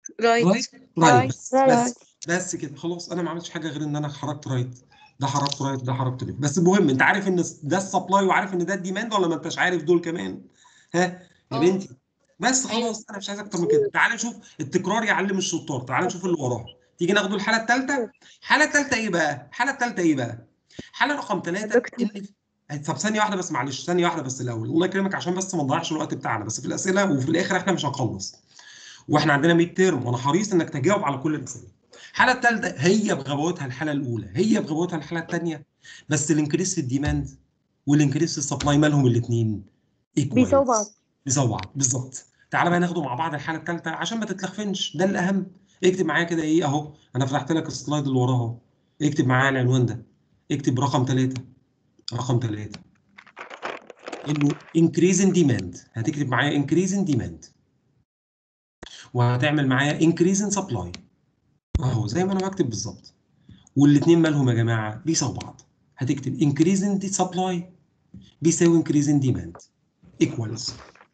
Speaker 8: رايت
Speaker 1: رايت رايت بس,
Speaker 2: Right.
Speaker 1: بس بس كده خلاص انا ما عملتش حاجه غير ان انا حركت رايت ده حركت رايت ده حركت ليفت بس المهم انت عارف ان ده السبلاي وعارف ان ده الديماند ولا ما انتش عارف دول كمان ها يا
Speaker 8: آه.
Speaker 1: بنتي بس
Speaker 8: أيوة.
Speaker 1: خلاص انا مش عايز اكتر من كده تعالى نشوف التكرار يعلم الشطار تعالى نشوف اللي وراها تيجي ناخد الحاله الثالثه الحاله الثالثه ايه بقى الحاله الثالثه ايه بقى حاله رقم ثلاثة طب ثانيه واحده بس معلش ثانيه واحده بس الاول الله يكرمك عشان بس ما نضيعش الوقت بتاعنا بس في الاسئله وفي الاخر احنا مش هنخلص واحنا عندنا 100 ترم وانا حريص انك تجاوب على كل الاسئله الحاله الثالثه هي بغباوتها الحاله الاولى هي بغباوتها الحاله الثانيه بس الانكريس في الديماند والانكريس في السبلاي مالهم الاثنين
Speaker 4: بيساووا بعض.
Speaker 1: بيساووا بعض بالظبط تعالى بقى ناخده مع بعض الحاله الثالثه عشان ما تتلخفنش ده الاهم اكتب معايا كده ايه اهو انا فتحت لك السلايد اللي وراه اهو اكتب معايا العنوان ده اكتب رقم ثلاثة رقم ثلاثة انه increase in demand هتكتب معايا increase in demand وهتعمل معايا increase in supply اهو زي ما انا بكتب بالظبط والاثنين مالهم يا جماعه بيساووا بعض هتكتب increase in the supply بيساوي increase in demand equals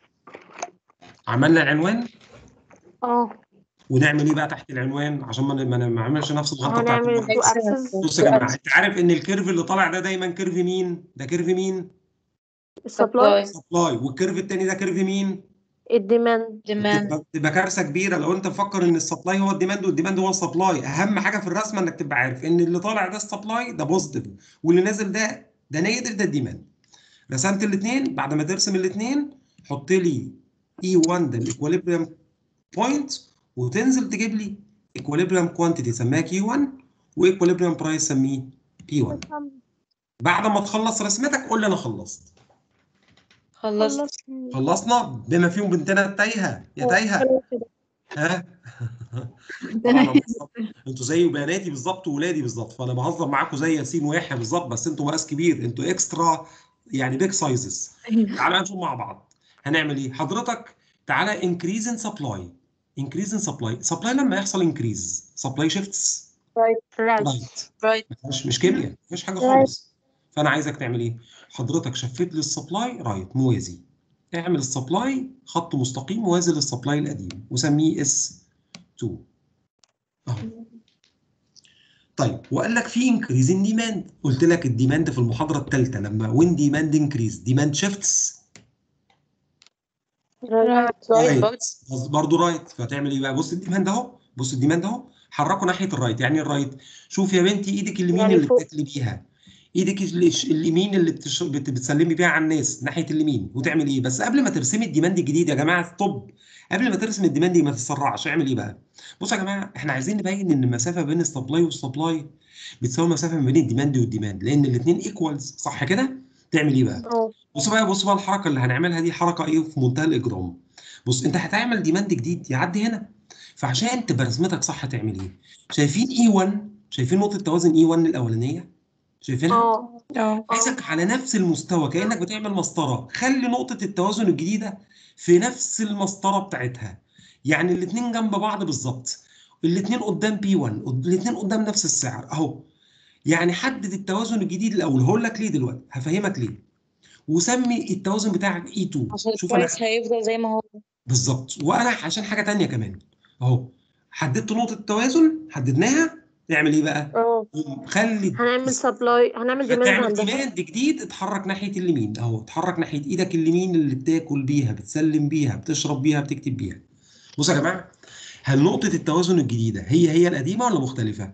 Speaker 1: عملنا العنوان
Speaker 4: اه
Speaker 1: ونعمل ايه بقى تحت العنوان عشان ما ما ما نعملش نفس الغلطه بتاعت
Speaker 4: هنعمل
Speaker 1: المرة.
Speaker 4: تو اكسس
Speaker 1: بص يا جماعه انت عارف ان الكيرف اللي طالع ده دايما كيرف مين؟ ده كيرف مين؟
Speaker 4: السبلاي
Speaker 1: سبلاي والكيرف التاني ده كيرف مين؟
Speaker 4: الديماند
Speaker 8: demand
Speaker 1: تبقى- تبقى كارثه كبيره لو انت مفكر ان السبلاي هو الديماند والديماند هو السبلاي اهم حاجه في الرسمه انك تبقى عارف ان اللي طالع ده السبلاي ده بوزيتيف واللي نازل ده ده نيجاتيف ده الديماند رسمت الاثنين بعد ما ترسم الاثنين حط لي اي 1 ده الايكوليبريم بوينت وتنزل تجيب لي ايكوليبريم كوانتيتي سميها كي 1 وايكوليبريم برايس سميه بي 1 بعد ما تخلص رسمتك قول لي انا خلصت
Speaker 8: خلصت
Speaker 1: خلصنا بما فيهم بنتنا التايهه يا تايهه ها طبعا أنا بهزر. انتوا زي بناتي بالظبط وولادي بالظبط فانا بهزر معاكم زي ياسين ويحيى بالظبط بس انتوا مقاس كبير انتوا اكسترا يعني بيج سايزز تعالى نشوف مع بعض هنعمل ايه حضرتك تعالى انكريز ان سبلاي انكريز ان سبلاي سبلاي لما يحصل انكريز سبلاي شيفتس
Speaker 4: رايت
Speaker 1: رايت
Speaker 8: رايت
Speaker 1: مش مش كيمياء مفيش حاجه خالص فانا عايزك تعمل ايه حضرتك شفت لي السبلاي رايت موازي اعمل السبلاي خط مستقيم موازي للسبلاي القديم وسميه اس 2 اهو طيب وقال لك في انكريز ان ديماند قلت لك الديماند في المحاضره الثالثه لما وين ديماند انكريز ديماند شيفتس
Speaker 4: رايت
Speaker 1: رايت برضه رايت فتعمل ايه بقى بص الديماند اهو بص الديماند اهو حركه ناحيه الرايت يعني إيه الرايت شوف يا بنتي ايدك اليمين
Speaker 4: يعني
Speaker 1: اللي
Speaker 4: فوق.
Speaker 1: بتاكلي بيها ايدك ال- اليمين اللي بتش... بت... بتسلمي بيها على الناس ناحيه اليمين وتعمل ايه بس قبل ما ترسمي الديماند الجديد يا جماعه طب قبل ما ترسم الديماند ما تتسرعش اعمل ايه بقى بصوا يا جماعه احنا عايزين نبين ان المسافه بين السبلاي والسبلاي بتساوي المسافه ما بين الديماند والديماند لان الاثنين ايكوالز صح كده تعمل ايه بقى
Speaker 4: اه
Speaker 1: بص بقى بص بقى الحركه اللي هنعملها دي حركه ايه في منتهى الاجرام بص انت هتعمل ديماند جديد يعدي هنا فعشان تبقى رسمتك صح تعمل ايه شايفين اي 1 شايفين نقطه توازن اي 1 الاولانيه شايفينها
Speaker 4: اه
Speaker 9: اه
Speaker 1: عايزك على نفس المستوى كانك بتعمل مسطره خلي نقطه التوازن الجديده في نفس المسطره بتاعتها يعني الاثنين جنب بعض بالظبط الاثنين قدام بي 1 الاثنين قدام نفس السعر اهو يعني حدد التوازن الجديد الاول هقول لك ليه دلوقتي هفهمك ليه وسمي التوازن بتاعك اي 2
Speaker 8: عشان
Speaker 1: شوف انا
Speaker 8: البرايس هيفضل زي ما هو
Speaker 1: بالظبط وانا عشان حاجه تانية كمان اهو حددت نقطه التوازن حددناها نعمل ايه بقى
Speaker 4: اه
Speaker 1: قوم خلي
Speaker 4: هنعمل سبلاي هنعمل ديماند
Speaker 1: هتعمل
Speaker 4: عندها
Speaker 1: ديماند جديد اتحرك ناحيه اليمين اهو اتحرك ناحيه ايدك اليمين اللي بتاكل بيها بتسلم بيها بتشرب بيها بتكتب بيها بصوا يا جماعه هل نقطه التوازن الجديده هي هي القديمه ولا مختلفه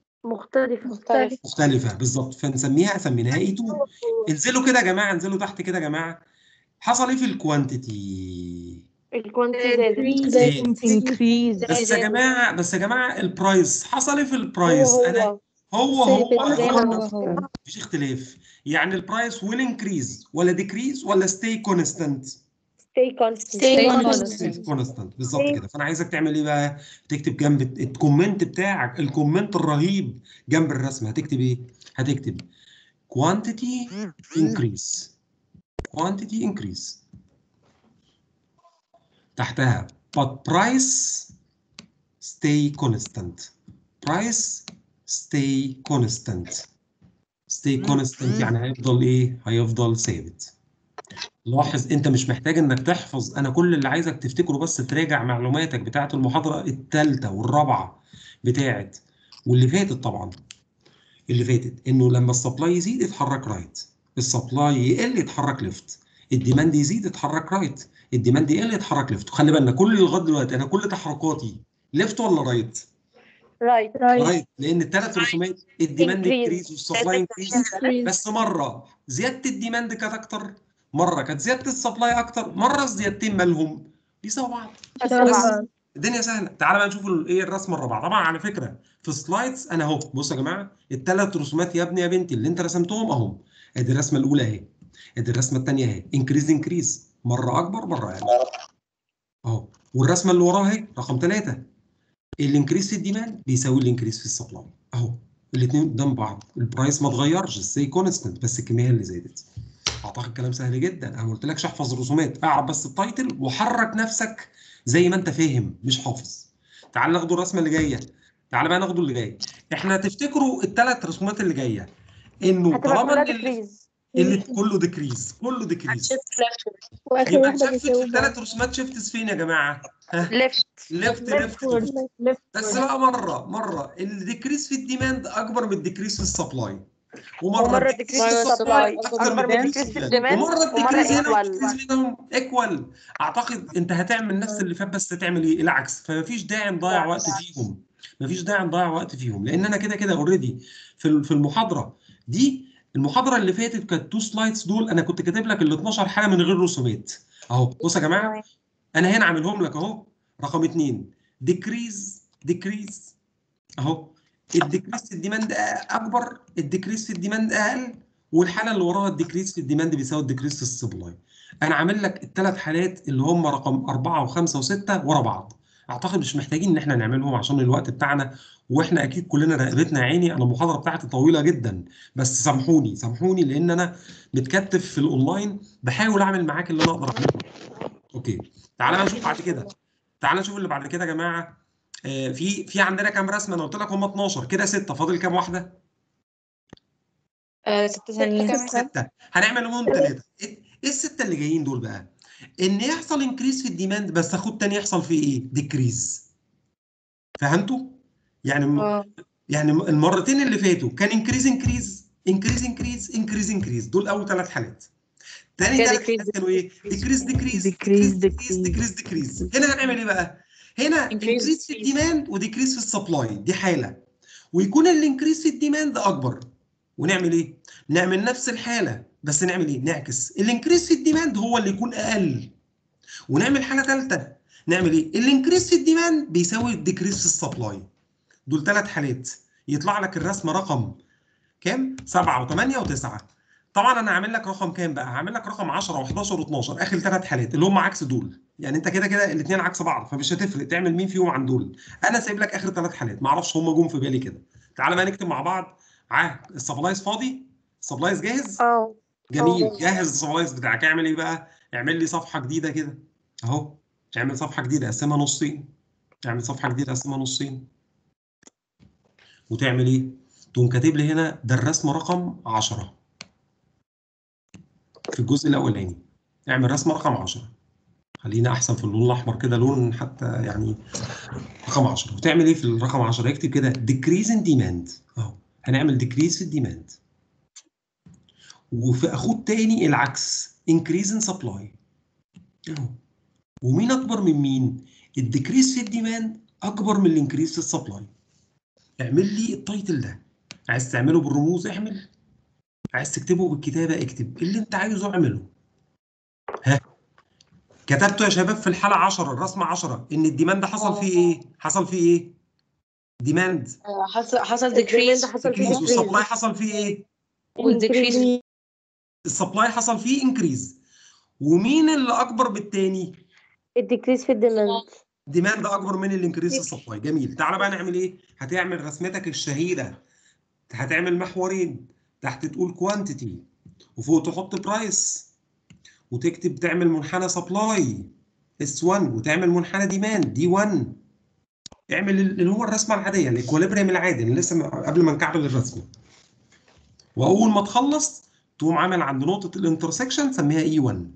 Speaker 4: مختلفة
Speaker 8: مختلف
Speaker 1: مختلفه بالظبط فنسميها سميناها اي 2 انزلوا كده يا جماعه انزلوا تحت كده يا جماعه حصل ايه في الكوانتيتي
Speaker 4: الكوانتي زادت
Speaker 3: increase
Speaker 1: بس يا جماعه بس يا جماعه البرايس حصل ايه في البرايس
Speaker 4: هو
Speaker 1: انا
Speaker 4: هو
Speaker 1: هو هو
Speaker 4: ثابت زي
Speaker 1: هو
Speaker 4: ما
Speaker 1: نفسه.
Speaker 4: هو
Speaker 1: مفيش اختلاف يعني البرايس ويل انكريز ولا ديكريز ولا ستي كونستانت
Speaker 4: stay constant
Speaker 8: Stay
Speaker 3: constant.
Speaker 1: كونستانت بالظبط كده فانا عايزك تعمل ايه بقى تكتب جنب الكومنت بتاعك الكومنت الرهيب جنب الرسمه هتكتب ايه هتكتب quantity increase quantity increase تحتها but price stay constant price stay constant stay constant يعني هيفضل ايه هيفضل ثابت لاحظ انت مش محتاج انك تحفظ انا كل اللي عايزك تفتكره بس تراجع معلوماتك بتاعه المحاضره الثالثه والرابعه بتاعه واللي فاتت طبعا اللي فاتت انه لما السبلاي يزيد يتحرك رايت السبلاي يقل يتحرك ليفت الديماند يزيد يتحرك رايت الديماند يقل يتحرك ليفت خلي بالنا كل لغايه دلوقتي انا كل تحركاتي ليفت ولا رايت
Speaker 4: رايت
Speaker 1: رايت لان الثلاث رسومات الديماند
Speaker 4: Increase.
Speaker 1: انكريز والسبلاي انكريز بس مره زياده الديماند كانت اكتر مره كانت زياده السبلاي اكتر مره الزيادتين مالهم بيساووا بعض بس الدنيا سهله تعالى بقى نشوف ال- ايه الرسمه الرابعه طبعا على فكره في السلايدز انا اهو بصوا يا جماعه الثلاث رسومات يا ابني يا بنتي اللي انت رسمتهم اهم ادي الرسمه الاولى اهي ادي الرسمه الثانيه اهي انكريز انكريز مره اكبر مره اقل اهو والرسمه اللي وراها اهي رقم ثلاثه الانكريز في الديماند بيساوي الانكريز في السبلاي اهو الاثنين قدام بعض البرايس ما اتغيرش ستي كونستنت بس الكميه اللي زادت اعتقد كلام سهل جدا انا ما قلتلكش احفظ الرسومات اعرف بس التايتل وحرك نفسك زي ما انت فاهم مش حافظ تعال ناخدوا الرسمه اللي جايه تعال بقى ناخدوا اللي جاي احنا تفتكروا الثلاث رسومات اللي جايه انه
Speaker 4: هتبقى
Speaker 1: طالما
Speaker 4: كلها
Speaker 1: إن اللي,
Speaker 4: ديكريز
Speaker 1: اللي كله ديكريز كله ديكريز
Speaker 9: واخر
Speaker 1: يبقى
Speaker 9: واحده
Speaker 1: شفت
Speaker 9: بيساوي
Speaker 1: الثلاث رسومات شفتس فين يا جماعه؟
Speaker 8: ليفت
Speaker 1: ليفت ليفت ليفت بس بقى مره مره الديكريس في الديماند اكبر من الديكريس في السبلاي ومره
Speaker 4: ومرة
Speaker 1: الديكريس
Speaker 4: decrease
Speaker 1: في
Speaker 4: في
Speaker 1: السبلاي
Speaker 4: supply
Speaker 1: اكبر من
Speaker 4: أكبر من
Speaker 1: الديكريس
Speaker 4: decrease
Speaker 1: في
Speaker 4: في
Speaker 1: الديماند
Speaker 4: الdemand
Speaker 1: ومره
Speaker 4: ومرة
Speaker 1: الديكريس هنا
Speaker 4: equal.
Speaker 1: والديكريس بينهم ايكوال اعتقد انت هتعمل نفس اللي فات بس تعمل ايه العكس فمفيش داعي نضيع وقت فيهم مفيش داعي نضيع وقت فيهم لان انا كده كده اوريدي في في المحاضره دي المحاضره اللي فاتت كانت تو سلايدز دول انا كنت كاتب لك ال 12 حاله من غير رسومات اهو بصوا يا جماعه انا هنا عاملهم لك اهو رقم اثنين ديكريز ديكريز اهو الديكريز في الديماند اكبر الديكريز في الديماند اقل والحاله اللي وراها الديكريز في الديماند بيساوي الديكريز في السبلاي انا عامل لك الثلاث حالات اللي هم رقم أربعة وخمسة وستة ورا بعض اعتقد مش محتاجين ان احنا نعملهم عشان الوقت بتاعنا واحنا اكيد كلنا رقبتنا يا عيني انا المحاضره بتاعتي طويله جدا بس سامحوني سامحوني لان انا متكتف في الاونلاين بحاول اعمل معاك اللي انا اقدر اعمله اوكي تعالى بقى نشوف بعد كده تعالى نشوف اللي بعد كده يا جماعه آه، في في عندنا كام رسمه انا قلت لك هم 12 كده 6 فاضل كام واحده
Speaker 8: آه ست ثانيين
Speaker 1: ستة هنعمل منهم ثلاثة ايه إيه الستة اللي جايين دول بقى ان يحصل انكريز في الديماند بس اخد تاني يحصل فيه ايه ديكريز فهمتوا يعني م-
Speaker 8: اه
Speaker 1: يعني المرتين اللي فاتوا كان انكريز انكريز انكريز انكريز انكريز انكريز دول اول ثلاث حالات تاني
Speaker 8: كده
Speaker 1: ثلاث
Speaker 8: decrease,
Speaker 1: حالات كانوا ايه ديكريز ديكريز
Speaker 3: Decrease,
Speaker 1: ديكريز ديكريز ديكريز هنا هنعمل ايه بقى هنا
Speaker 8: Increase.
Speaker 1: انكريز في الديماند وديكريز في السبلاي دي حاله ويكون الانكريز في الديماند اكبر ونعمل ايه نعمل نفس الحاله بس نعمل ايه نعكس الانكريز في الديماند هو اللي يكون اقل ونعمل حاله ثالثه نعمل ايه الانكريز في الديماند بيساوي الديكريز في السبلاي دول ثلاث حالات يطلع لك الرسمه رقم كام 7 و8 و9 طبعا انا هعمل لك رقم كام بقى هعمل لك رقم 10 و11 و12 اخر ثلاث حالات اللي هم عكس دول يعني انت كده كده الاثنين عكس بعض فمش هتفرق تعمل مين فيهم عن دول انا سايب لك اخر ثلاث حالات ما اعرفش هم جم في بالي كده تعالى بقى نكتب مع بعض ع السبلايز فاضي السبلايز جاهز
Speaker 4: اه
Speaker 1: جميل
Speaker 4: أوه.
Speaker 1: جهز السبلايز بتاعك اعمل ايه بقى اعمل لي صفحه جديده كده اهو اعمل صفحه جديده قسمها نصين اعمل صفحه جديده قسمها نصين وتعمل ايه تقوم كاتب لي هنا ده الرسم رقم 10 في الجزء الاولاني اعمل رسمه رقم 10 خلينا احسن في اللون الاحمر كده لون حتى يعني رقم 10 وتعمل ايه في الرقم 10 اكتب كده decrease in demand اهو هنعمل decrease في الديماند وفي اخد تاني العكس increase in supply اهو ومين اكبر من مين الديكريس في الديماند اكبر من الانكريس في السبلاي اعمل لي التايتل ده عايز تعمله بالرموز اعمل عايز تكتبه بالكتابه اكتب اللي انت عايزه اعمله ها كتبته يا شباب في الحاله 10 الرسمه 10 ان الديماند حصل فيه ايه حصل فيه ايه ديماند
Speaker 8: آه، حصل حصل
Speaker 4: الديماند
Speaker 8: ديكريز
Speaker 4: حصل فيه
Speaker 1: decrease
Speaker 4: decrease.
Speaker 1: والسبلاي حصل فيه ايه
Speaker 8: والديكريز
Speaker 1: السبلاي حصل فيه انكريز ومين اللي اكبر بالتاني
Speaker 4: الديكريز في الديماند
Speaker 1: ديماند اكبر من الانكريس السبلاي جميل تعالى بقى نعمل ايه هتعمل رسمتك الشهيره هتعمل محورين تحت تقول كوانتيتي وفوق تحط برايس وتكتب تعمل منحنى سبلاي اس 1 وتعمل منحنى ديماند دي 1 اعمل اللي هو الرسمه العاديه الاكوليبريم العادي اللي لسه م- قبل ما نكعبل الرسمه واول ما تخلص تقوم عامل عند نقطه الانترسكشن تسميها اي 1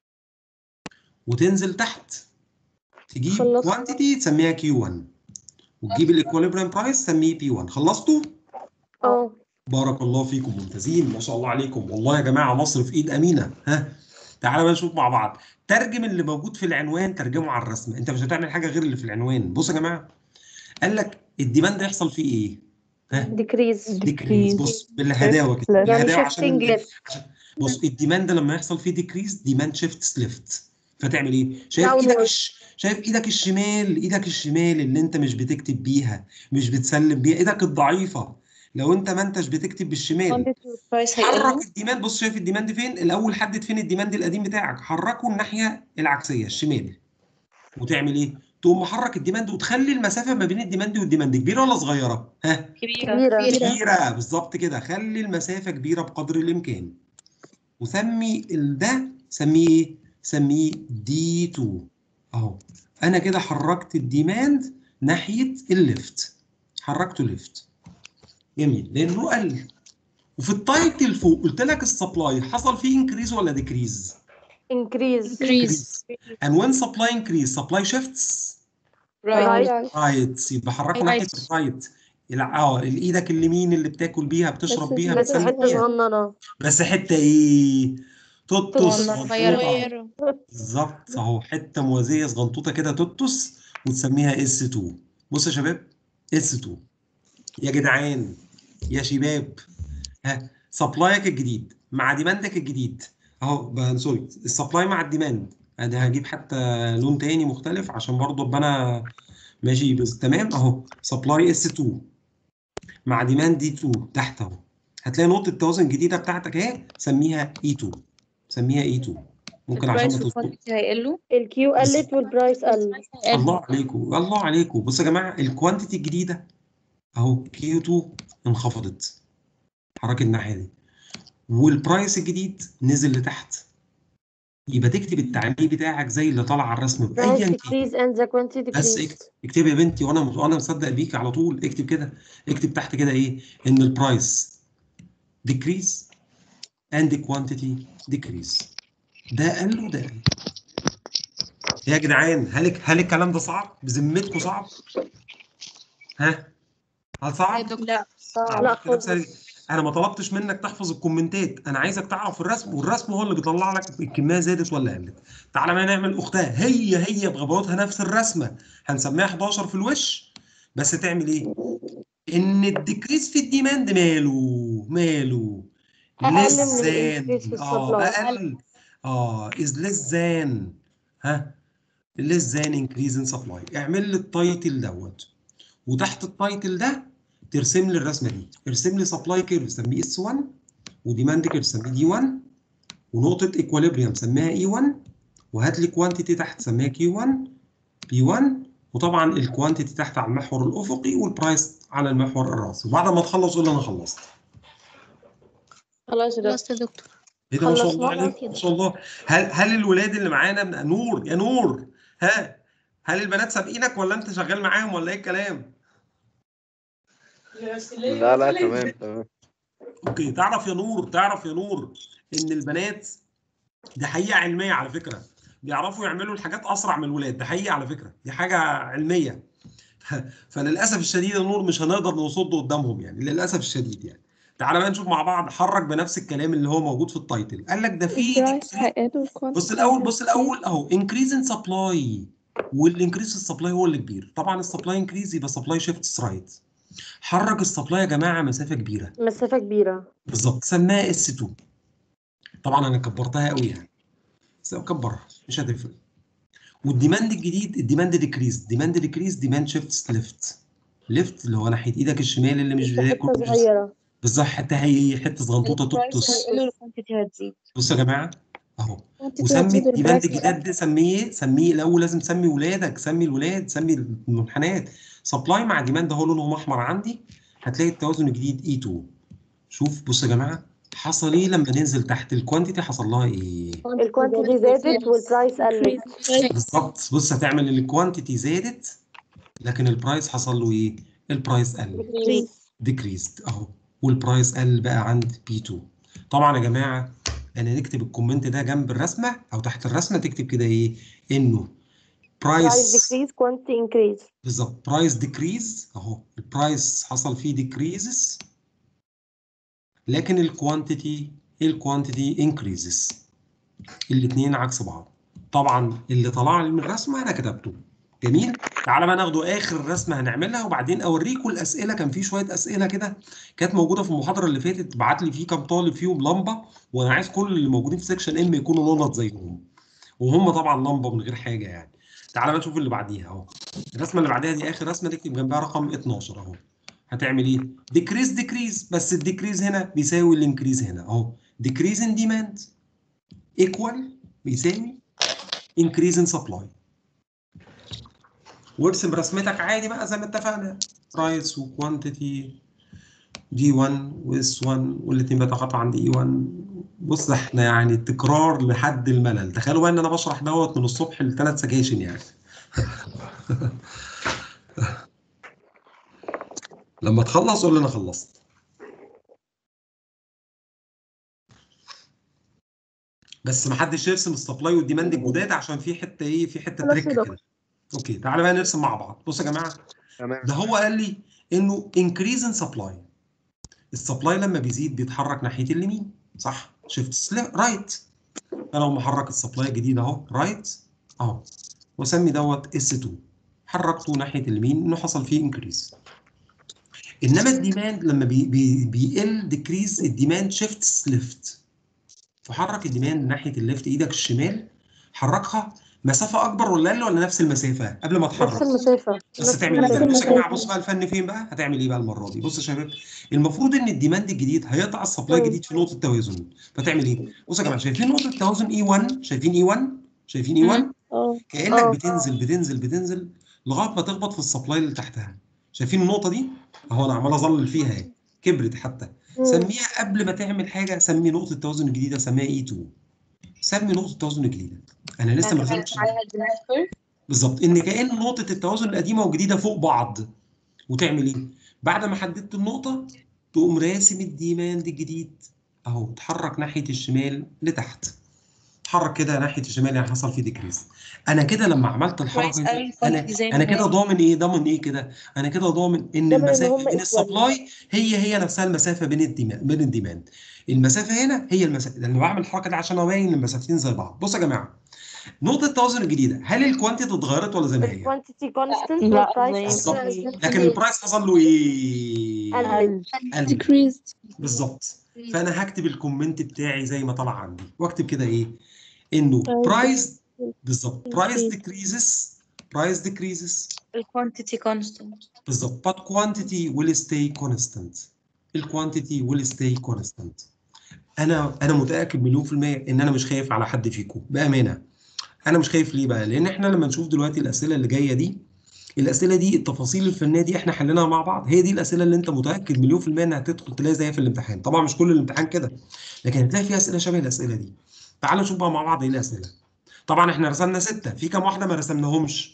Speaker 1: وتنزل تحت تجيب
Speaker 4: خلصت.
Speaker 1: كوانتيتي تسميها كيو 1 وتجيب الايكوليبريم برايس تسميه بي 1 خلصتوا؟
Speaker 4: اه
Speaker 1: بارك الله فيكم ممتازين ما شاء الله عليكم والله يا جماعه مصر في ايد امينه ها تعالى بقى نشوف مع بعض ترجم اللي موجود في العنوان ترجمه على الرسمه انت مش هتعمل حاجه غير اللي في العنوان بصوا يا جماعه قال لك الديماند يحصل فيه ايه ها
Speaker 4: ديكريز
Speaker 1: ديكريز بص بالهداوه كده
Speaker 4: يعني
Speaker 1: بالهداوه عشان
Speaker 4: شيفتنج
Speaker 1: ال-
Speaker 4: ليفت
Speaker 1: بص الديماند لما يحصل فيه ديكريز ديماند شيفت ليفت فتعمل ايه؟ شايف
Speaker 4: Downward.
Speaker 1: ايدك الش... شايف ايدك الشمال ايدك الشمال اللي انت مش بتكتب بيها مش بتسلم بيها ايدك الضعيفه لو انت ما انتش بتكتب بالشمال
Speaker 8: البرايس هيقل
Speaker 1: حرك الديماند بص شايف الديماند فين؟ الاول حدد فين الديماند القديم بتاعك حركه الناحيه العكسيه الشمال وتعمل ايه؟ تقوم محرك الديماند وتخلي المسافه ما بين الديماند والديماند كبيره ولا صغيره؟ ها؟
Speaker 4: كبيرة
Speaker 1: كبيرة بالظبط كده خلي المسافة كبيرة بقدر الإمكان وسمي ال- ده سميه إيه؟ سميه دي 2 أهو أنا كده حركت الديماند ناحية الليفت حركته ليفت جميل لأنه قل وفي التايتل فوق قلت لك السبلاي حصل فيه انكريز ولا ديكريز؟
Speaker 4: increase
Speaker 2: increase
Speaker 1: and when supply increase supply shifts
Speaker 4: right
Speaker 1: رايت يبقى حركه
Speaker 2: Right.
Speaker 1: ناحية الرايت الع- اه الايدك اليمين اللي بتاكل بيها بتشرب
Speaker 9: بس
Speaker 1: بيها
Speaker 9: بس
Speaker 4: بس
Speaker 1: بتسلم
Speaker 4: حتة
Speaker 1: بيها
Speaker 4: صغننة
Speaker 1: بس حته ايه توتوس
Speaker 4: صغننة.
Speaker 1: صغنطوطة. بالظبط اهو حته موازيه صغنطوطه كده توتوس وتسميها اس 2 بص يا شباب اس 2 يا جدعان يا شباب ها سبلايك الجديد مع ديماندك الجديد اهو بقى- سوري السبلاي مع الديماند انا هجيب حتى لون تاني مختلف عشان برضه ابقى انا ماشي بس تمام اهو سبلاي اس 2 مع ديماند دي 2 تحت اهو هتلاقي نقطه التوازن الجديده بتاعتك اهي سميها اي 2 سميها اي 2 ممكن عشان ما
Speaker 8: البرايس
Speaker 1: تظبط
Speaker 8: والكوانتيتي هيقلوا
Speaker 4: الكيو قلت والبرايس قل
Speaker 1: الله عليكم الله عليكم بصوا يا جماعه الكوانتيتي الجديده اهو كيو 2 انخفضت حركه الناحيه دي والبرايس الجديد نزل لتحت يبقى تكتب التعليق بتاعك زي اللي طالع على الرسم
Speaker 4: price
Speaker 1: بايا كان
Speaker 4: decrease and the quantity
Speaker 1: بس
Speaker 4: decrease
Speaker 1: اكتب اكتب يا بنتي وانا وانا مصدق بيك على طول اكتب كده اكتب تحت كده ايه ان البرايس decrease and the quantity decrease ده قل وده قل يا جدعان هل هل الكلام ده صعب بذمتكم صعب ها هل صعب
Speaker 2: لا
Speaker 1: صعب.
Speaker 4: لا
Speaker 1: كلام
Speaker 4: خالص.
Speaker 1: سريع. انا ما طلبتش منك تحفظ الكومنتات انا عايزك تعرف الرسم والرسم هو اللي بيطلع لك الكميه زادت ولا قلت تعالى بقى نعمل اختها هي هي بغباوتها نفس الرسمه هنسميها 11 في الوش بس تعمل ايه ان الديكريس في الديماند ماله ماله
Speaker 4: أقل من
Speaker 1: less
Speaker 4: الإنكريس في
Speaker 1: than اه
Speaker 4: السبلاي.
Speaker 1: اقل اه is less than ها less than increase in supply اعمل لي التايتل دوت وتحت التايتل ده ترسم لي الرسمه دي ارسم لي سبلاي كيرف سميه اس 1 وديماند كيرف سميه دي 1 ونقطه ايكواليبريم سميها اي 1 وهات لي كوانتيتي تحت سميها كيو 1 بي 1 وطبعا الكوانتيتي تحت على المحور الافقي والبرايس على المحور الراسي وبعد ما تخلص قول انا خلصت
Speaker 4: خلاص يا دكتور
Speaker 2: خلاص يا دكتور
Speaker 1: ايه ده ما شاء
Speaker 4: خلصنا
Speaker 1: الله عليك ما شاء الله هل هل الولاد اللي معانا من نور يا نور ها هل البنات سابقينك ولا انت شغال معاهم ولا ايه الكلام؟
Speaker 10: لا لا تمام تمام
Speaker 1: اوكي تعرف يا نور تعرف يا نور ان البنات دي حقيقه علميه على فكره بيعرفوا يعملوا الحاجات اسرع من الولاد ده حقيقه على فكره دي حاجه علميه فللاسف الشديد يا نور مش هنقدر نصد قدامهم يعني للاسف الشديد يعني تعالى بقى نشوف مع بعض حرك بنفس الكلام اللي هو موجود في التايتل قال لك ده في
Speaker 9: البرايس هيقل والكوانتيتي
Speaker 1: بص الاول بص الاول اهو انكريز ان سبلاي والانكريز في السبلاي هو اللي كبير طبعا السبلاي انكريز يبقى سبلاي شيفت رايت حرك السبلاي يا جماعه مسافه كبيره
Speaker 4: مسافة كبيرة
Speaker 1: بالظبط سماها اس 2 طبعا انا كبرتها قوي يعني بس كبرها مش هتفرق والديماند الجديد الديماند ديكريز ديماند ديكريز ديماند شيفت ليفت ليفت اللي هو ناحيه ايدك الشمال اللي مش بياكل
Speaker 4: حتة صغيرة
Speaker 1: بالظبط حته هي حته صغنطوطه
Speaker 8: البرايس
Speaker 1: تبطس
Speaker 8: هيقل والكوانتيتي هتزيد
Speaker 1: بصوا يا جماعه اهو
Speaker 9: quantity
Speaker 1: وسمي
Speaker 9: هتزيد
Speaker 1: الديماند
Speaker 9: والبرايس
Speaker 1: الجداد ده سميه سميه الاول لازم تسمي ولادك سمي الولاد سمي المنحنيات سبلاي مع ديماند اهو لونهم احمر عندي هتلاقي التوازن الجديد اي 2 شوف بصوا يا جماعه حصل ايه لما ننزل تحت الكوانتيتي حصل لها ايه
Speaker 4: الكوانتيتي زادت والبرايس قلت
Speaker 1: بالظبط بص هتعمل الكوانتيتي زادت لكن البرايس حصل له ايه البرايس قل
Speaker 4: decrease
Speaker 1: ديكريزد اهو والبرايس قل بقى عند بي 2 طبعا يا جماعه انا نكتب الكومنت ده جنب الرسمه او تحت الرسمه تكتب كده ايه انه
Speaker 4: برايس
Speaker 1: برايس
Speaker 4: decrease quantity increase
Speaker 1: بالظبط برايس ديكريز اهو البرايس حصل فيه ديكريزز لكن الكوانتيتي الكوانتيتي انكريزز الاثنين عكس بعض طبعا اللي طلع لي من الرسمه انا كتبته جميل تعالى بقى ناخده اخر رسمه هنعملها وبعدين اوريكم الاسئله كان في شويه اسئله كده كانت موجوده في المحاضره اللي فاتت بعت لي فيه كام طالب فيهم لمبه وانا عايز كل اللي موجودين في سيكشن ام يكونوا نونط زيهم وهم طبعا لمبه من غير حاجه يعني تعالى بقى نشوف اللي بعديها اهو الرسمه اللي بعديها دي اخر رسمه نكتب جنبها رقم 12 اهو هتعمل ايه ديكريز ديكريز بس الديكريز هنا بيساوي الانكريز هنا اهو ديكريز ان ديماند ايكوال بيساوي انكريز ان سبلاي وارسم رسمتك عادي بقى زي ما اتفقنا برايس وكوانتيتي دي 1 واس 1 والاثنين بيتقاطعوا عند اي 1 بص احنا يعني تكرار لحد الملل تخيلوا بقى ان انا بشرح دوت من الصبح لثلاث سكاشن يعني لما تخلص قول لي انا خلصت بس ما حدش يرسم السبلاي والديماند الجداد عشان في حته ايه في حته
Speaker 9: خلاص
Speaker 1: تريك
Speaker 9: يا دكتور.
Speaker 1: كده اوكي تعالى بقى نرسم مع بعض بصوا يا جماعه
Speaker 10: تمام
Speaker 1: ده هو قال لي انه increase in supply السبلاي لما بيزيد بيتحرك ناحيه اليمين صح شيفت رايت انا لو محرك السبلاي الجديد اهو رايت اهو واسمي دوت اس 2 حركته ناحيه اليمين انه حصل فيه انكريز انما الديماند لما بي بي بيقل ديكريز الديماند شيفتس ليفت فحرك الديماند ناحيه الليفت ايدك الشمال حركها مسافه اكبر ولا اقل ولا نفس المسافه قبل ما
Speaker 4: نفس
Speaker 1: تحرك
Speaker 4: المسافة
Speaker 1: بس
Speaker 4: نفس
Speaker 1: هتعمل ايه بقى؟
Speaker 4: المسافة.
Speaker 1: بص يا جماعه بص بقى الفن فين بقى؟ هتعمل ايه بقى المره دي؟ بص يا شباب المفروض ان الديماند الجديد هيقطع السبلاي
Speaker 4: مم.
Speaker 1: الجديد في نقطه توازن فتعمل ايه؟ بص يا جماعه شايفين نقطه توازن اي 1 شايفين اي 1 شايفين اي 1
Speaker 9: اه
Speaker 1: كانك
Speaker 4: اه.
Speaker 1: بتنزل بتنزل بتنزل لغايه ما تخبط في السبلاي اللي تحتها شايفين النقطه دي؟ اهو انا عمال اظلل فيها اهي كبرت حتى
Speaker 4: مم.
Speaker 1: سميها قبل ما تعمل حاجه سمي نقطه التوازن الجديده سميها اي 2 سمي نقطه التوازن الجديده انا لسه ما رسمتش بالظبط ان كان نقطه التوازن القديمه والجديده فوق بعض وتعمل ايه بعد ما حددت النقطه تقوم راسم الديماند الجديد اهو اتحرك ناحيه الشمال لتحت اتحرك كده ناحيه الشمال يعني حصل فيه ديكريز انا كده لما عملت الحركه دي انا انا كده ضامن ايه ضامن ايه كده انا كده ضامن ان
Speaker 4: ضامن إن
Speaker 1: المسافه
Speaker 4: هم
Speaker 1: بين
Speaker 4: equal.
Speaker 1: السبلاي هي هي نفسها المسافه بين الديماند بين الديماند المسافه هنا هي المسافه انا بعمل الحركه دي عشان ابين المسافتين زي بعض بصوا يا جماعه نقطه التوازن الجديده هل الكوانتيتي اتغيرت ولا زي ما هي
Speaker 4: الكوانتيتي كونستنت
Speaker 8: لا،
Speaker 4: والبرايس
Speaker 8: زي ما
Speaker 4: increase.
Speaker 1: لكن البرايس حصل له ايه
Speaker 4: قلت.
Speaker 1: قلت
Speaker 9: decreased
Speaker 1: بالظبط فانا هكتب الكومنت بتاعي زي ما طلع عندي واكتب كده ايه انه
Speaker 9: Price
Speaker 1: برايس بالظبط برايس
Speaker 9: increase.
Speaker 1: ديكريزز برايس ديكريزز
Speaker 8: الكوانتيتي كونستنت
Speaker 1: بالظبط but quantity will stay constant الكوانتيتي will stay constant انا انا متاكد مليون في الميه ان انا مش خايف على حد فيكم بامانه انا مش خايف ليه بقى لان احنا لما نشوف دلوقتي الاسئله اللي جايه دي الاسئله دي التفاصيل الفنيه دي احنا حليناها مع بعض هي دي الاسئله اللي انت متاكد مليون في الميه انها هتدخل تلاقي زيها في الامتحان طبعا مش كل الامتحان كده لكن هتلاقي فيها اسئله شبه الاسئله دي تعالوا نشوف بقى مع بعض ايه الاسئله طبعا احنا رسمنا سته في كام واحده ما رسمناهمش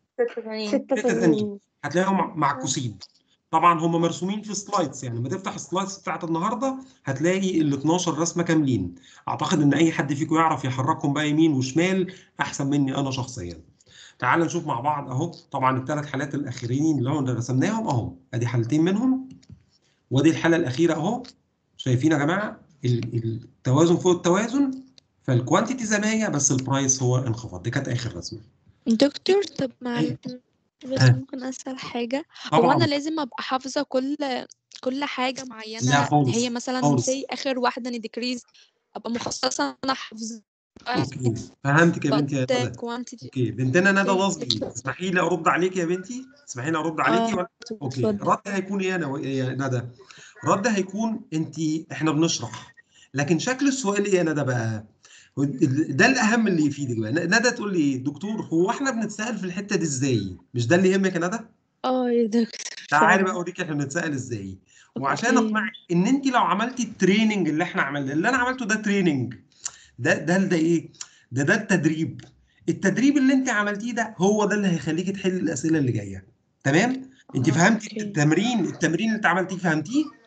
Speaker 4: ستة
Speaker 1: ستة
Speaker 4: تانيين
Speaker 1: تانيين هتلاقيهم مع- معكوسين طبعا هم مرسومين في سلايدز يعني لما تفتح السلايدز بتاعت النهارده هتلاقي ال 12 رسمه كاملين اعتقد ان اي حد فيكم يعرف يحركهم بقى يمين وشمال احسن مني انا شخصيا تعال نشوف مع بعض اهو طبعا الثلاث حالات الاخيرين اللي هو اللي رسمناهم اهو ادي حالتين منهم وادي الحاله الاخيره اهو شايفين يا جماعه ال- التوازن فوق التوازن فالكوانتيتي زي ما هي بس البرايس هو انخفض دي كانت اخر رسمه
Speaker 11: دكتور طب معلش بس
Speaker 1: ها.
Speaker 11: ممكن أسأل حاجة هو
Speaker 1: طبعا
Speaker 11: أنا لازم أبقى حافظة كل كل حاجة
Speaker 1: لا
Speaker 11: معينة
Speaker 1: خالص
Speaker 11: هي مثلا
Speaker 1: خالص
Speaker 11: زي آخر واحدة ديكريز أبقى مخصصة أنا حافظة
Speaker 1: اوكي فهمتك يا بنتي يا
Speaker 11: but
Speaker 1: ندى
Speaker 11: quantity
Speaker 1: اوكي بنتنا ندى نصبي تسمحي لي ارد عليك يا بنتي تسمحي لي ارد عليكي ولا اوكي
Speaker 11: اتفضل.
Speaker 1: الرد هيكون ايه يا نو- يا ندى الرد هيكون انت احنا بنشرح لكن شكل السؤال ايه يا ندى بقى هو ال- ده الاهم اللي يفيدك بقى ن- ندى تقول لي ايه دكتور هو احنا بنتسال في الحته دي ازاي مش ده اللي يهمك يا ندى
Speaker 11: اه يا دكتور
Speaker 1: تعالي
Speaker 11: فعلا
Speaker 1: بقى اوريك احنا بنتسال ازاي وعشان
Speaker 11: أوكي.
Speaker 1: اقنعك ان انت لو عملتي التريننج اللي احنا عملناه اللي انا عملته ده تريننج ده ده ده ايه ده ده التدريب التدريب اللي انت عملتيه ده هو ده اللي هيخليكي تحل الاسئله اللي جايه تمام انت
Speaker 11: آه،
Speaker 1: فهمتي
Speaker 11: أوكي.
Speaker 1: التمرين التمرين اللي انت عملتيه فهمتيه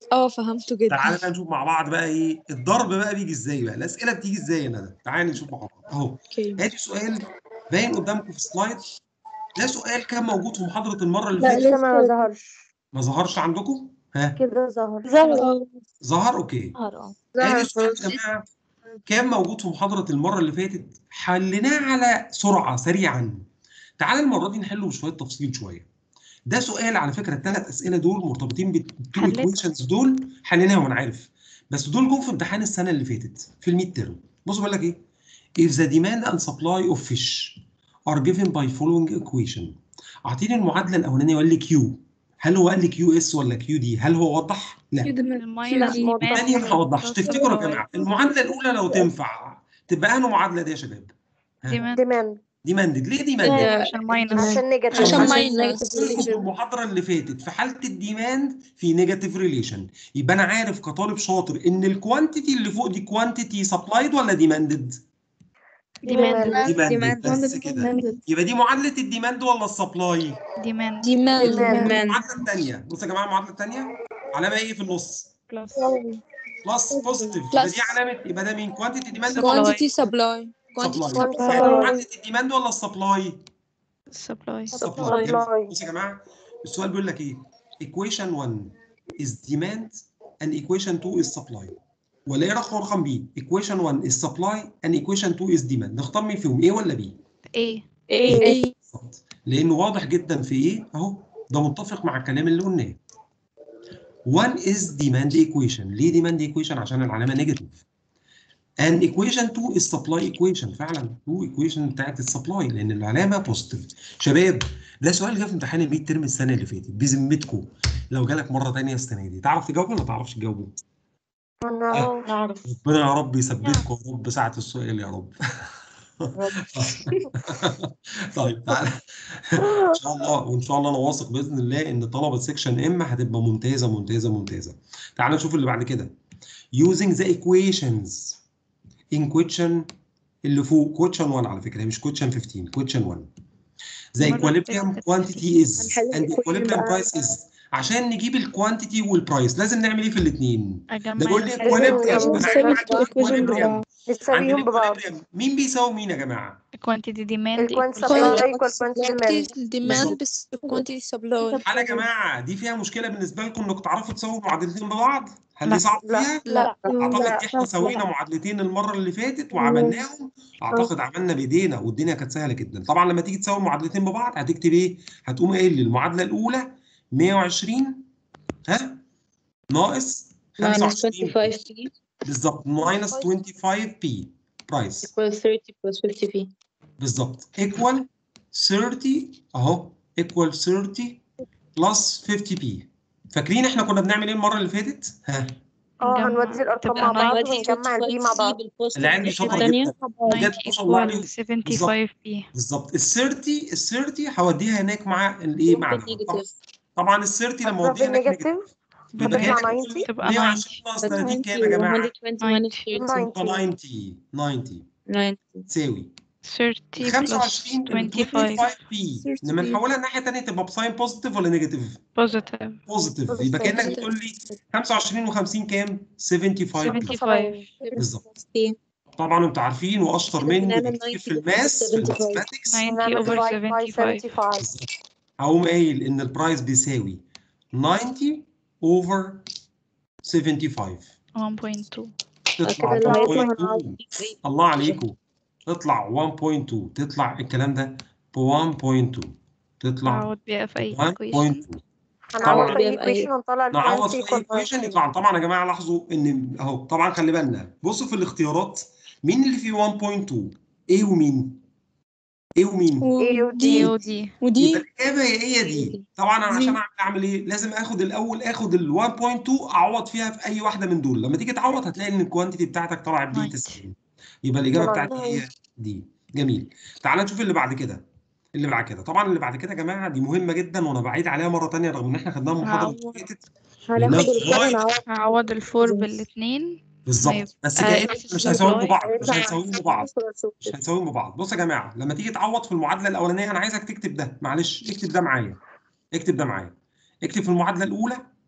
Speaker 11: اه فهمته جدا
Speaker 1: تعالى بقى نشوف مع بعض بقى ايه الضرب بقى بيجي ازاي بقى الاسئله بتيجي ازاي يا ندى تعالى نشوف مع بعض اهو
Speaker 11: اوكي
Speaker 1: ادي سؤال باين قدامكم في سلايد ده سؤال كان موجود في محاضره المره اللي
Speaker 4: لا
Speaker 1: فاتت
Speaker 4: لسه ما ظهرش
Speaker 1: ما ظهرش عندكم ها
Speaker 4: كده ظهر
Speaker 9: ظهر
Speaker 1: ظهر اوكي
Speaker 5: اه
Speaker 1: ادي سؤال يا جماعه كان موجود في محاضره المره اللي فاتت حليناه على سرعه سريعا تعالى المره دي نحله بشويه تفصيل شويه ده سؤال على فكره الثلاث اسئله دول مرتبطين بالتو
Speaker 5: حليت.
Speaker 1: ايكويشنز دول حليناهم انا عارف بس دول جم في امتحان السنه اللي فاتت في الميد تيرم بص بيقول لك ايه if the demand and supply of fish are given by following equation اعطيني المعادله الاولانيه وقال لي كيو هل هو قال لي كيو اس ولا كيو دي هل هو وضح لا
Speaker 5: الماينس
Speaker 1: الثانيه ما وضحش تفتكروا يا جماعه المعادله الاولى لو تنفع تبقى انه معادله دي يا شباب
Speaker 5: ديماند
Speaker 4: ديماند
Speaker 1: ديماندد ليه ديماندد
Speaker 5: عشان ماينس
Speaker 4: عشان نيجاتيف
Speaker 11: عشان
Speaker 1: قلت في المحاضره اللي فاتت في حاله الديماند في نيجاتيف ريليشن يبقى انا عارف كطالب شاطر ان الكوانتيتي اللي فوق دي كوانتيتي سبلايد ولا ديماندد
Speaker 5: ديماند
Speaker 1: ديماندد بس كده يبقى دي معادله الديماند ولا السبلاي
Speaker 5: ديماند
Speaker 11: ديماند
Speaker 1: المعادله الثانيه بصوا يا جماعه المعادله الثانيه علامه ايه في النص
Speaker 5: بلس
Speaker 1: بلس بوزيتيف
Speaker 11: Plus.
Speaker 1: يبقى دي علامه يبقى ده مين كوانتيتي ديماند
Speaker 11: كوانتيتي سبلاي كوانتيتي
Speaker 1: سبلاي
Speaker 11: سبلاي
Speaker 1: معادله الديماند ولا السبلاي
Speaker 5: سبلاي
Speaker 1: سبلاي
Speaker 4: Supply.
Speaker 1: بصوا يا جماعه السؤال بيقول لك ايه equation 1 is demand and equation 2 is supply ولا ايه رقم رقم B equation 1 is supply and equation 2 is demand نختار مين فيهم A ولا B
Speaker 5: ايه
Speaker 11: ايه
Speaker 1: بالظبط لانه واضح جدا في ايه اهو ده متفق مع الكلام اللي قلناه 1 is demand equation ليه demand equation عشان العلامه نيجاتيف and equation 2 is supply equation فعلا 2 equation بتاعت السبلاي لان العلامه بوزيتيف شباب ده سؤال جه في امتحان الميد ترم السنه اللي فاتت بذمتكم لو جالك مره ثانيه السنه دي تعرف تجاوبه ولا ما تعرفش تجاوبه؟
Speaker 4: نعرف
Speaker 1: ربنا يا رب يثبتكم يا رب ساعه السؤال يا رب طيب تعالى ان شاء الله وان شاء الله انا واثق باذن الله ان طلبه سيكشن ام هتبقى ممتازه ممتازه ممتازه تعالى نشوف اللي بعد كده using the equations in question اللي فوق question 1 على فكره هي مش question 15 question 1 the
Speaker 5: مرة
Speaker 1: equilibrium
Speaker 5: فاتت
Speaker 1: quantity is
Speaker 4: هنحل
Speaker 1: and the
Speaker 4: الequation
Speaker 1: equilibrium
Speaker 4: بقى.
Speaker 1: price is عشان نجيب الكوانتيتي والبرايس لازم نعمل ايه في الاثنين ده
Speaker 5: اجمع
Speaker 1: بيقول لي
Speaker 4: لازم
Speaker 1: equilibrium
Speaker 4: نساوي
Speaker 1: انا عندي
Speaker 9: الإيكويشن
Speaker 1: equilibrium
Speaker 9: ببعض.
Speaker 1: عند
Speaker 4: نساويهم ببعض
Speaker 1: الايكوليبريم مين بيساوي مين يا جماعه؟
Speaker 5: كوانتيتي ديماند
Speaker 4: الكوانت
Speaker 5: equals
Speaker 4: سبلاي ايكوال كوانت ديماند
Speaker 11: ديماند بس كوانتيتي سبلاي
Speaker 1: حاله يا جماعه دي فيها مشكله بالنسبه لكم انكم تعرفوا تساووا معادلتين ببعض؟ هل
Speaker 5: لا.
Speaker 1: دي صعب
Speaker 4: لا.
Speaker 1: فيها؟
Speaker 4: لا
Speaker 1: اعتقد
Speaker 4: لا.
Speaker 1: احنا سوينا معادلتين المره اللي فاتت وعملناهم اعتقد عملنا بايدينا والدنيا كانت سهله جدا طبعا لما تيجي تساوي المعادلتين ببعض هتكتب ايه؟ هتقوم قايل لي المعادله الاولى 120 ها ناقص 25 بالظبط ماينس 25 بي برايس
Speaker 8: equals 30 plus 50 p
Speaker 1: بالظبط ايكوال 30 اهو ايكوال 30 بلس 50 بي فاكرين احنا كنا بنعمل ايه المره اللي فاتت؟ ها
Speaker 4: اه
Speaker 5: نجمع.
Speaker 4: هنودي الارقام
Speaker 5: تبقى
Speaker 4: مع بعض
Speaker 8: نودي
Speaker 4: ونجمع البي مع بعض
Speaker 1: العيال دي شاطره
Speaker 8: الثانية
Speaker 1: جدا بجد ما شاء الله عليهم
Speaker 5: 75 بي
Speaker 1: بالظبط ال 30 ال 30 هوديها هناك مع الايه مع الهواء. طبعا- طبعا ال 30 لما
Speaker 4: هتروح
Speaker 1: اوديها هناك نيجاتيف
Speaker 4: بالنيجاتيف
Speaker 1: يبقى
Speaker 4: هتطلع
Speaker 1: كانك
Speaker 4: 90
Speaker 5: تبقى
Speaker 1: 120 ناقص 30 كام يا جماعه؟
Speaker 8: 120 minus 30
Speaker 1: 90 90
Speaker 8: 90
Speaker 1: تساوي
Speaker 5: 30
Speaker 1: 25
Speaker 5: plus
Speaker 1: 25
Speaker 5: 25
Speaker 1: بي
Speaker 11: 30
Speaker 1: لما نحولها الناحيه الثانيه تبقى بساين بوزيتيف ولا نيجاتيف؟
Speaker 5: بوزيتيف
Speaker 1: بوزيتيف يبقى كانك بتقول لي 25 و50 كام؟ 75 بي
Speaker 5: 75
Speaker 1: بالظبط طبعا انتوا عارفين واشطر مني بكتير في الماس في الماثماتكس
Speaker 5: 90
Speaker 4: نعمل
Speaker 5: over
Speaker 4: divide by
Speaker 5: 75
Speaker 4: 75
Speaker 1: هقوم قايل ان البرايس بيساوي 90 اوفر 75
Speaker 5: 1.2
Speaker 1: تطلع
Speaker 4: كده اللي هيطلع
Speaker 1: 1.2 الله عليكم تطلع 1.2 تطلع الكلام ده ب 1.2 تطلع
Speaker 5: اعوض بيها في اي equation
Speaker 1: 1.2
Speaker 4: هنعوض
Speaker 1: طبعاً.
Speaker 4: في ايكويشن ونطلع
Speaker 1: نعوض في
Speaker 4: الكوانتي
Speaker 1: ايكويشن يطلع طبعا يا جماعه لاحظوا ان اهو طبعا خلي بالنا بصوا في الاختيارات مين اللي فيه 1.2 ايه ومين؟ ايه ومين؟
Speaker 4: ايه
Speaker 5: دي
Speaker 4: ودي
Speaker 5: ودي
Speaker 11: ودي
Speaker 1: يبقى الاجابه هي هي دي طبعا انا عشان اعمل اعمل ايه لازم اخد الاول اخد ال 1.2 اعوض فيها في اي واحده من دول لما تيجي تعوض هتلاقي ان الكوانتيتي بتاعتك طلعت ب 90 يبقى الاجابه
Speaker 4: طلع
Speaker 1: بتاعتي هي دي جميل تعال نشوف اللي بعد كده اللي بعد كده طبعا اللي بعد كده يا جماعه دي مهمه جدا وانا بعيد عليها مره ثانيه رغم ان احنا خدناها المحاضره اللي
Speaker 5: هعوض.
Speaker 1: فاتت
Speaker 4: هناخد
Speaker 1: لأنها
Speaker 4: الفرق
Speaker 1: غاية
Speaker 4: ونعوض
Speaker 5: هعوض الفور بالاثنين
Speaker 1: بالظبط بس
Speaker 5: آه،
Speaker 1: كأنك
Speaker 5: نفس
Speaker 1: مش هنساويهم
Speaker 5: السبلاي.
Speaker 1: ببعض مش هنساويهم ببعض مش هنساويهم ببعض بص يا جماعه لما تيجي تعوض في المعادله الاولانيه انا عايزك تكتب ده معلش اكتب ده معايا اكتب ده معايا اكتب في المعادله الاولى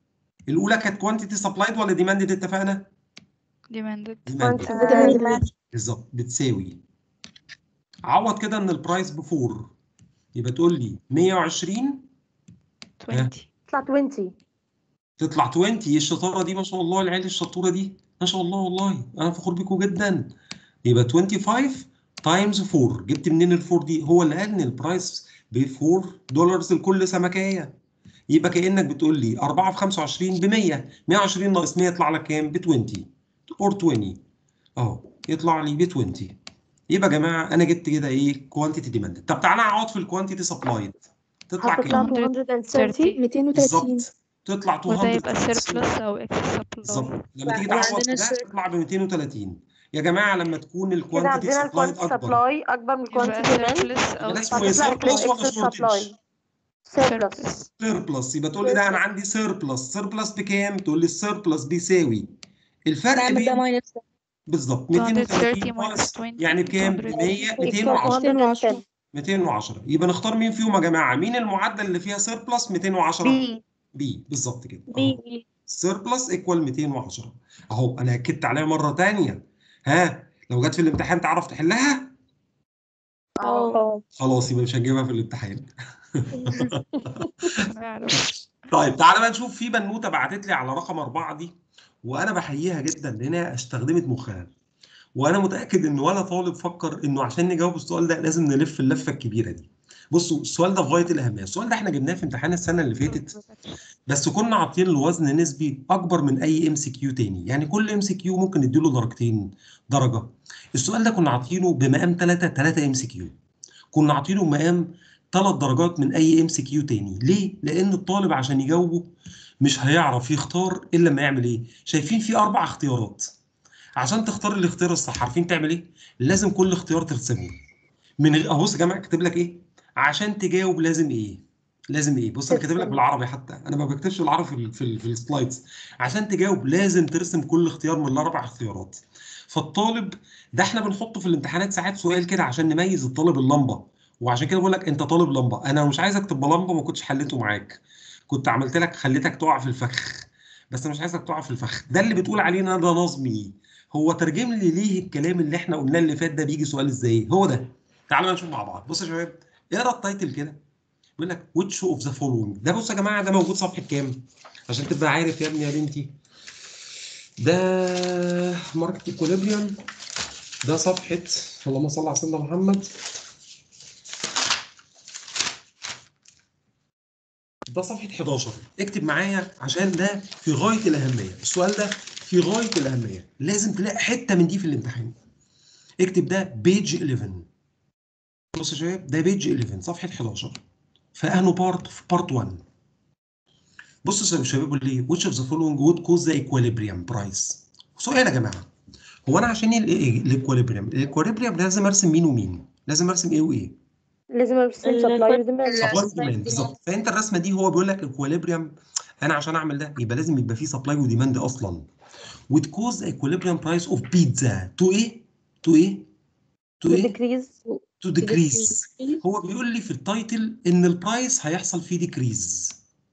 Speaker 1: الاولى كانت كوانتيتي سبلايد ولا ديماندد اتفقنا
Speaker 2: demanded
Speaker 1: ديماندد بالظبط بتساوي عوض كده ان البرايس ب 4 يبقى تقول لي 120
Speaker 2: 20
Speaker 4: تطلع 20
Speaker 1: تطلع 20 ايه الشطاره دي ما شاء الله العيال الشطوره دي ما شاء الله والله انا فخور بيكم جدا يبقى 25 تايمز 4 جبت منين ال 4 دي هو اللي قال ان البرايس ب 4 دولار لكل سمكيه يبقى كانك بتقول لي 4 في 25 ب 100 120 ناقص 100 يطلع لك كام ب 20 اور 20 اهو يطلع لي ب 20 يبقى يا جماعه انا جبت كده ايه كوانتيتي ديماند طب تعالى اقعد في الكوانتيتي سبلايد تطلع
Speaker 4: هتطلع
Speaker 1: كام
Speaker 4: 230
Speaker 9: 230
Speaker 1: بالظبط تطلع
Speaker 2: وده
Speaker 1: 200
Speaker 2: يبقى surplus أو excess
Speaker 1: بالظبط
Speaker 2: supply
Speaker 1: لما تيجي
Speaker 8: لا،
Speaker 1: تعوض
Speaker 8: عندنا
Speaker 1: كده
Speaker 8: السير-
Speaker 1: تطلع ب 230 يا جماعه لما تكون
Speaker 4: كده
Speaker 1: الكوانتيتي
Speaker 4: عندنا
Speaker 1: سبلايد
Speaker 4: الكوانتيتي
Speaker 1: اكبر
Speaker 4: سبلاي اكبر من
Speaker 2: يبقى
Speaker 4: الكوانتيتي ديماند
Speaker 2: surplus أو
Speaker 1: ده اسمه ايه
Speaker 4: فهتطلع
Speaker 1: سيربلس ولا
Speaker 4: اكسس
Speaker 1: شورتج
Speaker 4: سبلاي سيربلس
Speaker 1: سيربلس يبقى تقول لي ده انا عندي سيربلس سيربلس بكام تقول لي السيربلس بيساوي الفرق
Speaker 8: نعمل ده
Speaker 1: بين
Speaker 8: ماينس ده
Speaker 1: بالظبط
Speaker 2: 230
Speaker 1: 230
Speaker 2: minus
Speaker 1: ناقص
Speaker 2: 20
Speaker 1: يعني بكام ب 100 210
Speaker 9: 210
Speaker 1: 210 يبقى نختار مين فيهم يا جماعه مين المعدل اللي فيها سيربلس 210
Speaker 4: بي
Speaker 1: بي بالظبط كده أهو.
Speaker 8: بي
Speaker 1: سيربلس ايكوال 210 اهو انا اكدت عليها مره ثانيه ها لو جت في الامتحان تعرف تحلها
Speaker 4: اه
Speaker 1: خلاص يبقى مش هنجيبها في الامتحان
Speaker 2: نعرف
Speaker 1: طيب تعالى بقى نشوف في بنوته بعتت لي على رقم أربعة دي وانا بحييها جدا لانها استخدمت مخها وانا متاكد ان ولا طالب فكر انه عشان نجاوب السؤال ده لازم نلف اللفه الكبيره دي بصوا السؤال ده في غايه الاهميه السؤال ده احنا جبناه في امتحان السنه اللي فاتت بس كنا عاطين له وزن نسبي اكبر من اي ام سي كيو تاني يعني كل ام سي كيو ممكن نديله درجتين درجه السؤال ده كنا عاطينه بمقام 3 3 ام سي كيو كنا عاطينه مقام 3 درجات من اي ام سي كيو تاني ليه لان الطالب عشان يجاوبه مش هيعرف يختار الا لما يعمل ايه شايفين في اربع اختيارات عشان تختار الاختيار الصح عارفين تعمل ايه لازم كل اختيار ترسمه من غير اهو بص يا جماعه كاتب لك ايه عشان تجاوب لازم ايه لازم ايه بص انا كاتب لك بالعربي حتى انا ما بكتبش بالعربي في ال في, ال في السلايدز عشان تجاوب لازم ترسم كل اختيار من الاربع اختيارات فالطالب ده احنا بنحطه في الامتحانات ساعات سؤال كده عشان نميز الطالب اللمبه وعشان كده بقول لك انت طالب لمبه انا مش عايزك تبقى لمبه ما كنتش حليته معاك كنت عملت لك خليتك تقع في الفخ بس انا مش عايزك تقع في الفخ ده اللي بتقول عليه ان ده نظمي هو ترجم لي ليه الكلام اللي احنا قلناه اللي فات ده بيجي سؤال ازاي هو ده تعالوا نشوف مع بعض بصوا يا شباب اقرا التايتل كده بيقول لك which of the following ده بصوا يا جماعه ده موجود صفحه كام عشان تبقى عارف يا ابني يا بنتي ده ماركت ايكوليبريم ده صفحه اللهم صل على سيدنا محمد ده صفحه 11 اكتب معايا عشان ده في غايه الاهميه السؤال ده في غايه الاهميه لازم تلاقي حته من دي في الامتحان اكتب ده بيج 11 بص يا شباب ده بيج 11 صفحه 11 فانه بارت في بارت 1 بصوا يا شباب بيقول لي which of the following would cause the equilibrium price سؤال يا جماعه هو انا عشان الايكواليبريم الايكواليبريم لازم ارسم مين ومين لازم ارسم ايه وايه
Speaker 4: لازم ارسم سبلاي وديماند
Speaker 1: سبلاي وديماند بالظبط فانت الرسمه دي هو بيقول لك ايكواليبريم انا عشان اعمل ده يبقى لازم يبقى فيه سبلاي وديماند اصلا وتكوز equilibrium price of pizza to ايه to ايه to ايه
Speaker 4: ديكريز
Speaker 1: to decrease هو بيقول لي في التايتل ان البرايس هيحصل فيه ديكريز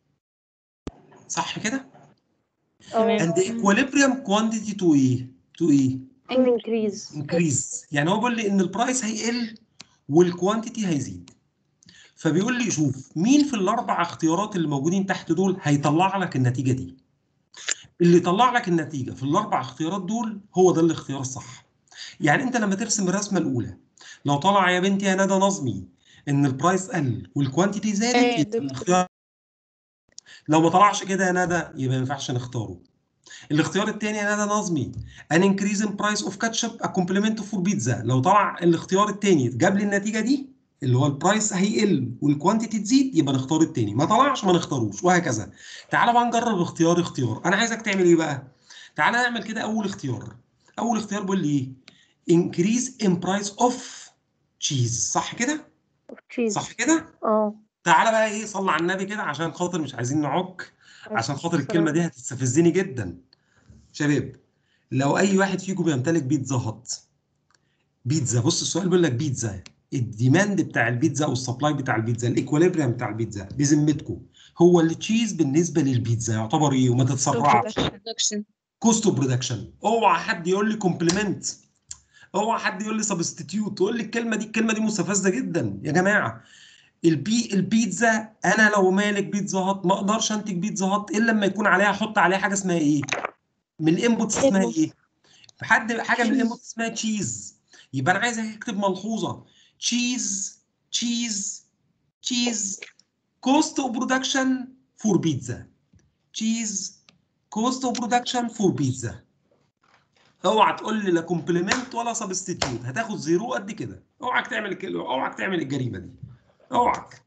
Speaker 1: صح كده
Speaker 4: تمام
Speaker 1: and the equilibrium quantity to ايه to ايه
Speaker 4: انكريز
Speaker 1: increase يعني هو بيقول لي ان البرايس هيقل والكوانتيتي هيزيد فبيقول لي شوف مين في الاربع اختيارات اللي موجودين تحت دول هيطلع لك النتيجه دي اللي يطلع لك النتيجه في الاربع اختيارات دول هو ده الاختيار الصح يعني انت لما ترسم الرسمه الاولى لو طلع يا بنتي يا ندى نظمي ان البرايس قل والكوانتيتي زادت
Speaker 9: ايه
Speaker 1: يبقى
Speaker 9: دكتور.
Speaker 1: الاختيار لو ما طلعش كده يا ندى يبقى ما ينفعش نختاره الاختيار الثاني يا ندى نظمي an increase in price of ketchup a complement for pizza لو طلع الاختيار الثاني جاب لي النتيجه دي اللي هو البرايس هيقل والكوانتيتي تزيد يبقى نختار الثاني ما طلعش ما نختاروش وهكذا تعالى بقى نجرب اختيار اختيار انا عايزك تعمل ايه بقى تعالى نعمل كده اول اختيار اول اختيار بيقول لي ايه increase in price of cheese صح كده
Speaker 4: تشيز
Speaker 1: صح كده
Speaker 4: اه
Speaker 1: تعالى بقى ايه صلى على النبي كده عشان خاطر مش عايزين نعك عشان خاطر الكلمه دي هتستفزني جدا شباب لو اي واحد فيكم بيمتلك بيتزا هات بيتزا بص السؤال بيقول لك بيتزا الديماند بتاع البيتزا او السبلاي بتاع البيتزا الايكوليبريم بتاع البيتزا بذمتكم هو التشيز بالنسبه للبيتزا يعتبر ايه وما تتسرعش
Speaker 8: production
Speaker 1: كوست اوف برودكشن اوعى حد يقول لي كومبلمنت اوعى حد يقول لي سبستيتيوت تقول لي الكلمه دي الكلمه دي مستفزه جدا يا جماعه البي البيتزا انا لو مالك بيتزا هات ما اقدرش انتج بيتزا هات الا لما يكون عليها احط عليها حاجه اسمها ايه من الانبوتس اسمها ايه حد حاجه من الانبوتس اسمها تشيز يبقى انا عايز اكتب ملحوظه تشيز تشيز تشيز كوست اوف برودكشن فور بيتزا تشيز كوست اوف برودكشن فور بيتزا اوعى تقول لي لا كومبلمنت ولا سبستيتيوت هتاخد زيرو قد كده اوعك تعمل الكلمه اوعك تعمل الجريمه دي اوعك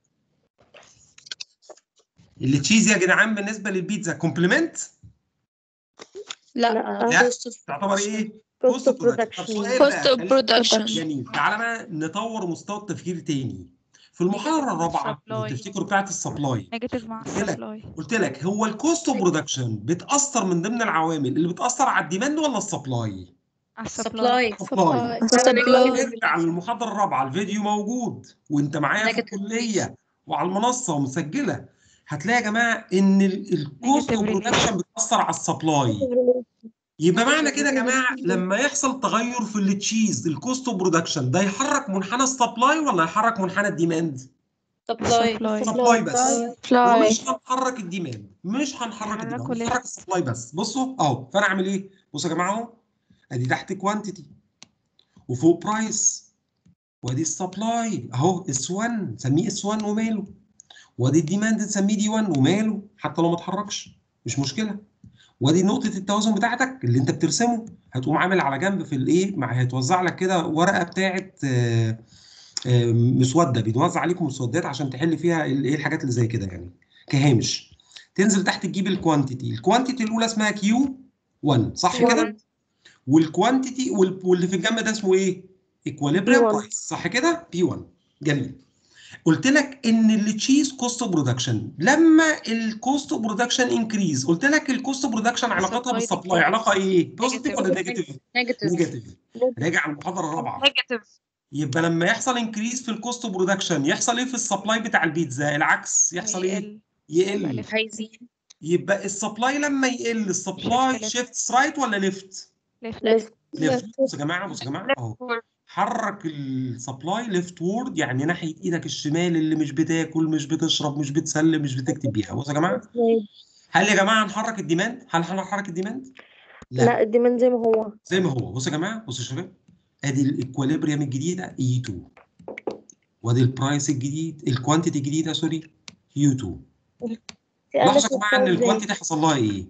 Speaker 1: اللي تشيز يا جدعان بالنسبه للبيتزا كومبلمنت
Speaker 11: لا
Speaker 1: لا تعتبر ايه
Speaker 4: كوست اوف
Speaker 1: طب
Speaker 4: برودكشن
Speaker 1: سؤال بقى،
Speaker 11: cost of
Speaker 1: خلينا-
Speaker 11: production
Speaker 1: جميل تعالى بقى نطور مستوى التفكير تاني في المحاضره الرابعه لو
Speaker 2: Supply.
Speaker 1: تفتكروا بتاعت السبلاي
Speaker 2: نيجاتيف مع
Speaker 1: قلت لك
Speaker 2: السبلاي
Speaker 1: قلت لك هو الكوست اوف برودكشن بتاثر من ضمن العوامل اللي بتاثر على الديماند ولا السبلاي؟
Speaker 2: على السبلاي
Speaker 8: supply
Speaker 1: سبلاي
Speaker 11: supply.
Speaker 1: ارجع للمحاضره الرابعه الفيديو موجود وانت معايا في
Speaker 8: Negative.
Speaker 1: الكليه وعلى المنصه ومسجله هتلاقي يا جماعه ان الكوست اوف
Speaker 2: Negative
Speaker 1: برودكشن بتاثر على السبلاي يبقى معنى كده يا جماعه لما يحصل تغير في التشيز الكوست اوف برودكشن ده يحرك منحنى السبلاي ولا يحرك منحنى الديماند؟
Speaker 8: supply
Speaker 2: سبلاي
Speaker 1: سبلاي بس
Speaker 11: supply
Speaker 1: ومش هنحرك الديماند مش هنحرك الديماند
Speaker 2: هنحركه ليه؟
Speaker 1: هنحرك السبلاي بس بصوا اهو فانا اعمل ايه؟ بصوا يا جماعه اهو ادي تحت كوانتيتي وفوق برايس وادي السبلاي اهو اس 1 نسميه اس 1 وماله وادي الديماند نسميه دي 1 وماله حتى لو ما اتحركش مش مشكله وادي نقطه التوازن بتاعتك اللي انت بترسمه هتقوم عامل على جنب في الايه مع هيتوزع لك كده ورقه بتاعت آه، آه، مسوده بيتوزع عليكم مسودات عشان تحل فيها الايه الحاجات اللي زي كده يعني كهامش تنزل تحت تجيب الكوانتيتي الكوانتيتي الاولى اسمها كيو 1 صح كده والكوانتيتي وال- واللي في الجنب ده اسمه ايه ايكواليبريم
Speaker 4: P1.
Speaker 1: برايس صح كده بي 1 جميل قلت لك ان التشيز كوست اوف برودكشن لما الكوست اوف برودكشن انكريز قلت لك الكوست اوف برودكشن علاقتها
Speaker 2: Supply
Speaker 1: بالسبلاي
Speaker 2: decrease.
Speaker 1: علاقه ايه بوزيتيف
Speaker 2: Negative.
Speaker 1: ولا نيجاتيف
Speaker 8: negative
Speaker 1: نيجاتيف راجع المحاضره الرابعه
Speaker 2: نيجاتيف
Speaker 1: يبقى لما يحصل انكريز في الكوست اوف برودكشن يحصل ايه في السبلاي بتاع البيتزا العكس يحصل ايه يقل
Speaker 8: عايزين
Speaker 1: يبقى السبلاي لما يقل السبلاي
Speaker 2: Shift left.
Speaker 1: شيفت رايت ولا ليفت
Speaker 2: ليفت
Speaker 4: ليفت
Speaker 1: ليفت بصوا يا جماعه بصوا يا جماعه اهو حرك السبلاي ليفت وورد يعني ناحيه ايدك الشمال اللي مش بتاكل مش بتشرب مش بتسلم مش بتكتب بيها بصوا يا جماعه هل يا جماعه هنحرك الديماند هل هنحرك الديماند لا,
Speaker 4: لا الديماند زي ما هو
Speaker 1: زي ما هو بصوا يا جماعه بصوا يا شباب ادي الايكواليبريم الجديده اي 2 وادي البرايس الجديد الكوانتيتي الجديده سوري يو 2 لاحظوا يا جماعه ان الكوانتيتي حصل لها ايه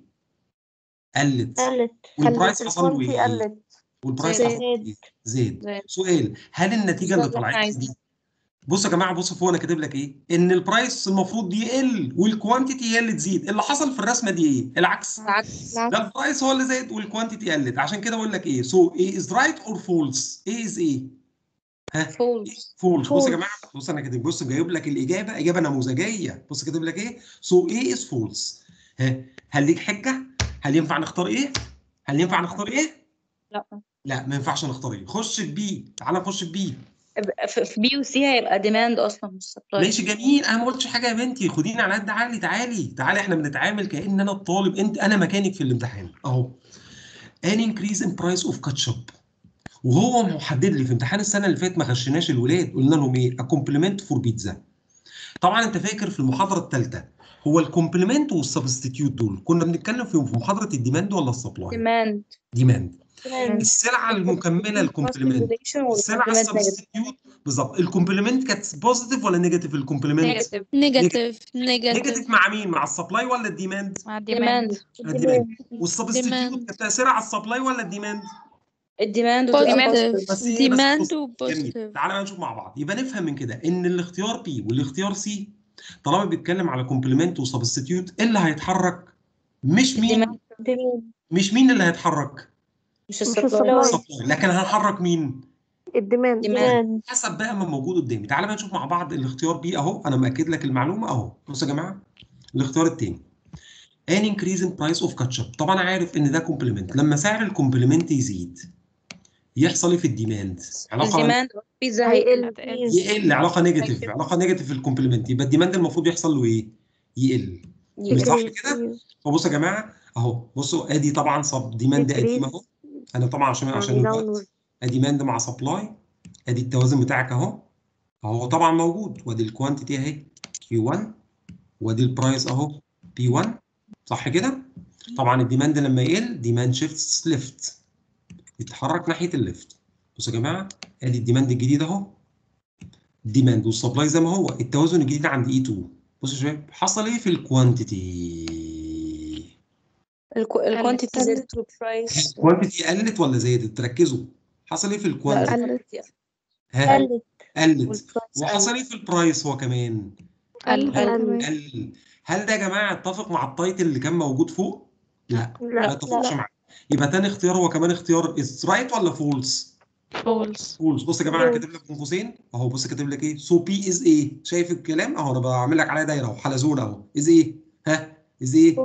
Speaker 1: قلت
Speaker 4: قلت
Speaker 1: والبرايس
Speaker 4: قلت
Speaker 1: حصل له
Speaker 4: الكوانتي
Speaker 1: ايه
Speaker 4: قلت
Speaker 1: والبرايس
Speaker 8: زاد.
Speaker 1: حصل له ايه زاد
Speaker 8: زاد.
Speaker 1: سؤال هل النتيجه اللي
Speaker 8: بالظبط،
Speaker 1: طلعت
Speaker 8: احنا
Speaker 1: دي
Speaker 8: عايزين.
Speaker 1: بصوا يا جماعه بصوا فوق انا كاتب لك ايه ان البرايس المفروض يقل والكوانتيتي هي اللي تزيد اللي حصل في الرسمه دي ايه العكس
Speaker 8: العكس
Speaker 1: ده البرايس هو اللي زاد والكوانتيتي قلت عشان كده بقول لك ايه سو ايه از رايت اور فولس ايه از ايه ها
Speaker 8: false
Speaker 1: فولس بص يا
Speaker 4: False.
Speaker 1: جماعه بص انا كاتب بص جايب لك الاجابه اجابه نموذجيه بص كاتب لك ايه سو ايه از فولس ها هل ليك حجه هل ينفع نختار ايه هل ينفع نختار ايه
Speaker 8: لا
Speaker 1: لا ما ينفعش نختار ايه خش في بي تعالى نخش في بي
Speaker 8: في في بي وسي هيبقى ديماند اصلا مش سبلاي
Speaker 1: ماشي جميل انا ما قلتش حاجه يا بنتي خديني على قد عقلي تعالي تعالي احنا بنتعامل كأن انا الطالب انت انا مكانك في الامتحان اهو an increase in price of ketchup وهو محدد لي في امتحان السنه اللي فاتت ما غشناش الولاد قلنا لهم ايه a compliment for pizza طبعا انت فاكر في المحاضره الثالثه هو الكومبلمنت والسبستيتيوت دول كنا بنتكلم فيهم في محاضره الديماند ولا السبلاي
Speaker 8: ديماند
Speaker 1: ديماند السلعه المكمله الكومبلمنت السلعه السبستيتيوت بالظبط الكومبلمنت كانت بوزيتيف ولا نيجاتيف الكومبلمنت
Speaker 8: نيجاتيف
Speaker 3: نيجاتيف نيجاتيف
Speaker 1: نيجاتيف مع مين مع السبلاي ولا الديماند
Speaker 2: مع الديماند
Speaker 8: ديماند
Speaker 1: الديماند والسبستيتيوت
Speaker 3: Demand.
Speaker 1: كانت تاثيرها على السبلاي ولا الديماند
Speaker 8: الديماند
Speaker 3: بوزيتيف
Speaker 1: بس إيه؟
Speaker 3: ديماند
Speaker 1: بس بص،
Speaker 3: وبوزيتيف
Speaker 1: جميل تعالى بقى نشوف مع بعض يبقى نفهم من كده ان الاختيار بي والاختيار سي طالما بيتكلم على كومبلمنت وسبستيتيوت ايه اللي هيتحرك مش مين
Speaker 8: الديماند
Speaker 1: مش مين اللي هيتحرك
Speaker 8: مش
Speaker 4: مش
Speaker 8: السبلاي
Speaker 4: السبلاي.
Speaker 1: السبلاي لكن هنحرك مين
Speaker 4: الديماند
Speaker 8: ديماند
Speaker 1: حسب بقى ما موجود قدامي تعالى بقى نشوف مع بعض الاختيار بي اهو انا مأكد لك المعلومه اهو بصوا يا جماعه الاختيار التاني an increase in price of ketchup طبعا عارف ان ده كومبلمنت لما سعر الكومبلمنت يزيد يحصل ايه في الديماند علاقه
Speaker 8: الديماند بيتزا هيقل
Speaker 1: يقل علاقه نيجاتيف علاقه نيجاتيف في الكومبلمنت يبقى الديماند المفروض يحصل له ايه يقل مش صح كده فبصوا يا جماعه اهو بصوا ادي طبعا سب ديماند قديم اهو انا طبعا عشان عشان الوقت ادي ديماند مع سبلاي ادي التوازن بتاعك اهو اهو طبعا موجود وادي الكوانتيتي اهي كيو 1 وادي البرايس اهو بي 1 صح كده طبعا الديماند لما يقل ديماند شيفتس ليفت يتحرك ناحيه الليفت بصوا يا جماعه ادي الديماند الجديد اهو الديماند والسبلاي زي ما هو التوازن الجديد عند اي 2 بصوا يا شباب حصل ايه في الكوانتيتي
Speaker 8: الكوانتيتي زادت والبرايس
Speaker 1: الكوانتيتي قلت ولا زادت تركزوا حصل ايه في الكوانتيتي ها
Speaker 8: قلت
Speaker 1: قلت وحصل ايه في البرايس هو كمان
Speaker 5: قل
Speaker 1: قل هل ده يا جماعه اتفق مع التايتل اللي كان موجود فوق لا ما اتفقش معاه يبقى تاني اختيار هو كمان اختيار از رايت ولا فولس
Speaker 5: فولس
Speaker 1: فولس بص يا جماعه كاتب لك بين قوسين اهو بص كاتب لك ايه سو بي از ايه شايف الكلام اهو انا بعمل لك عليها دايره اهو حلزون اهو از ايه ها از ايه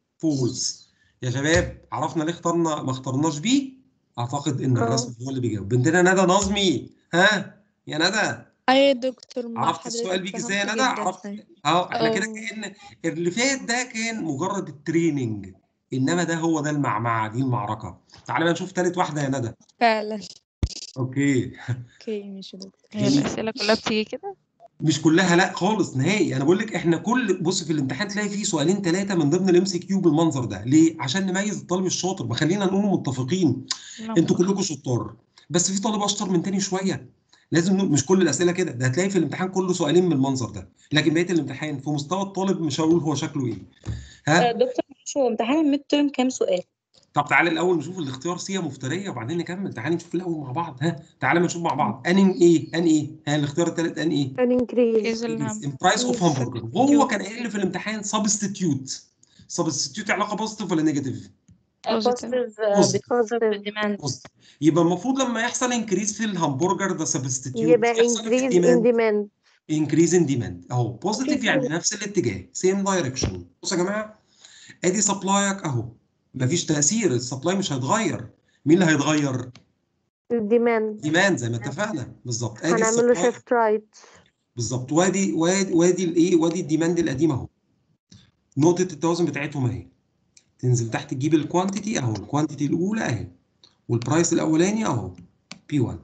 Speaker 1: فولس يا شباب عرفنا ليه اخترنا ما اخترناش بيه اعتقد ان الرسم هو اللي بيجاوب بنتنا ندى نظمي ها يا ندى
Speaker 11: ايوه يا دكتور ما
Speaker 1: عرفت
Speaker 11: حضرتك
Speaker 1: السؤال بيجي ازاي يا
Speaker 11: فهمت
Speaker 1: ندى
Speaker 11: جدا.
Speaker 1: عرفت اه احنا كده
Speaker 11: أه.
Speaker 1: كان اللي فات ده كان مجرد التريننج انما ده هو ده المعمعه دي المعركه تعالى بقى نشوف تالت واحده يا ندى
Speaker 11: فعلا
Speaker 1: اوكي
Speaker 11: اوكي ماشي يا دكتور
Speaker 5: هي الأسئلة كلها بتيجي كده
Speaker 1: مش كلها لا خالص نهائي انا بقول لك احنا كل بص في الامتحان تلاقي فيه سؤالين ثلاثه من ضمن الام سي كيو بالمنظر ده ليه عشان نميز الطالب الشاطر ما خلينا نقول متفقين انتوا كلكم شطار بس في طالب اشطر من تاني شويه لازم نقول مش كل الاسئله كده ده هتلاقي في الامتحان كله سؤالين من المنظر ده لكن بقيه الامتحان في مستوى الطالب مش هقول هو شكله ايه ها
Speaker 8: آه، دكتور معلش هو امتحان الميد تيرم كام سؤال؟
Speaker 1: طب تعالى الاول نشوف الاختيار سي مفتريه وبعدين نكمل تعالى نشوف الاول مع بعض ها تعالى ما نشوف مع بعض ان ايه ان ايه ها الاختيار الثالث ان ايه
Speaker 4: an increase
Speaker 1: برايس اوف همبرجر وهو كان قايل لي في الامتحان سبستيتيوت سبستيتيوت علاقه بوزيتيف ولا نيجاتيف
Speaker 8: بوزيتيف
Speaker 1: Positive.
Speaker 8: ديماند
Speaker 1: يبقى المفروض لما يحصل انكريز في الهمبرجر ده سبستيتيوت
Speaker 4: يبقى increase in demand
Speaker 1: انكريز ان ديماند اهو بوزيتيف يعني نفس الاتجاه سيم دايركشن بصوا يا جماعه ادي سبلايك اهو مفيش تاثير السبلاي مش هيتغير مين اللي هيتغير
Speaker 4: الديماند
Speaker 1: ديماند زي ما اتفقنا بالظبط ادي
Speaker 4: هنعمل له
Speaker 1: السبلاي
Speaker 4: شيفت رايت
Speaker 1: بالظبط وادي وادي وادي الايه وادي الديماند القديم اهو نقطه التوازن بتاعتهم اهي تنزل تحت تجيب الكوانتيتي اهو الكوانتيتي الاولى اهي والبرايس الاولاني اهو بي 1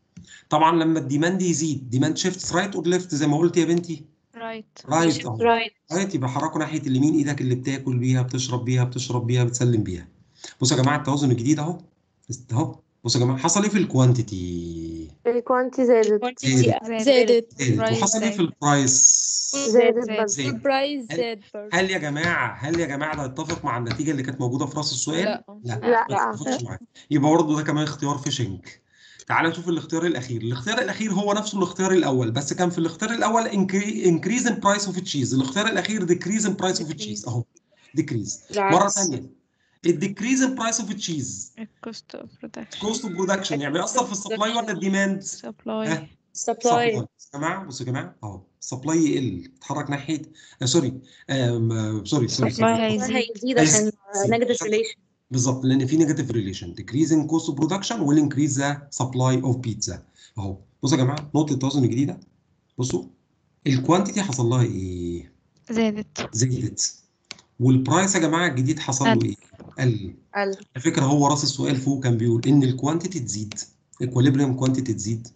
Speaker 1: طبعا لما الديماند يزيد ديماند شيفت رايت اور ليفت زي ما قلت يا بنتي
Speaker 5: رايت
Speaker 1: رايت اهو رايت يبقى حركوا ناحيه اليمين ايدك اللي بتاكل بيها بتشرب بيها بتشرب بيها بتسلم بيها بصوا يا جماعه التوازن الجديد اهو اهو بصوا يا جماعه حصل ايه في الكوانتيتي
Speaker 4: الكوانتي زادت
Speaker 1: زادت
Speaker 11: زادت
Speaker 1: زادت وحصل ايه في البرايس
Speaker 4: زادت برضه
Speaker 1: زادت.
Speaker 11: البرايس
Speaker 1: هل-
Speaker 11: زاد برضه
Speaker 1: هل يا جماعه هل يا جماعه ده يتفق مع النتيجه اللي كانت موجوده في راس السؤال؟
Speaker 11: لا.
Speaker 1: لا
Speaker 4: لا.
Speaker 1: ما اتفقش معاك يبقى برضه ده كمان اختيار فيشنج تعال نشوف الاختيار الاخير الاختيار الاخير هو نفسه الاختيار الاول بس كان في الاختيار الاول انكريز ان برايس اوف تشيز الاختيار الاخير ديكريز ان برايس اوف تشيز اهو ديكريز مره
Speaker 8: العكس.
Speaker 1: ثانيه الديكريز ان برايس اوف تشيز
Speaker 5: الكوست اوف برودكشن
Speaker 1: كوست اوف برودكشن يعني بيأثر في السبلاي ولا الديماند؟
Speaker 5: سبلاي
Speaker 1: ها؟
Speaker 8: سبلاي
Speaker 1: يا جماعه بصوا يا جماعه اهو السبلاي يقل اتحرك ناحيه آه سوري آم، آه سوري سوري
Speaker 5: Supply
Speaker 1: سوري.
Speaker 5: هيزيد.
Speaker 8: هيزيد عشان نيجاتيف ريليشن
Speaker 1: بالظبط لان في نيجاتيف ريليشن decreasing cost of production will increase the supply of pizza اهو بصوا يا جماعه نقطه التوازن الجديده بصوا الكوانتيتي حصل لها ايه؟
Speaker 5: زادت
Speaker 1: زادت والبرايس يا جماعه الجديد حصل له
Speaker 5: قل.
Speaker 1: ايه؟ قل
Speaker 8: قل
Speaker 1: على فكره هو راس السؤال فوق كان بيقول ان الكوانتيتي تزيد equilibrium كوانتيتي تزيد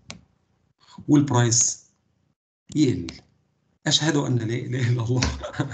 Speaker 1: والبرايس يقل اشهد ان لا اله الا الله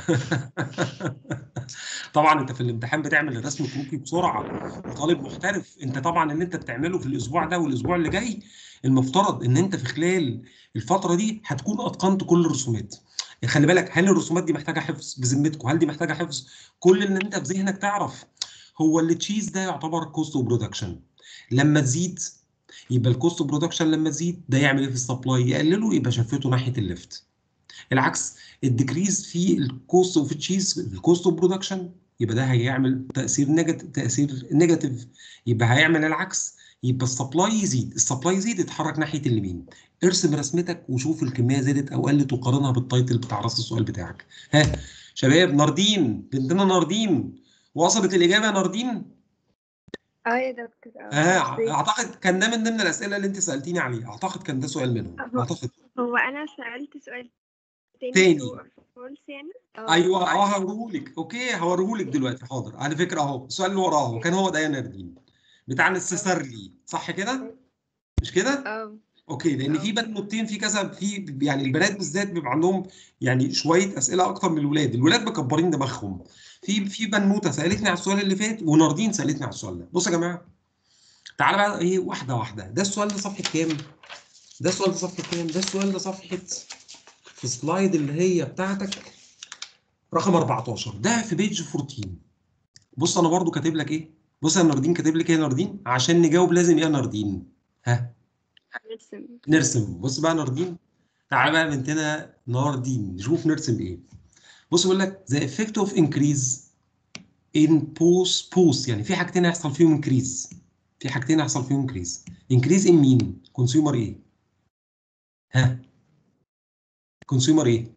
Speaker 1: طبعا انت في الامتحان بتعمل الرسم الكروكي بسرعه وطالب محترف انت طبعا اللي انت بتعمله في الاسبوع ده والاسبوع اللي جاي المفترض ان انت في خلال الفتره دي هتكون اتقنت كل الرسومات خلي بالك هل الرسومات دي محتاجه حفظ بذمتكم هل دي محتاجه حفظ كل اللي انت في ذهنك تعرف هو التشيز ده يعتبر كوست اوف برودكشن لما تزيد يبقى الكوست اوف برودكشن لما تزيد ده يعمل ايه في السبلاي يقلله يبقى شفته ناحيه الليفت العكس الديكريز في الكوست اوف تشيز الكوست اوف برودكشن يبقى ده هيعمل تاثير نيجاتيف تاثير نيجاتيف يبقى هيعمل العكس يبقى السبلاي يزيد السبلاي يزيد يتحرك ناحيه اليمين ارسم رسمتك وشوف الكميه زادت او قلت وقارنها بالتايتل بتاع راس السؤال بتاعك ها شباب ناردين بنتنا ناردين وصلت الاجابه يا ناردين
Speaker 7: اه يا دكتور اه
Speaker 1: اه
Speaker 7: قصدي-
Speaker 1: اعتقد كان ده من ضمن الاسئله اللي انت سالتيني عليه اعتقد كان ده سؤال منهم
Speaker 7: هو-
Speaker 1: اعتقد
Speaker 7: هو انا سألت سؤال تاني
Speaker 1: تاني.
Speaker 7: true or false يعني اه
Speaker 1: ايوه اه هوريهولك اوكي هوريهولك دلوقتي حاضر على فكره اهو السؤال اللي وراه هو كان هو ده يا ناردين بتاع نستسرلي صح كده مش كده
Speaker 7: اه
Speaker 1: اوكي لان في بنوتين في كذا في يعني البنات بالذات بيبقى عندهم يعني شويه اسئله اكتر من الولاد الولاد مكبرين دماغهم في في بنوته سالتني على السؤال اللي فات وناردين سالتني على السؤال ده بصوا يا جماعه تعالى بقى ايه واحده واحده ده السؤال ده صفحه كام ده السؤال ده صفحه كام ده السؤال ده صفحه في السلايد اللي هي بتاعتك رقم 14 ده في بيج 14 بص انا برضو كاتب لك ايه بص يا ناردين كاتب لك ايه يا ناردين عشان نجاوب لازم ايه يا ناردين ها
Speaker 7: نرسم
Speaker 1: نرسم بص بقى ناردين تعالى بقى يا بنتنا ناردين نشوف نرسم ايه بص بيقول لك the effect of increase in post post يعني في حاجتين هيحصل فيهم increase في حاجتين هيحصل فيهم increase increase in مين consumer ايه ها consumer ايه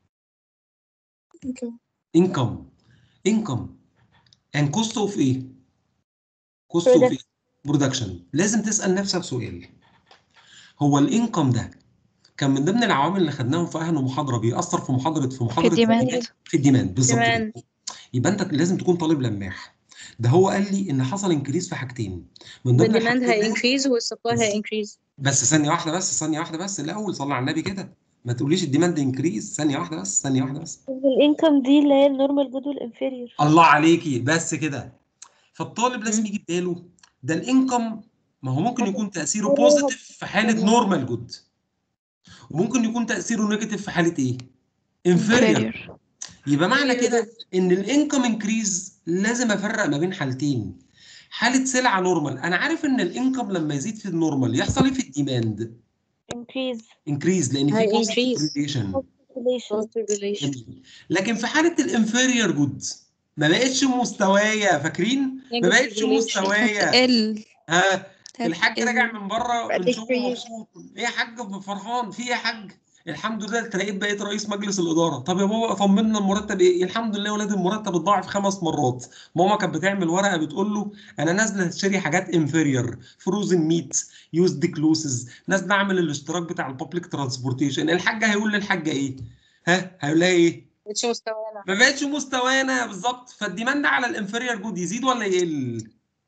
Speaker 1: income income and cost of ايه cost of ايه production لازم تسأل نفسك سؤال هو الانكم ده كان من ضمن العوامل اللي خدناهم في اهل محاضره بيأثر في محاضره في محاضره
Speaker 5: الديماند.
Speaker 1: في الديماند بالظبط
Speaker 8: ديماند.
Speaker 1: كده. يبقى انت لازم تكون طالب لماح ده هو قال لي ان حصل انكريز في حاجتين من ضمن
Speaker 8: والديماند
Speaker 1: الحاجتين
Speaker 8: هي
Speaker 1: دول-
Speaker 8: increase والسبلاي هي increase
Speaker 1: بس ثانيه واحده بس ثانيه واحده بس الاول صلي على النبي كده ما تقوليش الديماند انكريز ثانيه واحده بس ثانيه واحده بس
Speaker 2: الانكم دي اللي هي النورمال جود والانفيريور
Speaker 1: الله عليكي بس كده فالطالب لازم يجي في باله ده الانكم ما هو ممكن يكون تاثيره بوزيتيف في حاله نورمال جود وممكن يكون تاثيره نيجاتيف في حاله ايه انفيريور يبقى معنى كده ان الانكم انكريز لازم افرق ما بين حالتين حاله سلعه نورمال انا عارف ان الانكم لما يزيد في النورمال يحصل ايه في الديماند
Speaker 2: انكريز
Speaker 1: انكريز لان في
Speaker 8: هي
Speaker 1: بوزيتيف
Speaker 8: increase.
Speaker 1: ريليشن
Speaker 8: positive relation
Speaker 1: جميل لكن في حاله الانفيريور جود ما بقتش مستوايا فاكرين ما بقتش مستوايا
Speaker 11: ال
Speaker 1: ها الحاج
Speaker 11: ال-
Speaker 1: راجع من بره
Speaker 7: بقى
Speaker 1: بنشوفه
Speaker 7: decrease.
Speaker 1: مبسوط ايه يا حاج فرحان في ايه يا حاج الحمد لله تلاقيت بقيت رئيس مجلس الاداره طب يا بابا طمنا المرتب ايه الحمد لله ولاد المرتب اتضاعف خمس مرات ماما كانت بتعمل ورقه بتقول له انا نازله اشتري حاجات انفيريور فروزن ميت يوزد كلوسز نازله اعمل الاشتراك بتاع البابليك ترانسبورتيشن الحاج هيقول للحاجه ايه ها هيقول لها ايه
Speaker 8: مش مستوانا
Speaker 1: ما بقتش مستوانا بالظبط فالديماند على الانفيريور جود يزيد ولا يقل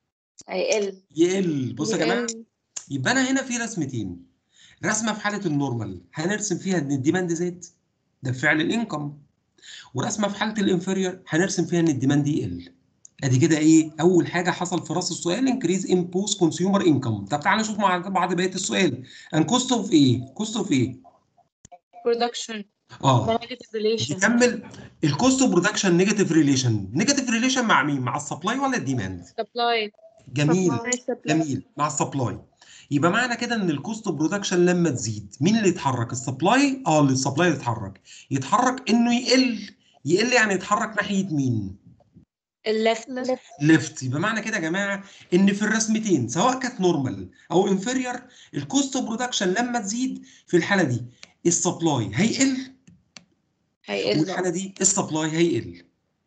Speaker 8: هيقل
Speaker 1: يقل بص يا جماعه
Speaker 7: يقل.
Speaker 1: يبقى انا هنا في رسمتين رسمه في حاله النورمال هنرسم فيها ان الديماند زاد ده بفعل الانكم ورسمه في حاله الانفيريور هنرسم فيها ان الديماند يقل ادي كده ايه اول حاجه حصل في راس السؤال انكريز ان بوست كونسيومر انكم طب تعالى نشوف مع بعض بقيه السؤال ان كوست اوف ايه كوست اوف ايه
Speaker 8: production
Speaker 1: اه
Speaker 8: negative relation
Speaker 1: نكمل الكوست اوف برودكشن نيجاتيف ريليشن نيجاتيف ريليشن مع مين مع السبلاي ولا الديماند
Speaker 8: supply
Speaker 1: جميل
Speaker 7: Supply.
Speaker 1: جميل مع السبلاي يبقى معنى كده ان الكوست برودكشن لما تزيد مين اللي يتحرك السبلاي اه اللي السبلاي يتحرك يتحرك انه يقل يقل يعني يتحرك ناحيه مين
Speaker 8: الليفت
Speaker 1: ليفت يبقى معنى كده يا جماعه ان في الرسمتين سواء كانت نورمال او انفيريور الكوست برودكشن لما تزيد في الحاله دي السبلاي هيقل
Speaker 8: هيقل
Speaker 1: والحاله دي السبلاي هيقل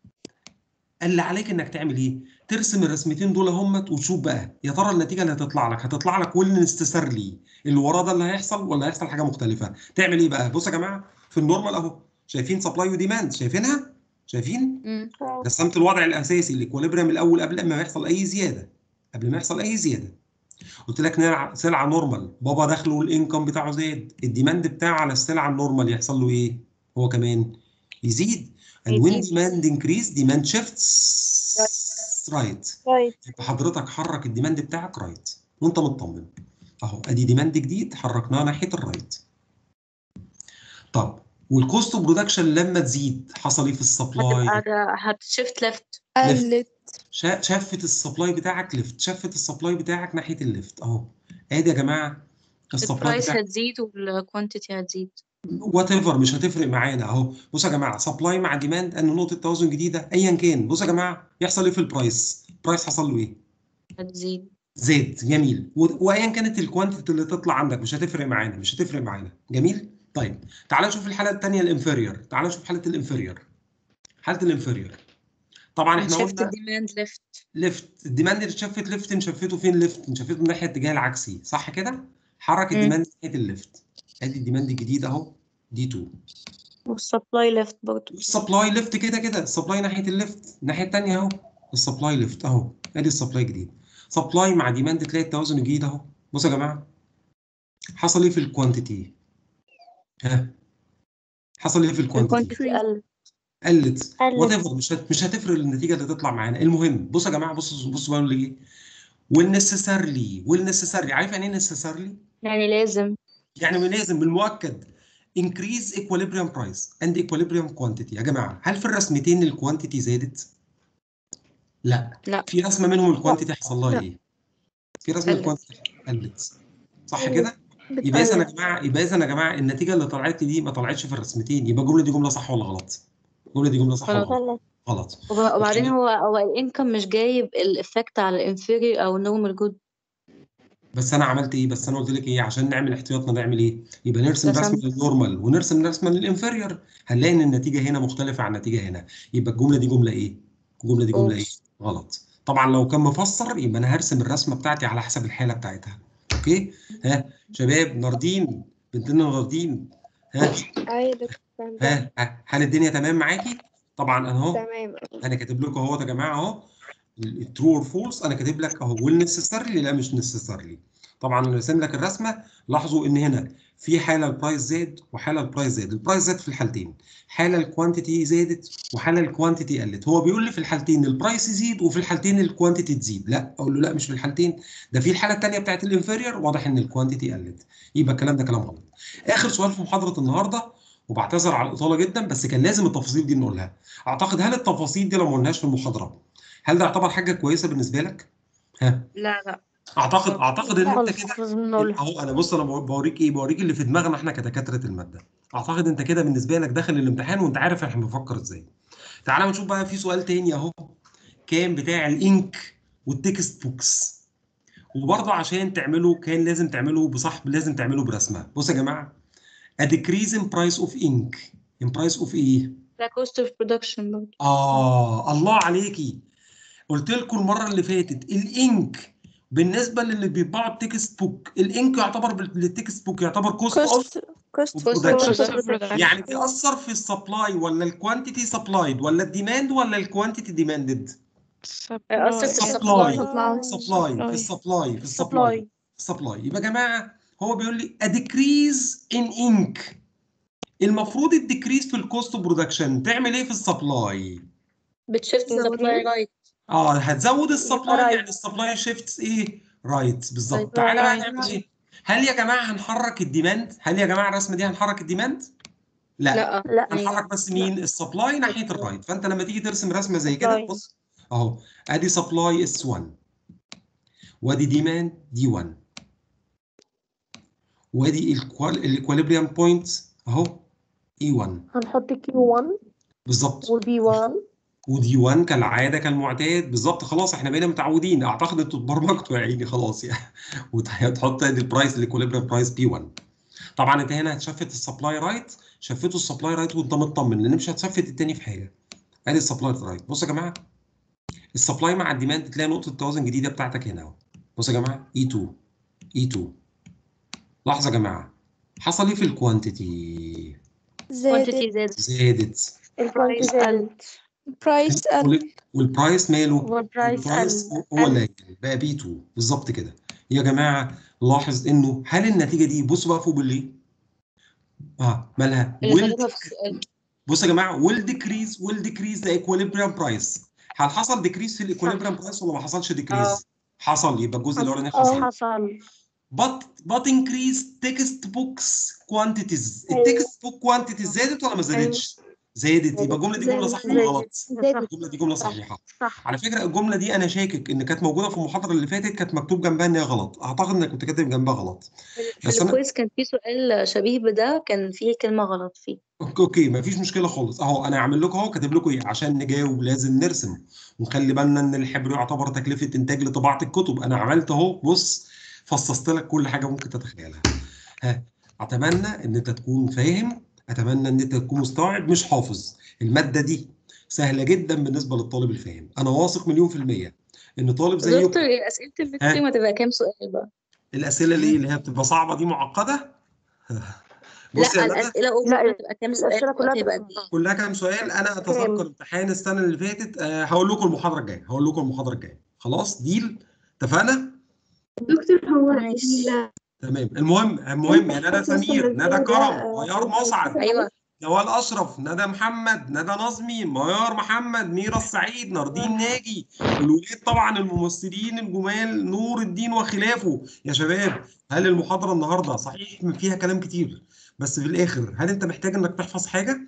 Speaker 1: اللي عليك انك تعمل ايه ترسم الرسمتين دول همت وتشوف بقى يا ترى النتيجه اللي هتطلع لك هتطلع لك ويل نستسرلي اللي وراه ده اللي هيحصل ولا هيحصل حاجه مختلفه تعمل ايه بقى بصوا يا جماعه في النورمال اهو شايفين سبلاي وديماند شايفينها شايفين
Speaker 8: مم.
Speaker 1: رسمت الوضع الاساسي الاكوليبريم الاول قبل ما يحصل اي زياده قبل ما يحصل اي زياده قلت لك نلع- سلعه نورمال بابا دخله الانكم بتاعه زاد الديماند بتاعه على السلعه النورمال يحصل له ايه هو كمان يزيد and when
Speaker 8: يزيد.
Speaker 1: demand increase demand shifts right
Speaker 2: رايت
Speaker 1: يبقى حضرتك حرك الديماند بتاعك رايت وانت مطمن اهو ادي ديماند جديد حركناه ناحيه الرايت طب والكوست برودكشن لما تزيد حصل ايه في السبلاي
Speaker 8: هتبقى ده هتشيفت ليفت
Speaker 11: قلت
Speaker 1: شا- شفت السبلاي بتاعك ليفت شفت السبلاي بتاعك ناحيه الليفت اهو ادي يا جماعه السبلاي
Speaker 8: البرايس
Speaker 1: بتاعك
Speaker 8: هتزيد والكوانتيتي هتزيد
Speaker 1: وات ايفر مش هتفرق معانا اهو بصوا يا جماعه سبلاي مع ديماند ان نقطه توازن جديده ايا كان بصوا يا جماعه يحصل ايه في البرايس البرايس حصل له ايه
Speaker 8: هتزيد
Speaker 1: زاد جميل و- وايا كانت الكوانتيتي اللي تطلع عندك مش هتفرق معانا مش هتفرق معانا جميل طيب تعال نشوف الحاله الثانيه الانفيريور تعال نشوف حاله الانفيريور حاله الانفيريور طبعا احنا
Speaker 8: شيفت
Speaker 1: قلنا
Speaker 8: ديماند ليفت
Speaker 1: ليفت الديماند اللي اتشفت ليفت نشفته فين ليفت نشفته من ناحيه الاتجاه العكسي صح كده حرك
Speaker 8: مم.
Speaker 1: الديماند ناحيه الليفت ادي الديماند الجديد اهو دي 2
Speaker 8: والسبلاي ليفت برضه
Speaker 1: السبلاي ليفت كده كده السبلاي ناحيه الليفت الناحيه الثانيه اهو السبلاي ليفت اهو ادي السبلاي جديد سبلاي مع ديماند تلاقي التوازن الجديد اهو بصوا يا جماعه حصل ايه في الكوانتيتي ها حصل ايه في الكوانتيتي
Speaker 8: الكوانتيتي قل
Speaker 1: قلت
Speaker 2: قلت.
Speaker 1: وات ايفر مش هت- مش هتفرق النتيجه اللي تطلع معانا المهم بصوا يا جماعه بصوا بصوا بقول لي ايه والنسيسرلي والنسيسرلي عارف يعني ايه نسيسرلي
Speaker 8: يعني لازم
Speaker 1: يعني من لازم بالمؤكد increase equilibrium price and equilibrium quantity يا جماعه هل في الرسمتين الكوانتيتي زادت؟ لا
Speaker 8: لا
Speaker 1: في رسمه منهم الكوانتيتي حصل لها
Speaker 9: لا.
Speaker 1: ايه؟ في رسمه
Speaker 8: قلت.
Speaker 1: الكوانتيتي قلت صح كده؟ يبقى اذا يا جماعه يبقى اذا يا جماعه النتيجه اللي طلعت لي دي ما طلعتش في الرسمتين يبقى الجمله دي جمله صح ولا غلط؟ الجمله دي جمله صح ولا
Speaker 8: غلط.
Speaker 1: غلط؟ غلط
Speaker 8: وب- وبعدين
Speaker 1: وخلي-
Speaker 8: هو هو الانكم مش جايب الافكت على الانفيريور او النورمال جود
Speaker 1: بس انا عملت ايه بس انا قلت لك ايه عشان نعمل احتياطنا نعمل ايه يبقى نرسم
Speaker 8: رسمت.
Speaker 1: رسمه للنورمال ونرسم رسمه للانفيريور هنلاقي ان النتيجه هنا مختلفه عن النتيجه هنا يبقى الجمله دي جمله ايه الجمله دي جمله ايه غلط طبعا لو كان مفسر يبقى انا هرسم الرسمه بتاعتي على حسب الحاله بتاعتها اوكي ها شباب ناردين بنتنا ناردين ها
Speaker 7: ايوه دكتور فاهمة.
Speaker 1: ها ها، هل الدنيا تمام معاكي طبعا انا اهو
Speaker 7: تمام
Speaker 1: انا كاتب لكم اهو يا جماعه اهو الترو اور فولس انا كاتب لك اهو والنسيسرلي لا مش نسيسرلي طبعا انا راسم لك الرسمه لاحظوا ان هنا في حاله البرايس زاد وحاله البرايس زاد البرايس زاد في الحالتين حاله الكوانتيتي زادت وحاله الكوانتيتي قلت هو بيقول لي في الحالتين البرايس يزيد وفي الحالتين الكوانتيتي تزيد لا اقول له لا مش في الحالتين ده في الحاله الثانيه بتاعت الانفيريور واضح ان الكوانتيتي قلت يبقى الكلام ده كلام غلط اخر سؤال في محاضره النهارده وبعتذر على الاطاله جدا بس كان لازم التفاصيل دي نقولها اعتقد هل التفاصيل دي لو ما قلناهاش في المحاضره هل ده يعتبر حاجه كويسه بالنسبه لك ها
Speaker 8: لا لا
Speaker 1: اعتقد اعتقد ان انت كده
Speaker 2: خالص لازم نقولها
Speaker 1: اهو انا بص انا بوريك ايه بوريك اللي في دماغنا احنا كدكاتره الماده اعتقد انت كده بالنسبه لك داخل الامتحان وانت عارف احنا بنفكر ازاي تعالى نشوف بقى في سؤال تاني اهو كان بتاع الانك والتكست بوكس وبرضه عشان تعمله كان لازم تعمله بصح لازم تعمله برسمه بص يا جماعه a decrease in price of ink in price of ايه
Speaker 8: لا كوست اوف برودكشن برضه
Speaker 1: آه الله عليكي قلت لكم المرة اللي فاتت الإنك بالنسبة للي بيطبعوا التكست بوك الإنك يعتبر بال- للتكست بوك يعتبر كوست أوف
Speaker 9: كوست كوست
Speaker 1: برودكشن يعني بيأثر في السبلاي ولا الكوانتيتي سبلايد ولا الديماند ولا الكوانتيتي ديماندد
Speaker 8: هيأثر في
Speaker 1: سبلاي
Speaker 8: السبلاي
Speaker 1: سبلاي في السبلاي في السبلاي السبلاي يبقى يا جماعة هو بيقول لي a decrease in ink المفروض الديكريز في الكوست برودكشن تعمل ايه في السبلاي؟
Speaker 8: بتشيفت سبلاي رايت
Speaker 1: اه هتزود السبلاي
Speaker 4: right.
Speaker 1: يعني السبلاي شيفتس ايه رايت بالظبط
Speaker 8: Right.
Speaker 1: تعالى بقى
Speaker 8: Right.
Speaker 1: نعمل ايه هل يا جماعه هنحرك الديماند هل يا جماعه الرسمه دي هنحرك الديماند لا,
Speaker 8: لا
Speaker 4: لا
Speaker 1: هنحرك بس مين السبلاي ناحيه الرايت فانت لما تيجي ترسم رسمه زي كده
Speaker 2: Right.
Speaker 1: بص اهو ادي سبلاي اس 1 وادي ديماند دي 1 وادي الايكواليبريم بوينت اهو اي 1
Speaker 4: هنحط كيو 1
Speaker 1: بالظبط
Speaker 4: وبي 1
Speaker 1: ودي 1 كالعاده كالمعتاد بالظبط خلاص احنا بقينا متعودين اعتقد انتوا اتبرمجتوا يا عيني خلاص يعني وتحط ادي البرايس الايكوليبريم برايس بي 1 طبعا انت هنا هتشفت السبلاي رايت شفته السبلاي رايت وانت مطمن لان مش هتشفت التاني في حاجه ادي السبلاي رايت بصوا يا جماعه السبلاي مع الديماند تلاقي نقطه توازن جديده بتاعتك هنا اهو بصوا يا جماعه اي 2 اي 2 لحظه يا جماعه حصل ايه في الكوانتيتي
Speaker 9: زادت
Speaker 8: كوانتيتي زادت
Speaker 4: الكوانتي
Speaker 8: زادت
Speaker 4: زادت
Speaker 9: برايس قل
Speaker 1: وال- والبرايس ماله
Speaker 2: والبرايس
Speaker 1: البرايس
Speaker 2: قل
Speaker 1: هو قليل بقى بي 2 بالظبط كده يا جماعه لاحظ انه هل النتيجه دي بصوا بقى فوق بالليه اه مالها
Speaker 8: اللي
Speaker 1: will
Speaker 8: خدتها في السؤال
Speaker 1: بصوا يا جماعه will decrease will decrease the equilibrium price هل حصل decrease في الايكوليبريم برايس ولا ما حصلش
Speaker 8: اه.
Speaker 1: decrease؟ حصل يبقى الجزء الاولاني
Speaker 4: اه
Speaker 1: حصل
Speaker 4: حصل
Speaker 1: but but increase text books quantities التكست بوك quantities زادت ولا ما زادتش؟ زادت يبقى الجمله دي جمله صح ولا
Speaker 4: زادت.
Speaker 1: غلط؟
Speaker 4: زادت
Speaker 1: الجمله دي جمله صحيحه
Speaker 4: صح
Speaker 1: على فكره الجمله دي انا شاكك ان كانت موجوده في المحاضره اللي فاتت كانت مكتوب جنبها ان هي غلط اعتقد انك كنت كاتب جنبها غلط
Speaker 8: في
Speaker 1: بس انا
Speaker 8: الكويز كان في سؤال شبيه بده كان فيه كلمة غلط فيه
Speaker 1: اوكي اوكي مفيش مشكله خالص اهو انا هعمل لكم اهو كاتب لكم ايه عشان نجاوب لازم نرسم ونخلي بالنا ان الحبر يعتبر تكلفه انتاج لطباعه الكتب انا عملت اهو بص فصصت لك كل حاجه ممكن تتخيلها ها اتمنى ان انت تكون فاهم اتمنى ان انت تكون مستوعب مش حافظ الماده دي سهله جدا بالنسبه للطالب الفاهم انا واثق مليون في الميه ان طالب زيكم
Speaker 8: دكتور اسئله الميد
Speaker 1: ها؟
Speaker 8: ترم هتبقى كام سؤال بقى
Speaker 1: الاسئله اللي اللي هي بتبقى صعبه دي معقده
Speaker 8: لا
Speaker 1: بصي يا ندى
Speaker 8: الاسئله اوفر هتبقى كام سؤال
Speaker 7: الأسئلة كلها
Speaker 8: هتبقى
Speaker 7: بتبقى-
Speaker 8: قد ايه
Speaker 1: كلها كام سؤال انا اتذكر امتحان السنه اللي فاتت أه هقول لكم المحاضره الجايه هقول لكم المحاضره الجايه خلاص ديل اتفقنا
Speaker 7: دكتور هو
Speaker 8: ماشي.
Speaker 7: ال-
Speaker 1: تمام المهم المهم يا ندى سمير ندى كرم ميار مسعد
Speaker 8: ايوه
Speaker 1: نوال اشرف ندى محمد ندى نظمي ميار محمد ميرا السعيد ناردين ناجي الولاد طبعا الممثلين الجمال نور الدين وخلافه يا شباب هل المحاضره النهارده صحيح فيها كلام كتير بس في الاخر هل انت محتاج انك تحفظ حاجه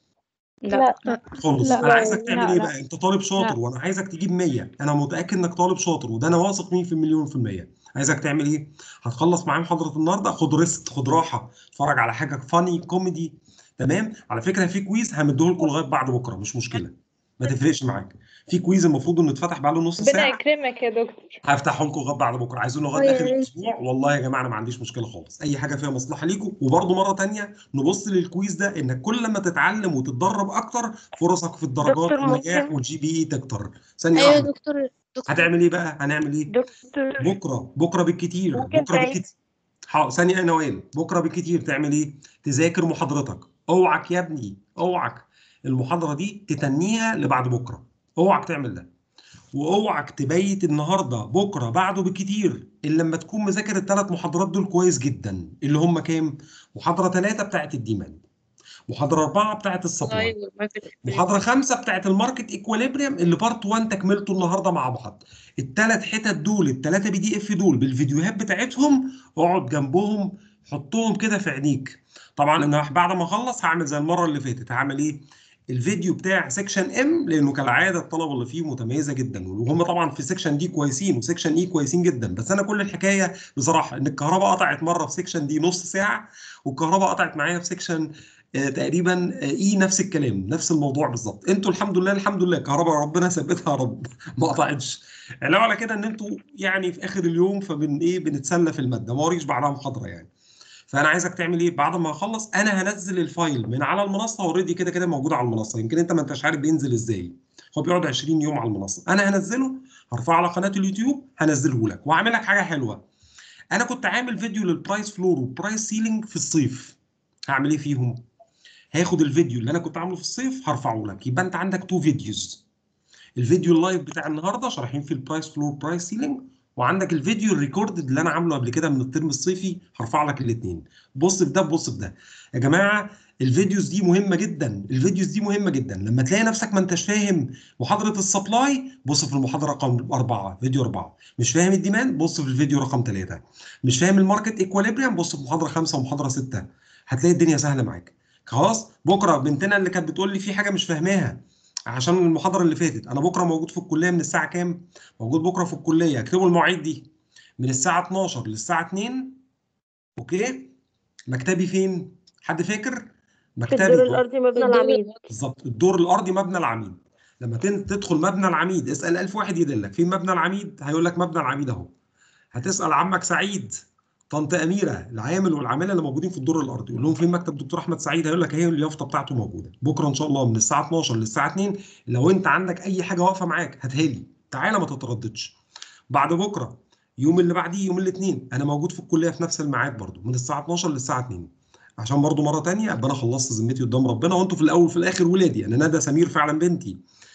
Speaker 8: لا
Speaker 1: خالص
Speaker 9: لا،
Speaker 1: انا
Speaker 9: لا،
Speaker 1: عايزك تعمل
Speaker 9: لا،
Speaker 1: ايه
Speaker 9: لا.
Speaker 1: بقى انت طالب شاطر وانا عايزك تجيب 100 انا متاكد انك طالب شاطر وده انا واثق مين في المليون في الميه عايزك تعمل ايه هتخلص معايا محاضره النهارده خد ريست خد راحه اتفرج على حاجه فاني كوميدي تمام على فكره في كويز همديهولكم لغايه بعد بكره مش مشكله ما تفرقش معاك في كويز المفروض انه اتفتح بقاله نص
Speaker 5: ربنا
Speaker 1: ساعه
Speaker 5: يكرمك يا دكتور
Speaker 1: هفتحه لكم لغايه بعد بكره عايزين لغايه
Speaker 7: آه، يا
Speaker 1: اخر
Speaker 7: ريت.
Speaker 1: الاسبوع والله يا جماعه انا ما عنديش مشكله خالص اي حاجه فيها مصلحه ليكم وبرده مره تانية نبص للكويز ده انك كل لما تتعلم وتتدرب اكتر فرصك في الدرجات
Speaker 2: دكتور
Speaker 1: والنجاح
Speaker 2: ممكن؟
Speaker 1: والجي بي اي تكتر ثانيه
Speaker 3: ايوه يا
Speaker 1: واحده
Speaker 3: دكتور دكتور
Speaker 1: هتعمل ايه بقى هنعمل ايه
Speaker 2: دكتور
Speaker 1: بكره بكره بالكتير
Speaker 2: ممكن
Speaker 1: بكره
Speaker 2: تعيد؟
Speaker 1: بالكتير حاضر ثانيه يا نوال بكره بالكتير تعمل ايه تذاكر محاضرتك اوعك يا ابني اوعك المحاضره دي تتنيها لبعد بكره اوعك تعمل ده واوعك تبيت النهارده بكره بعده بالكتير الا لما تكون مذاكر الثلاث محاضرات دول كويس جدا اللي هم كام محاضره ثلاثه بتاعت الديماند محاضره اربعه بتاعت السبلاي
Speaker 8: ايوه الماركت
Speaker 1: محاضرة خمسة بتاعت الماركت ايكوليبريم اللي بارت 1 تكملته النهارده مع بعض. الثلاث حتت دول الثلاثة بي دي اف دول بالفيديوهات بتاعتهم اقعد جنبهم حطهم كده في عينيك. طبعا انا بعد ما اخلص هعمل زي المرة اللي فاتت هعمل ايه؟ الفيديو بتاع سيكشن ام لانه كالعاده الطلبه اللي فيه متميزه جدا وهم طبعا في سيكشن دي كويسين وسيكشن اي كويسين جدا بس انا كل الحكايه بصراحه ان الكهرباء قطعت مره في سيكشن دي نص ساعه والكهرباء قطعت معايا في سيكشن آه، تقريبا آه، اي نفس الكلام نفس الموضوع بالظبط انتوا الحمد لله الحمد لله كهرباء ربنا ثبتها يا رب ما قطعتش علاوه على كده ان انتوا يعني في اخر اليوم فبن ايه بنتسلى في الماده ما وريش بعدها محاضره يعني فانا عايزك تعمل ايه بعد ما اخلص انا هنزل الفايل من على المنصه اوريدي كده كده موجود على المنصه يمكن انت ما انتش عارف بينزل ازاي هو بيقعد 20 يوم على المنصه انا هنزله هرفعه على قناه اليوتيوب هنزله لك وهعمل لك حاجه حلوه انا كنت عامل فيديو للبرايس فلور والبرايس سيلينج في الصيف هعمل ايه فيهم هاخد الفيديو اللي انا كنت عامله في الصيف هرفعه لك يبقى انت عندك تو فيديوز الفيديو اللايف بتاع النهارده شارحين فيه البرايس فلور برايس سيلينج وعندك الفيديو الريكوردد اللي انا عامله قبل كده من الترم الصيفي هرفع لك الاثنين بص في ده بص في ده يا جماعه الفيديوز دي مهمه جدا الفيديوز دي مهمه جدا لما تلاقي نفسك ما انتش فاهم محاضره السبلاي بص في المحاضره رقم أربعة فيديو أربعة مش فاهم الديماند بص في الفيديو رقم ثلاثة مش فاهم الماركت ايكواليبريم بص في محاضره خمسة ومحاضره ستة هتلاقي الدنيا سهله معاك خلاص بكره بنتنا اللي كانت بتقول لي في حاجه مش فاهماها عشان المحاضره اللي فاتت انا بكره موجود في الكليه من الساعه كام موجود بكره في الكليه اكتبوا المواعيد دي من الساعه 12 للساعه 2 اوكي مكتبي فين حد فاكر
Speaker 2: في
Speaker 1: مكتبي
Speaker 2: الدور الأرضي مبنى العميد
Speaker 1: بالظبط الدور الارضي مبنى العميد لما تن- تدخل مبنى العميد اسال ألف واحد يدلك فين مبنى العميد هيقول لك مبنى العميد اهو هتسال عمك سعيد طنط اميره العامل والعامله اللي موجودين في الدور الارضي قول لهم فين مكتب دكتور احمد سعيد هيقول لك هي اليافطه بتاعته موجوده بكره ان شاء الله من الساعه 12 للساعه 2 لو انت عندك اي حاجه واقفه معاك هاتها لي تعالى ما تترددش بعد بكره يوم اللي بعديه يوم الاثنين انا موجود في الكليه في نفس الميعاد برضو من الساعه 12 للساعه 2 عشان برضو مره تانية ابقى انا خلصت ذمتي قدام ربنا وانتوا في الاول وفي الاخر ولادي انا ندى سمير فعلا بنتي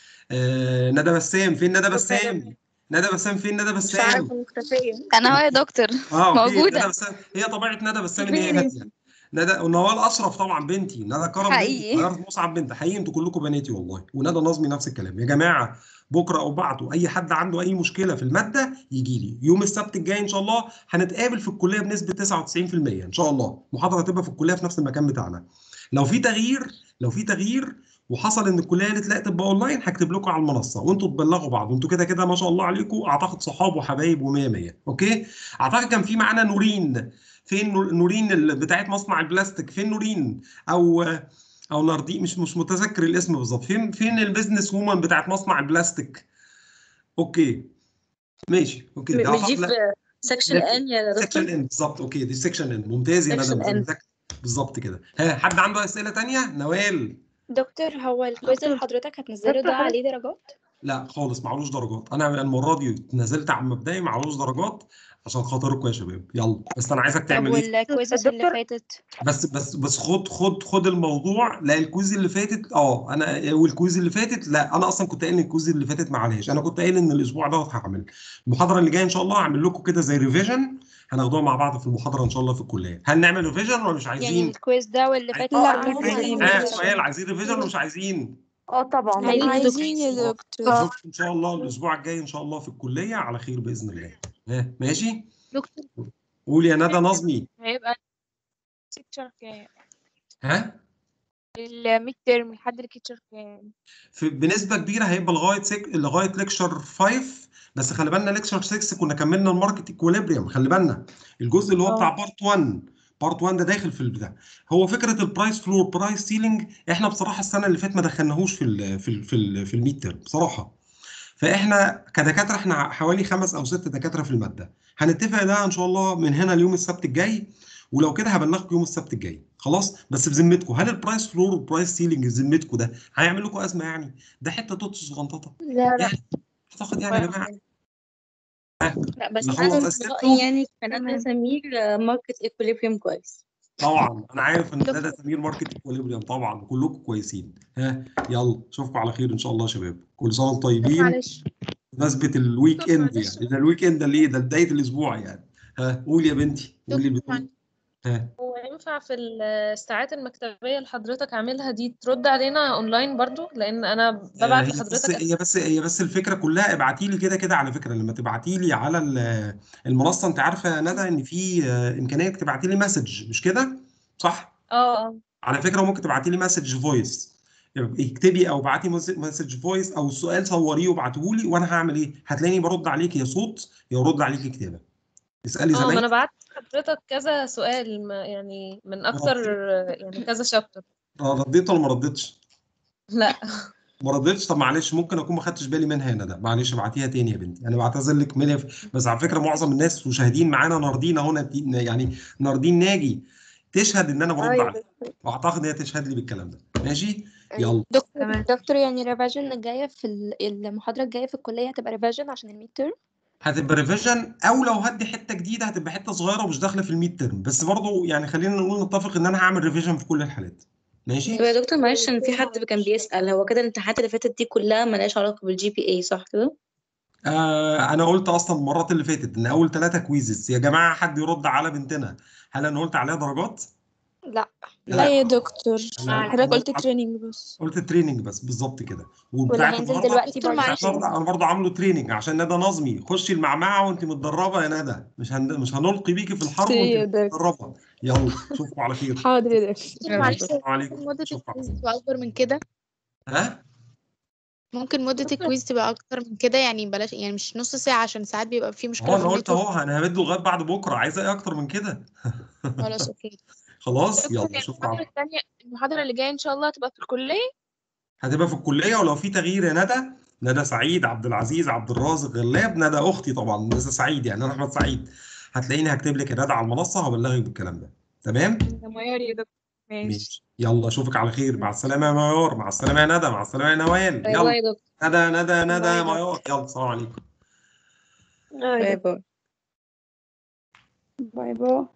Speaker 1: آه ندى بسام فين ندى بسام ندى بسام فين ندى
Speaker 11: مش عارفة
Speaker 1: بسام
Speaker 11: مختفية
Speaker 5: انا هو يا دكتور
Speaker 1: اه أوكي،
Speaker 5: موجودة.
Speaker 1: ندى بسام هي طبيعه ندى بسام ان هي
Speaker 11: فين؟
Speaker 1: هاديه ندى ونوال اشرف طبعا بنتي ندى كرم بنتي
Speaker 5: حقيقي.
Speaker 1: غيرت مصعب بنت حقيقي انتوا كلكم بناتي والله وندى نظمي نفس الكلام يا جماعه بكره او بعده اي حد عنده اي مشكله في الماده يجي لي يوم السبت الجاي ان شاء الله هنتقابل في الكليه بنسبه 99% ان شاء الله محاضره هتبقى في الكليه في نفس المكان بتاعنا لو في تغيير لو في تغيير وحصل ان الكليه قالت لا تبقى اونلاين هكتب لكم على المنصه وانتوا تبلغوا بعض وانتوا كده كده ما شاء الله عليكم اعتقد صحاب وحبايب و100 100 اوكي اعتقد كان في معانا نورين فين نور- نورين اللي بتاعت مصنع البلاستيك فين نورين او او ناردين مش مش متذكر الاسم بالظبط فين فين البيزنس وومن بتاعت مصنع البلاستيك اوكي ماشي اوكي ده
Speaker 8: مش دي
Speaker 1: أعتقد-
Speaker 8: في سكشن ان يا
Speaker 1: سكشن
Speaker 8: دكتور
Speaker 1: ان بالظبط اوكي دي سكشن ان ممتاز يا
Speaker 8: Section
Speaker 1: ندى
Speaker 8: N.
Speaker 1: مذاكر. بالظبط كده ها حد عنده اسئله تانية نوال
Speaker 12: دكتور هو الكويز اللي حضرتك هتنزله ده عليه درجات؟
Speaker 1: لا خالص معلوش درجات انا المره دي نزلت على المبدئي معلوش درجات عشان خاطركم يا شباب يلا بس انا عايزك
Speaker 12: طب
Speaker 1: تعمل ايه
Speaker 12: والكويزز اللي فاتت
Speaker 1: بس بس بس خد خد خد الموضوع لا الكويز اللي فاتت اه انا والكويز اللي فاتت لا انا اصلا كنت قايل ان الكويز اللي فاتت ما عليهاش انا كنت قايل ان الاسبوع ده هعمل المحاضره اللي جايه ان شاء الله هعمل لكم كده زي ريفيجن هناخدوها مع بعض في المحاضره ان شاء الله في الكليه هل نعمل ريفيجن ولا مش
Speaker 12: يعني
Speaker 1: عايزين
Speaker 12: الكويز ده واللي فاتت
Speaker 7: لا،
Speaker 12: كلهم
Speaker 7: عايزين.
Speaker 12: عليهم
Speaker 1: اه سؤال عايزين ريفيجن ولا مش عايزين
Speaker 7: اه طبعا
Speaker 12: عايزين
Speaker 11: عايزين يا دكتور
Speaker 1: اشوفكم ان شاء الله الاسبوع الجاي ان شاء الله في الكليه على خير باذن الله ها ماشي
Speaker 5: دكتور
Speaker 1: قول يا ندى نظمي
Speaker 5: هيبقى ليكتشر كام
Speaker 1: ها
Speaker 5: الميد تيرم لحد الليكتشر كام
Speaker 1: في بنسبه كبيره هيبقى لغايه سك... لغايه ليكشر 5 بس خلي بالنا ليكشر 6 كنا كملنا الماركت ايكوليبريم خلي بالنا الجزء اللي هو بتاع بارت 1 بارت 1 ده داخل في البتاع هو فكره البرايس فلور برايس سيلينج احنا بصراحه السنه اللي فاتت ما دخلناهوش في ال في ال في, ال في الميد تيرم بصراحه فاحنا كدكاتره احنا حوالي خمس او ست دكاتره في الماده هنتفق ده ان شاء الله من هنا ليوم السبت الجاي ولو كده هبلغكم يوم السبت الجاي خلاص بس بذمتكم هل البرايس فلور والبرايس سيلينج بذمتكم ده هيعمل لكم ازمه يعني ده حته توت صغنططه
Speaker 7: لا لا
Speaker 1: يعني اعتقد يعني يا جماعه
Speaker 8: لا بس
Speaker 1: نخلص
Speaker 8: انا من
Speaker 1: أسئلته؟
Speaker 8: رأيي يعني كان سمير ماركت ايكوليبريم كويس
Speaker 1: طبعا انا عارف ان ده, ده سمير ماركت ايكوليبريم طبعا كلكم كويسين ها يلا اشوفكم على خير ان شاء الله يا شباب كل سنه وانتم طيبين
Speaker 5: معلش
Speaker 1: بمناسبه الويك
Speaker 5: دكتور
Speaker 1: اند
Speaker 5: معلش.
Speaker 1: يعني ده الويك اند اللي ايه ده بدايه الاسبوع يعني ها قول يا بنتي قولي اللي
Speaker 5: دكتور
Speaker 1: بتقولي ها
Speaker 5: هو ينفع في الساعات المكتبية اللي حضرتك عاملها دي ترد علينا اونلاين برضو لان انا ببعت
Speaker 1: هي بس
Speaker 5: لحضرتك
Speaker 1: هي بس هي بس الفكره كلها ابعتي لي كده كده على فكره لما تبعتي لي على ال- المنصه انت عارفه يا ندى ان في آه، امكانيه انك تبعتي لي مسج مش كده صح
Speaker 5: اه اه
Speaker 1: على فكره ممكن تبعتي لي مسج فويس اكتبي او ابعتي مسج فويس او السؤال صوريه وابعته لي وانا هعمل ايه هتلاقيني برد عليك يا صوت يا ارد عليك كتابه اسالي
Speaker 5: اه ما
Speaker 1: زمايلك
Speaker 5: انا بعت حضرتك كذا سؤال ما يعني من اكتر يعني كذا شابتر
Speaker 1: رديت ولا ما رديتش
Speaker 5: لا
Speaker 1: ما رديتش طب معلش ممكن اكون ما خدتش بالي منها هنا ده معلش ابعتيها تاني يا بنتي انا بعتذر لك منها بس على فكره معظم الناس مشاهدين معانا ناردين اهو نت- يعني ناردين ناجي تشهد ان انا برد
Speaker 7: ايوه
Speaker 1: عليها واعتقد ان هي تشهد لي بالكلام ده ماشي يلا
Speaker 12: دكتور دكتور يعني الريفيجن الجاية في ال- المحاضرة الجاية في الكلية هتبقى ريفيجن عشان الميد تيرم
Speaker 1: هتبقى ريفيجن او لو هدي حته جديده هتبقى حته صغيره ومش داخله في الميد ترم بس برضه يعني خلينا نقول نتفق ان انا هعمل ريفيجن في كل الحالات ماشي
Speaker 8: طب يا دكتور معلش ان في حد كان بيسأل هو كده الامتحانات اللي فاتت دي كلها ملهاش علاقة بالجي بي اي صح كده؟
Speaker 1: آه انا قلت اصلا المرات اللي فاتت ان اول ثلاثه كويزز يا جماعه حد يرد على بنتنا هل انا قلت عليها درجات
Speaker 12: لا
Speaker 11: لا يا دكتور
Speaker 1: أنا-
Speaker 11: حضرتك
Speaker 1: أنا
Speaker 11: قلت
Speaker 1: قلت-
Speaker 11: تريننج بس
Speaker 1: قلت تريننج بس بالظبط كده
Speaker 12: واللي
Speaker 1: وبتاعت
Speaker 12: هينزل
Speaker 1: النهارده
Speaker 12: دلوقتي
Speaker 11: دكتور
Speaker 12: برضه
Speaker 11: معلش.
Speaker 1: بتاعت النهارده انا برضه عامله تريننج عشان ندى نظمي خشي المعمعه وانت متدربه يا ندى مش هن... مش هنلقي بيكي في الحرب
Speaker 11: سي يا
Speaker 1: وانت
Speaker 11: دكتور.
Speaker 1: متدربه يلا اشوفكم على خير
Speaker 11: حاضر يا دكتور
Speaker 5: معلش
Speaker 1: السلام عليكم
Speaker 5: مدة
Speaker 1: اشوفكم على
Speaker 5: الكويز
Speaker 1: خير
Speaker 5: تبقى اكبر من كده
Speaker 1: ها
Speaker 5: ممكن مدة الكويز تبقى اكتر من كده يعني بلاش يعني مش نص ساعة عشان ساعات بيبقى في
Speaker 1: هو
Speaker 5: مشكلة
Speaker 1: انا
Speaker 5: في
Speaker 1: قلت
Speaker 5: النتورك
Speaker 1: اهو انا همده لغايه بعد بكره عايزه ايه اكتر من كده
Speaker 5: خلاص اوكي
Speaker 1: خلاص
Speaker 5: دكتور
Speaker 1: يلا
Speaker 5: يعني
Speaker 1: اشوفكم
Speaker 5: المحاضرة
Speaker 1: على
Speaker 5: التانية المحاضرة اللي جاية ان شاء الله هتبقى في الكلية
Speaker 1: هتبقى في الكليه ولو في تغيير يا ندى ندى سعيد عبد العزيز عبد الرازق غلاب ندى اختي طبعا ندى سعيد يعني انا احمد سعيد هتلاقيني هكتب لك يا ندى على المنصه هبلغك بالكلام ده تمام
Speaker 5: يا ميار يا دكتور ماشي
Speaker 1: ماشي يلا اشوفك على خير مع السلامه يا ميار مع السلامه يا ندى مع السلامه يا نوال
Speaker 8: باي
Speaker 1: يلا
Speaker 8: باي يا دكتور
Speaker 1: ندى ندى ندى
Speaker 8: باي
Speaker 1: يا
Speaker 8: باي.
Speaker 1: ميار يلا السلام عليكم
Speaker 7: ايوه
Speaker 8: باي باي
Speaker 7: باي باي